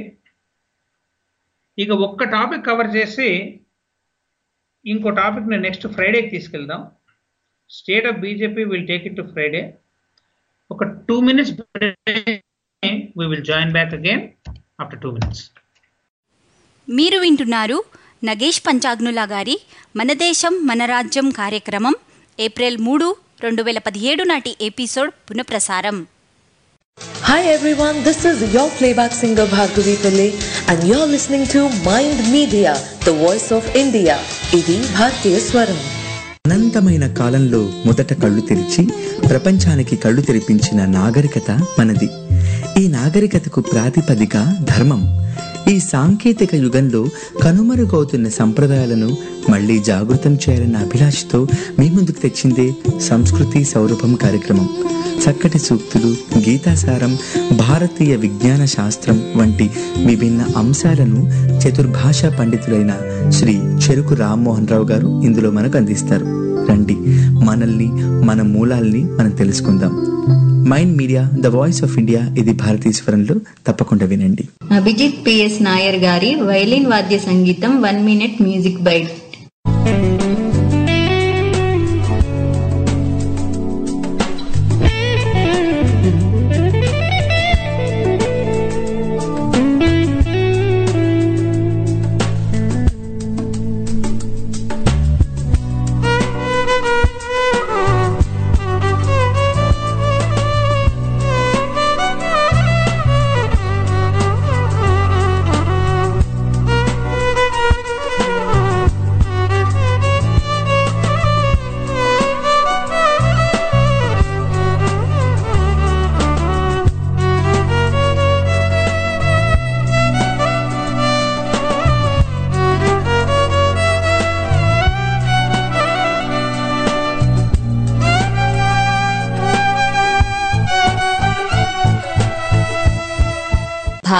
ఇక ఒక్క టాపిక్ కవర్ చేసి ఇంకో టాపిక్ నేను నెక్స్ట్ ఫ్రైడేకి తీసుకెళ్దాం state of BJP will take it to Friday ఒక two minutes we will join back again after two minutes. మీరు వింటున్నారు నగేష్ పంచాగ్నుల గారి మన దేశం మన రాజ్యం కార్యక్రమం ఏప్రిల్ మూడు రెండు వేల పదిహేడు నాటి ఎపిసోడ్ పునఃప్రసారం Hi everyone, this is your playback singer Bhargavi Pillai and you're listening to Mind Media, the voice of India. ఇది భారతీయ స్వరం అనంతమైన కాలంలో మొదట కళ్ళు తెరిచి ప్రపంచానికి కళ్ళు తెరిపించిన నాగరికత మనది ఈ నాగరికతకు ప్రాతిపదిక ధర్మం ఈ సాంకేతిక యుగంలో కనుమరుగవుతున్న సంప్రదాయాలను మళ్ళీ జాగృతం చేయాలన్న అభిలాషతో మీ ముందుకు తెచ్చిందే సంస్కృతి సౌరభం కార్యక్రమం చక్కటి సూక్తులు గీతాసారం భారతీయ విజ్ఞాన శాస్త్రం వంటి విభిన్న అంశాలను చతుర్భాషా పండితులైన శ్రీ చెరుకు రామ్మోహన్ రావు గారు ఇందులో మనకు అందిస్తారు రండి మనల్ని మన మూలాల్ని మనం తెలుసుకుందాం mind media the voice of India ఇది భారతీయ స్వరంలో తప్పకుండా వినండి అభిజిత్ పిఎస్ నాయర్ గారి వైలిన్ వాద్య సంగీతం వన్ మినిట్ మ్యూజిక్ బైట్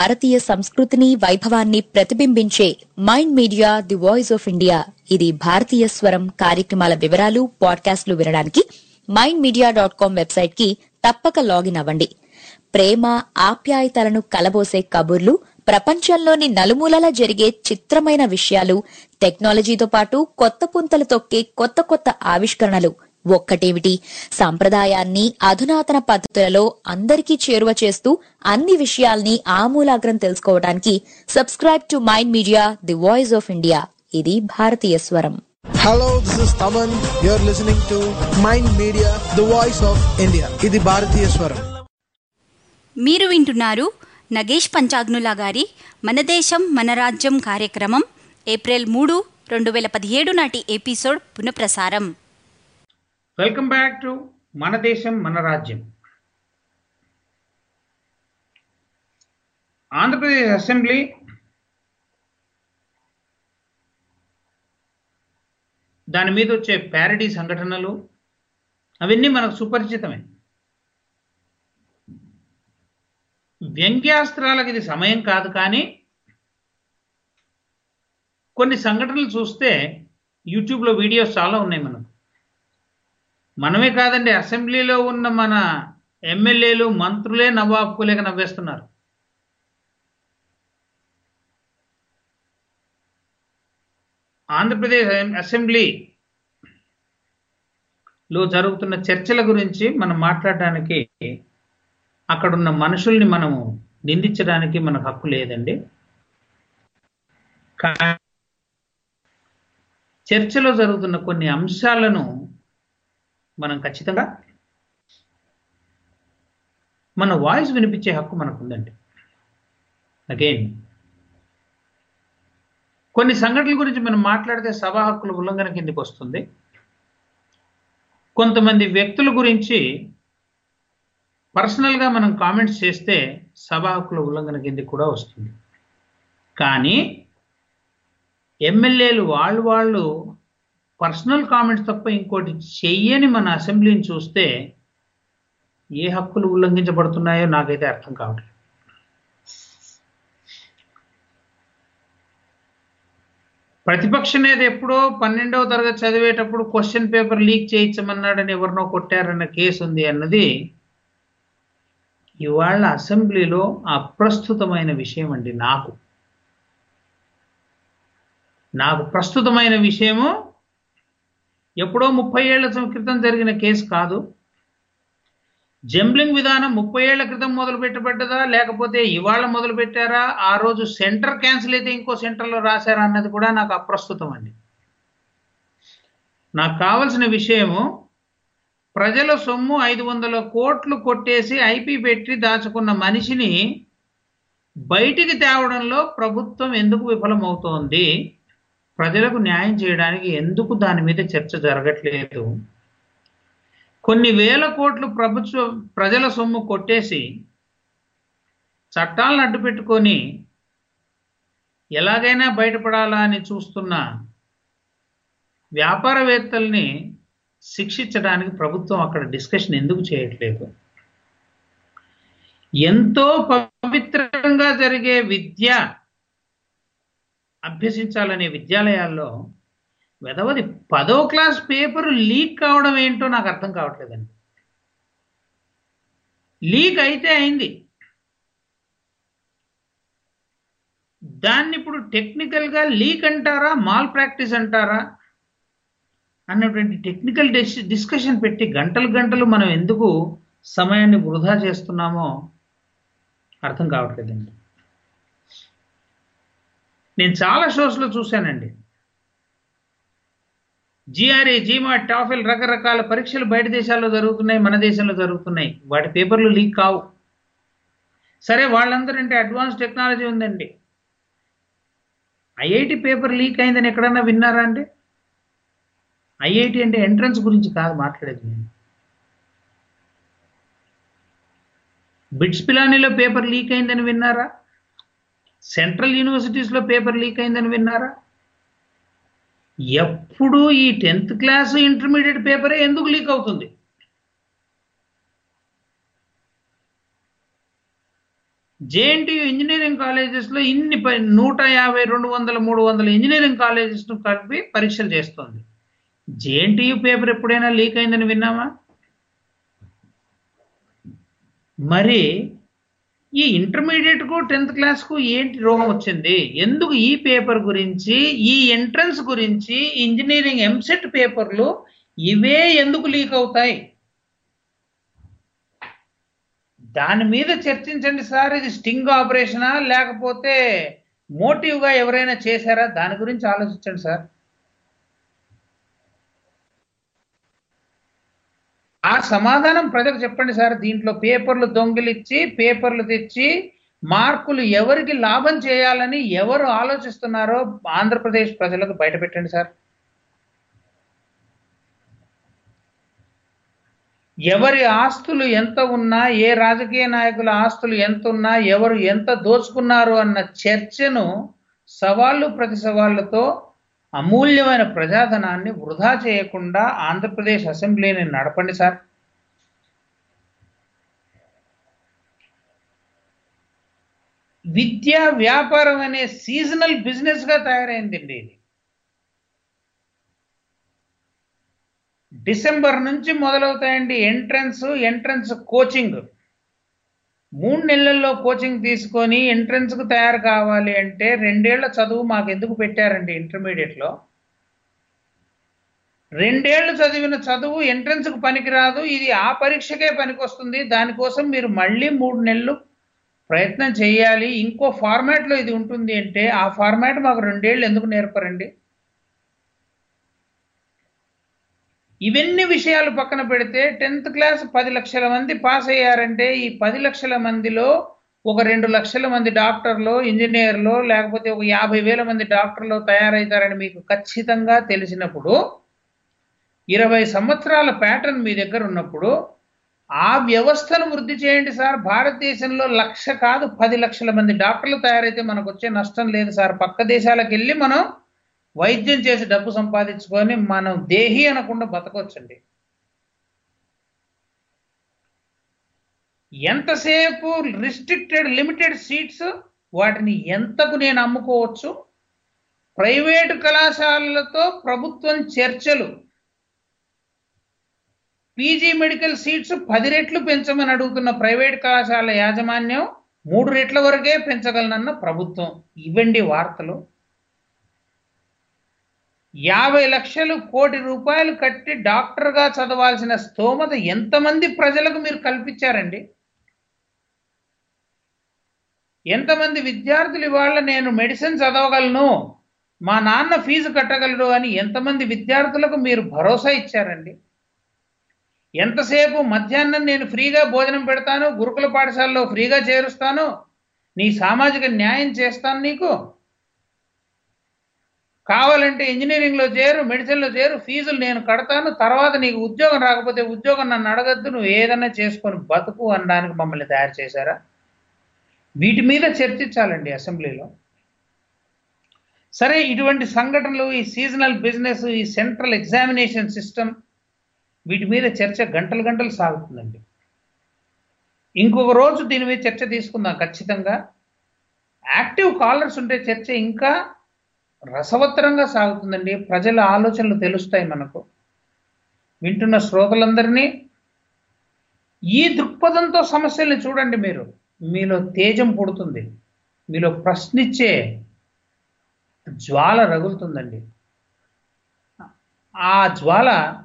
భారతీయ సంస్కృతిని వైభవాన్ని ప్రతిబింబించే mind media the voice of India ఇది భారతీయ స్వరం కార్యక్రమాల వివరాలు పాడ్కాస్ట్లు వినడానికి mind media dot com website కి తప్పక లాగిన్ అవ్వండి ప్రేమ ఆప్యాయతలను కలబోసే కబుర్లు ప్రపంచంలోని నలుమూలలా జరిగే చిత్రమైన విషయాలు టెక్నాలజీతో పాటు కొత్త పుంతలు తొక్కే కొత్త కొత్త ఆవిష్కరణలు ఒక్కటేమిటి సంప్రదాయాన్ని అధునాతన పద్ధతులలో అందరికీ చేరువ చేస్తూ అన్ని విషయాల్ని ఆమూలాగ్రం తెలుసుకోవడానికి subscribe to mind media the voice of India ఇది భారతీయ స్వరం Hello, this is Taman. You're listening to Mind Media, the voice of India. ఇది భారతీయ స్వరం మీరు వింటున్నారు నగేష్ పంచాగ్నుల గారి మన దేశం మన రాజ్యం కార్యక్రమం ఏప్రిల్ మూడు రెండు వేల పదిహేడు నాటి ఎపిసోడ్ పునఃప్రసారం వెల్కమ్ బ్యాక్ టు మన దేశం మన రాజ్యం ఆంధ్రప్రదేశ్ అసెంబ్లీ దాని మీద వచ్చే ప్యారడీ సంఘటనలు అవన్నీ మనకు సుపరిచితమే వ్యంగ్యాస్త్రాలకు ఇది సమయం కాదు కానీ కొన్ని సంఘటనలు చూస్తే యూట్యూబ్లో వీడియోస్ చాలా ఉన్నాయి మనకు మనమే కాదండి అసెంబ్లీలో ఉన్న మన ఎమ్మెల్యేలు మంత్రులే నవ్వాపుకోలేక నవ్వేస్తున్నారు ఆంధ్రప్రదేశ్ అసెంబ్లీ లో జరుగుతున్న చర్చల గురించి మనం మాట్లాడడానికి అక్కడున్న మనుషుల్ని మనము నిందించడానికి మనకు హక్కు లేదండి కా- చర్చలో జరుగుతున్న కొన్ని అంశాలను మనం ఖచ్చితంగా మన వాయిస్ వినిపించే హక్కు మనకు ఉందండి అగైన్ కొన్ని సంఘటనల గురించి మనం మాట్లాడితే సభా హక్కుల ఉల్లంఘన కిందకి వస్తుంది కొంతమంది వ్యక్తుల గురించి పర్సనల్గా మనం కామెంట్స్ చేస్తే సభా హక్కుల ఉల్లంఘన కిందకి కూడా వస్తుంది కానీ ఎమ్మెల్యేలు వాళ్ళు వాళ్ళు పర్సనల్ కామెంట్స్ తప్ప ఇంకోటి చెయ్యని మన అసెంబ్లీని చూస్తే ఏ హక్కులు ఉల్లంఘించబడుతున్నాయో నాకైతే అర్థం కావట్లేదు ప్రతిపక్ష నేత ఎప్పుడో పన్నెండవ తరగతి చదివేటప్పుడు క్వశ్చన్ పేపర్ లీక్ చేయించమన్నాడని ఎవరినో కొట్టారన్న కేసు ఉంది అన్నది ఇవాళ అసెంబ్లీలో అప్రస్తుతమైన విషయం అండి నాకు నాకు ప్రస్తుతమైన విషయము ఎప్పుడో ముప్పై ఏళ్ల క్రితం జరిగిన కేసు కాదు జంబ్లింగ్ విధానం ముప్పై ఏళ్ల క్రితం మొదలు పెట్టబడ్డదా లేకపోతే ఇవాళ మొదలు పెట్టారా ఆ రోజు సెంటర్ క్యాన్సిల్ అయితే ఇంకో సెంటర్లో రాశారా అన్నది కూడా నాకు అప్రస్తుతం అండి నాకు కావలసిన విషయము ప్రజల సొమ్ము ఐదు వందల కోట్లు కొట్టేసి ఐపీ పెట్టి దాచుకున్న మనిషిని బయటికి తేవడంలో ప్రభుత్వం ఎందుకు విఫలమవుతోంది ప్రజలకు న్యాయం చేయడానికి ఎందుకు దాని మీద చర్చ జరగట్లేదు కొన్ని వేల కోట్లు ప్రభుత్వ ప్రజల సొమ్ము కొట్టేసి చట్టాలను అడ్డు పెట్టుకొని ఎలాగైనా బయటపడాలా అని చూస్తున్న వ్యాపారవేత్తల్ని శిక్షించడానికి ప్రభుత్వం అక్కడ డిస్కషన్ ఎందుకు చేయట్లేదు ఎంతో పవిత్రంగా జరిగే విద్య అభ్యసించాలనే విద్యాలయాల్లో వెదవది పదో క్లాస్ పేపర్ లీక్ కావడం ఏంటో నాకు అర్థం కావట్లేదండి లీక్ అయితే అయింది దాన్ని ఇప్పుడు టెక్నికల్గా లీక్ అంటారా మాల్ ప్రాక్టీస్ అంటారా అన్నటువంటి టెక్నికల్ డిస్కషన్ పెట్టి గంటలు గంటలు మనం ఎందుకు సమయాన్ని వృధా చేస్తున్నామో అర్థం కావట్లేదండి నేను చాలా షోస్లో చూశానండి జిఆర్ఏ జీమాట్ టాఫెల్ రకరకాల పరీక్షలు బయట దేశాల్లో జరుగుతున్నాయి మన దేశంలో జరుగుతున్నాయి వాటి పేపర్లు లీక్ కావు సరే వాళ్ళందరంటే అడ్వాన్స్ టెక్నాలజీ ఉందండి ఐఐటి పేపర్ లీక్ అయిందని ఎక్కడన్నా విన్నారా అండి ఐఐటి అంటే ఎంట్రన్స్ గురించి కాదు మాట్లాడేది నేను బిట్స్ పిలానీలో పేపర్ లీక్ అయిందని విన్నారా సెంట్రల్ యూనివర్సిటీస్లో పేపర్ లీక్ అయిందని విన్నారా ఎప్పుడు ఈ టెన్త్ క్లాస్ ఇంటర్మీడియట్ పేపరే ఎందుకు లీక్ అవుతుంది జేఎన్టీయు ఇంజనీరింగ్ కాలేజెస్లో ఇన్ని ప- నూట యాభై రెండు వందల మూడు వందల ఇంజనీరింగ్ కాలేజెస్ను కలిపి పరీక్షలు చేస్తోంది జేఎన్టీయు పేపర్ ఎప్పుడైనా లీక్ అయిందని విన్నామా మరి ఈ ఇంటర్మీడియట్కు టెన్త్ క్లాస్కు ఏంటి రోగం వచ్చింది ఎందుకు ఈ పేపర్ గురించి ఈ ఎంట్రన్స్ గురించి ఇంజనీరింగ్ ఎంసెట్ పేపర్లు ఇవే ఎందుకు లీక్ అవుతాయి దాని మీద చర్చించండి సార్ ఇది స్టింగ్ ఆపరేషనా లేకపోతే మోటివ్గా ఎవరైనా చేశారా దాని గురించి ఆలోచించండి సార్ ఆ సమాధానం ప్రజలకు చెప్పండి సార్ దీంట్లో పేపర్లు దొంగిలిచ్చి పేపర్లు తెచ్చి మార్కులు ఎవరికి లాభం చేయాలని ఎవరు ఆలోచిస్తున్నారో ఆంధ్రప్రదేశ్ ప్రజలకు బయటపెట్టండి సార్ ఎవరి ఆస్తులు ఎంత ఉన్నా ఏ రాజకీయ నాయకుల ఆస్తులు ఎంత ఉన్నా ఎవరు ఎంత దోచుకున్నారు అన్న చర్చను సవాళ్ళు ప్రతి సవాళ్ళతో అమూల్యమైన ప్రజాధనాన్ని వృధా చేయకుండా ఆంధ్రప్రదేశ్ అసెంబ్లీని నడపండి సార్ విద్య వ్యాపారం అనే సీజనల్ బిజినెస్ గా తయారైందండి ఇది డిసెంబర్ నుంచి మొదలవుతాయండి ఎంట్రన్స్ ఎంట్రన్స్ కోచింగ్ మూడు నెలల్లో కోచింగ్ తీసుకొని ఎంట్రన్స్ కు తయారు కావాలి అంటే రెండేళ్ల చదువు మాకు ఎందుకు పెట్టారండి ఇంటర్మీడియట్ లో రెండేళ్లు చదివిన చదువు ఎంట్రన్స్ కు పనికిరాదు ఇది ఆ పరీక్షకే పనికొస్తుంది దానికోసం మీరు మళ్ళీ మూడు నెలలు ప్రయత్నం చేయాలి ఇంకో ఫార్మాట్ లో ఇది ఉంటుంది అంటే ఆ ఫార్మాట్ మాకు రెండేళ్ళు ఎందుకు నేర్పరండి ఇవన్నీ విషయాలు పక్కన పెడితే టెన్త్ క్లాస్ పది లక్షల మంది పాస్ అయ్యారంటే ఈ పది లక్షల మందిలో ఒక రెండు లక్షల మంది డాక్టర్లు ఇంజనీర్లు లేకపోతే ఒక యాభై వేల మంది డాక్టర్లు తయారవుతారని మీకు ఖచ్చితంగా తెలిసినప్పుడు ఇరవై సంవత్సరాల ప్యాటర్న్ మీ దగ్గర ఉన్నప్పుడు ఆ వ్యవస్థను వృద్ధి చేయండి సార్ భారతదేశంలో లక్ష కాదు పది లక్షల మంది డాక్టర్లు తయారైతే మనకు వచ్చే నష్టం లేదు సార్ పక్క దేశాలకు వెళ్ళి మనం వైద్యం చేసి డబ్బు సంపాదించుకొని మనం దేహి అనకుండా బతకొచ్చండి ఎంతసేపు రిస్ట్రిక్టెడ్ లిమిటెడ్ సీట్స్ వాటిని ఎంతకు నేను అమ్ముకోవచ్చు ప్రైవేటు కళాశాలలతో ప్రభుత్వం చర్చలు పీజీ మెడికల్ సీట్స్ పది రెట్లు పెంచమని అడుగుతున్న ప్రైవేట్ కళాశాల యాజమాన్యం మూడు రెట్ల వరకే పెంచగలనన్న ప్రభుత్వం ఇవ్వండి వార్తలు యాభై లక్షలు కోటి రూపాయలు కట్టి డాక్టర్గా చదవాల్సిన స్తోమత ఎంతమంది ప్రజలకు మీరు కల్పించారండి ఎంతమంది విద్యార్థులు ఇవాళ నేను మెడిసిన్ చదవగలను మా నాన్న ఫీజు కట్టగలడు అని ఎంతమంది విద్యార్థులకు మీరు భరోసా ఇచ్చారండి ఎంతసేపు మధ్యాహ్నం నేను ఫ్రీగా భోజనం పెడతాను గురుకుల పాఠశాలలో ఫ్రీగా చేరుస్తాను నీ సామాజిక న్యాయం చేస్తాను నీకు కావాలంటే ఇంజనీరింగ్లో చేరు మెడిసిన్లో చేరు ఫీజులు నేను కడతాను తర్వాత నీకు ఉద్యోగం రాకపోతే ఉద్యోగం నన్ను అడగద్దు నువ్వు ఏదైనా చేసుకొని బతుకు అనడానికి మమ్మల్ని తయారు చేశారా వీటి మీద చర్చించాలండి అసెంబ్లీలో సరే ఇటువంటి సంఘటనలు ఈ సీజనల్ బిజినెస్ ఈ సెంట్రల్ ఎగ్జామినేషన్ సిస్టమ్ వీటి మీద చర్చ గంటలు గంటలు సాగుతుందండి ఇంకొక రోజు దీని మీద చర్చ తీసుకుందాం ఖచ్చితంగా యాక్టివ్ కాలర్స్ ఉంటే చర్చ ఇంకా రసవత్తరంగా సాగుతుందండి ప్రజల ఆలోచనలు తెలుస్తాయి మనకు వింటున్న శ్రోతలందరినీ ఈ దృక్పథంతో సమస్యల్ని చూడండి మీరు మీలో తేజం పుడుతుంది మీలో ప్రశ్నించే జ్వాల రగులుతుందండి ఆ జ్వాల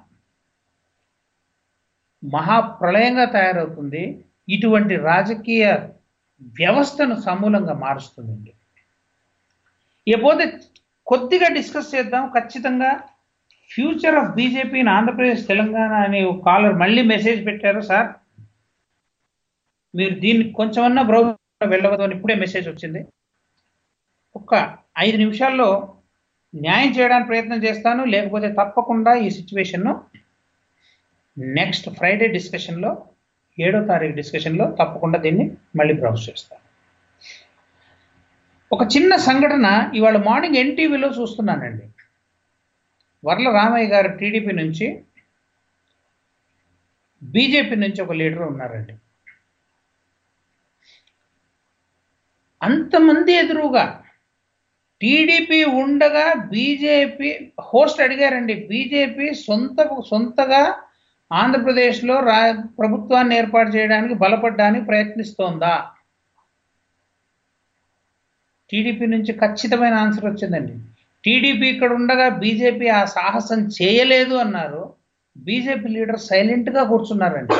మహాప్రళయంగా తయారవుతుంది ఇటువంటి రాజకీయ వ్యవస్థను సమూలంగా మారుస్తుందండి ఇకపోతే కొద్దిగా డిస్కస్ చేద్దాం ఖచ్చితంగా future of BJP in Andhra Pradesh Telangana అనే ఒక కాలర్ మళ్ళీ మెసేజ్ పెట్టారు సార్ మీరు దీన్ని కొంచెమన్నా బ్రౌజర్ వెళ్ళవద్దు అని ఇప్పుడే మెసేజ్ వచ్చింది ఒక్క ఐదు నిమిషాల్లో న్యాయం చేయడానికి ప్రయత్నం చేస్తాను లేకపోతే తప్పకుండా ఈ సిచ్యువేషన్ను నెక్స్ట్ ఫ్రైడే డిస్కషన్లో ఏడో తారీఖు డిస్కషన్లో తప్పకుండా దీన్ని మళ్ళీ బ్రౌజ్ చేస్తాను ఒక చిన్న సంఘటన ఇవాళ మార్నింగ్ ఎన్టీవీలో చూస్తున్నానండి వర్ల రామయ్య గారు టీడీపీ నుంచి బీజేపీ నుంచి ఒక లీడర్ ఉన్నారండి అంతమంది ఎదురుగా టీడీపీ ఉండగా బీజేపీ హోస్ట్ అడిగారండి బీజేపీ సొంత సొంతగా ఆంధ్రప్రదేశ్లో రా ప్రభుత్వాన్ని ఏర్పాటు చేయడానికి బలపడడానికి ప్రయత్నిస్తోందా టీడీపీ నుంచి ఖచ్చితమైన ఆన్సర్ వచ్చిందండి టీడీపీ ఇక్కడ ఉండగా బీజేపీ ఆ సాహసం చేయలేదు అన్నారు బీజేపీ లీడర్ సైలెంట్గా కూర్చున్నారండి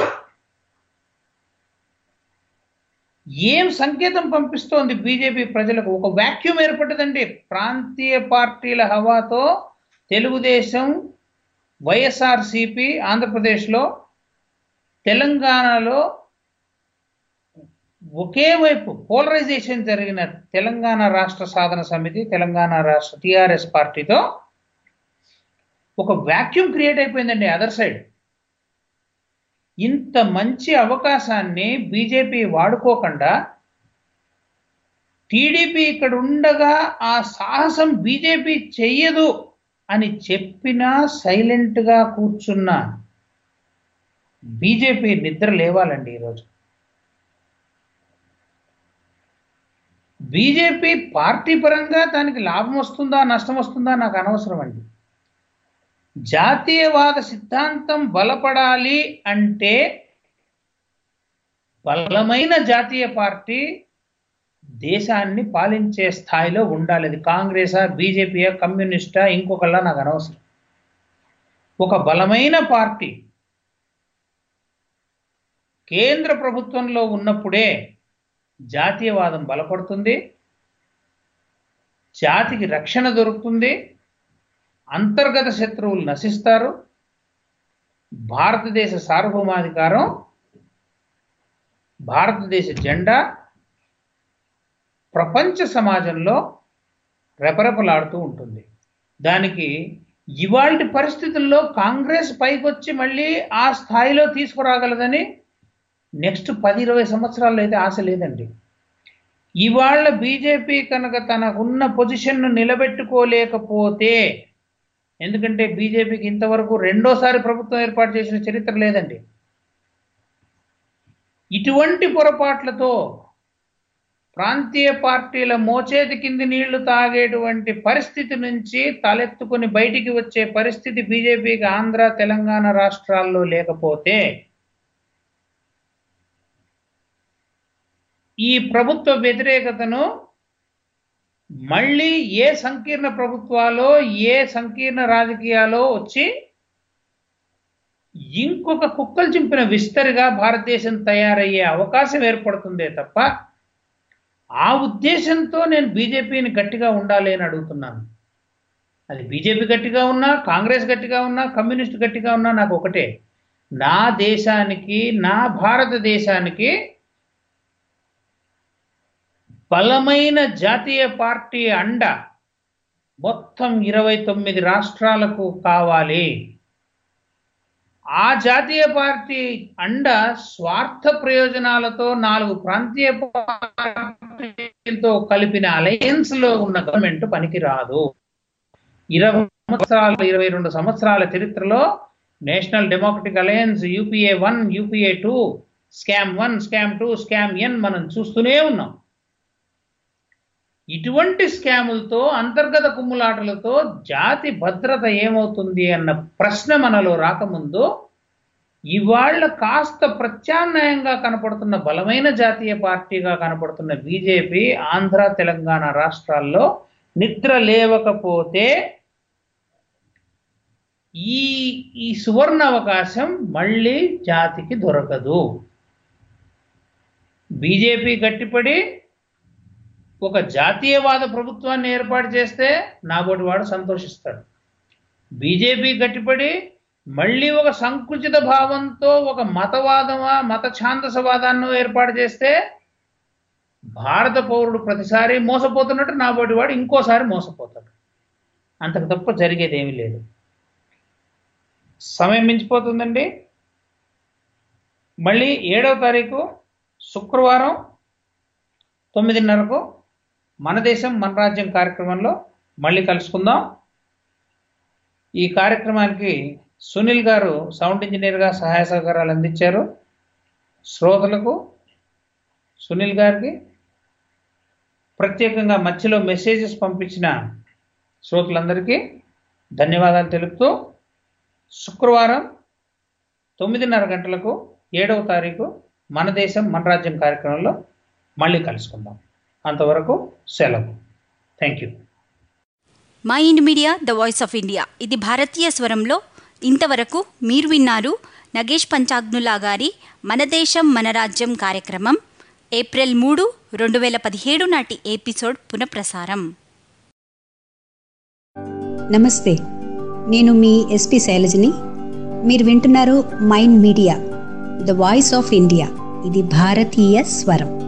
ఏం సంకేతం పంపిస్తోంది బీజేపీ ప్రజలకు ఒక వాక్యూమ్ ఏర్పడ్డదండి ప్రాంతీయ పార్టీల హవాతో తెలుగుదేశం వైఎస్ఆర్సిపి ఆంధ్రప్రదేశ్లో తెలంగాణలో ఒకే వైపు పోలరైజేషన్ జరిగిన తెలంగాణ రాష్ట్ర సాధన సమితి తెలంగాణ రాష్ట్ర టిఆర్ఎస్ పార్టీతో ఒక వాక్యూమ్ క్రియేట్ అయిపోయిందండి అదర్ సైడ్ ఇంత మంచి అవకాశాన్ని బీజేపీ వాడుకోకుండా టీడీపీ ఇక్కడ ఉండగా ఆ సాహసం బీజేపీ చెయ్యదు అని చెప్పినా సైలెంట్గా కూర్చున్న బీజేపీ నిద్ర లేవాలండి ఈరోజు బీజేపీ పార్టీ పరంగా దానికి లాభం వస్తుందా నష్టం వస్తుందా నాకు అనవసరం అండి జాతీయవాద సిద్ధాంతం బలపడాలి అంటే బలమైన జాతీయ పార్టీ దేశాన్ని పాలించే స్థాయిలో ఉండాలి అది కాంగ్రెసా బీజేపీయా కమ్యూనిస్టా ఇంకొకళ్ళ నాకు అనవసరం ఒక బలమైన పార్టీ కేంద్ర ప్రభుత్వంలో ఉన్నప్పుడే జాతీయవాదం బలపడుతుంది జాతికి రక్షణ దొరుకుతుంది అంతర్గత శత్రువులు నశిస్తారు భారతదేశ సార్వభౌమాధికారం భారతదేశ జెండా ప్రపంచ సమాజంలో రెపరెపలాడుతూ ఉంటుంది దానికి ఇవాళ పరిస్థితుల్లో కాంగ్రెస్ పైకొచ్చి మళ్ళీ ఆ స్థాయిలో తీసుకురాగలదని నెక్స్ట్ పది ఇరవై సంవత్సరాల్లో అయితే ఆశ లేదండి ఇవాళ బీజేపీ కనుక తనకున్న పొజిషన్ను నిలబెట్టుకోలేకపోతే ఎందుకంటే బీజేపీకి ఇంతవరకు రెండోసారి ప్రభుత్వం ఏర్పాటు చేసిన చరిత్ర లేదండి ఇటువంటి పొరపాట్లతో ప్రాంతీయ పార్టీల మోచేతి కింది నీళ్లు తాగేటువంటి పరిస్థితి నుంచి తలెత్తుకుని బయటికి వచ్చే పరిస్థితి బీజేపీకి ఆంధ్ర తెలంగాణ రాష్ట్రాల్లో లేకపోతే ఈ ప్రభుత్వ వ్యతిరేకతను మళ్ళీ ఏ సంకీర్ణ ప్రభుత్వాలో ఏ సంకీర్ణ రాజకీయాలో వచ్చి ఇంకొక కుక్కలు చింపిన విస్తరిగా భారతదేశం తయారయ్యే అవకాశం ఏర్పడుతుందే తప్ప ఆ ఉద్దేశంతో నేను బీజేపీని గట్టిగా ఉండాలి అని అడుగుతున్నాను అది బీజేపీ గట్టిగా ఉన్నా కాంగ్రెస్ గట్టిగా ఉన్నా కమ్యూనిస్ట్ గట్టిగా ఉన్నా నాకు ఒకటే నా దేశానికి నా భారతదేశానికి బలమైన జాతీయ పార్టీ అండ మొత్తం ఇరవై తొమ్మిది రాష్ట్రాలకు కావాలి ఆ జాతీయ పార్టీ అండ స్వార్థ ప్రయోజనాలతో నాలుగు ప్రాంతీయ పార్టీలతో కలిపిన అలయన్స్ లో ఉన్న గవర్నమెంట్ పనికిరాదు ఇరవై సంవత్సరాల ఇరవై రెండు సంవత్సరాల చరిత్రలో national democratic alliance UPA one UPA two scam one scam two scam ఎన్ మనం చూస్తూనే ఉన్నాం ఇటువంటి స్కాములతో అంతర్గత కుమ్ములాటలతో జాతి భద్రత ఏమవుతుంది అన్న ప్రశ్న మనలో రాకముందు ఇవాళ కాస్త ప్రత్యామ్నాయంగా కనపడుతున్న బలమైన జాతీయ పార్టీగా కనపడుతున్న బీజేపీ ఆంధ్ర తెలంగాణ రాష్ట్రాల్లో నిద్ర లేవకపోతే ఈ ఈ సువర్ణ అవకాశం మళ్ళీ జాతికి దొరకదు బీజేపీ గట్టిపడి ఒక జాతీయవాద ప్రభుత్వాన్ని ఏర్పాటు చేస్తే నాబోటి వాడు సంతోషిస్తాడు బీజేపీ గట్టిపడి మళ్ళీ ఒక సంకుచిత భావంతో ఒక మతవాదమా మత ఛాందసవాదాన్ని ఏర్పాటు చేస్తే భారత పౌరుడు ప్రతిసారి మోసపోతున్నట్టు నాబోటి వాడు ఇంకోసారి మోసపోతాడు అంతకు తప్ప జరిగేది ఏమీ లేదు సమయం మించిపోతుందండి మళ్ళీ ఏడవ తారీఖు శుక్రవారం తొమ్మిదిన్నరకు మన దేశం మన రాజ్యం కార్యక్రమంలో మళ్ళీ కలుసుకుందాం ఈ కార్యక్రమానికి సునీల్ గారు సౌండ్ ఇంజనీర్గా సహాయ సహకారాలు అందించారు శ్రోతలకు సునీల్ గారికి ప్రత్యేకంగా మధ్యలో మెసేజెస్ పంపించిన శ్రోతలందరికీ ధన్యవాదాలు తెలుపుతూ శుక్రవారం తొమ్మిదిన్నర గంటలకు ఏడవ తారీఖు మన దేశం మన రాజ్యం కార్యక్రమంలో మళ్ళీ కలుసుకుందాం అంతవరకు సెలవు thank you mind media the voice of India ఇది భారతీయ స్వరంలో ఇంతవరకు మీరు విన్నారు నగేష్ పంచాగ్నులా గారి మన దేశం మన రాజ్యం కార్యక్రమం ఏప్రిల్ మూడు రెండు వేల పదిహేడు నాటి ఎపిసోడ్ పునఃప్రసారం నమస్తే నేను మీ ఎస్పి శైలజని మీరు వింటున్నారు mind media the voice of India ఇది భారతీయ స్వరం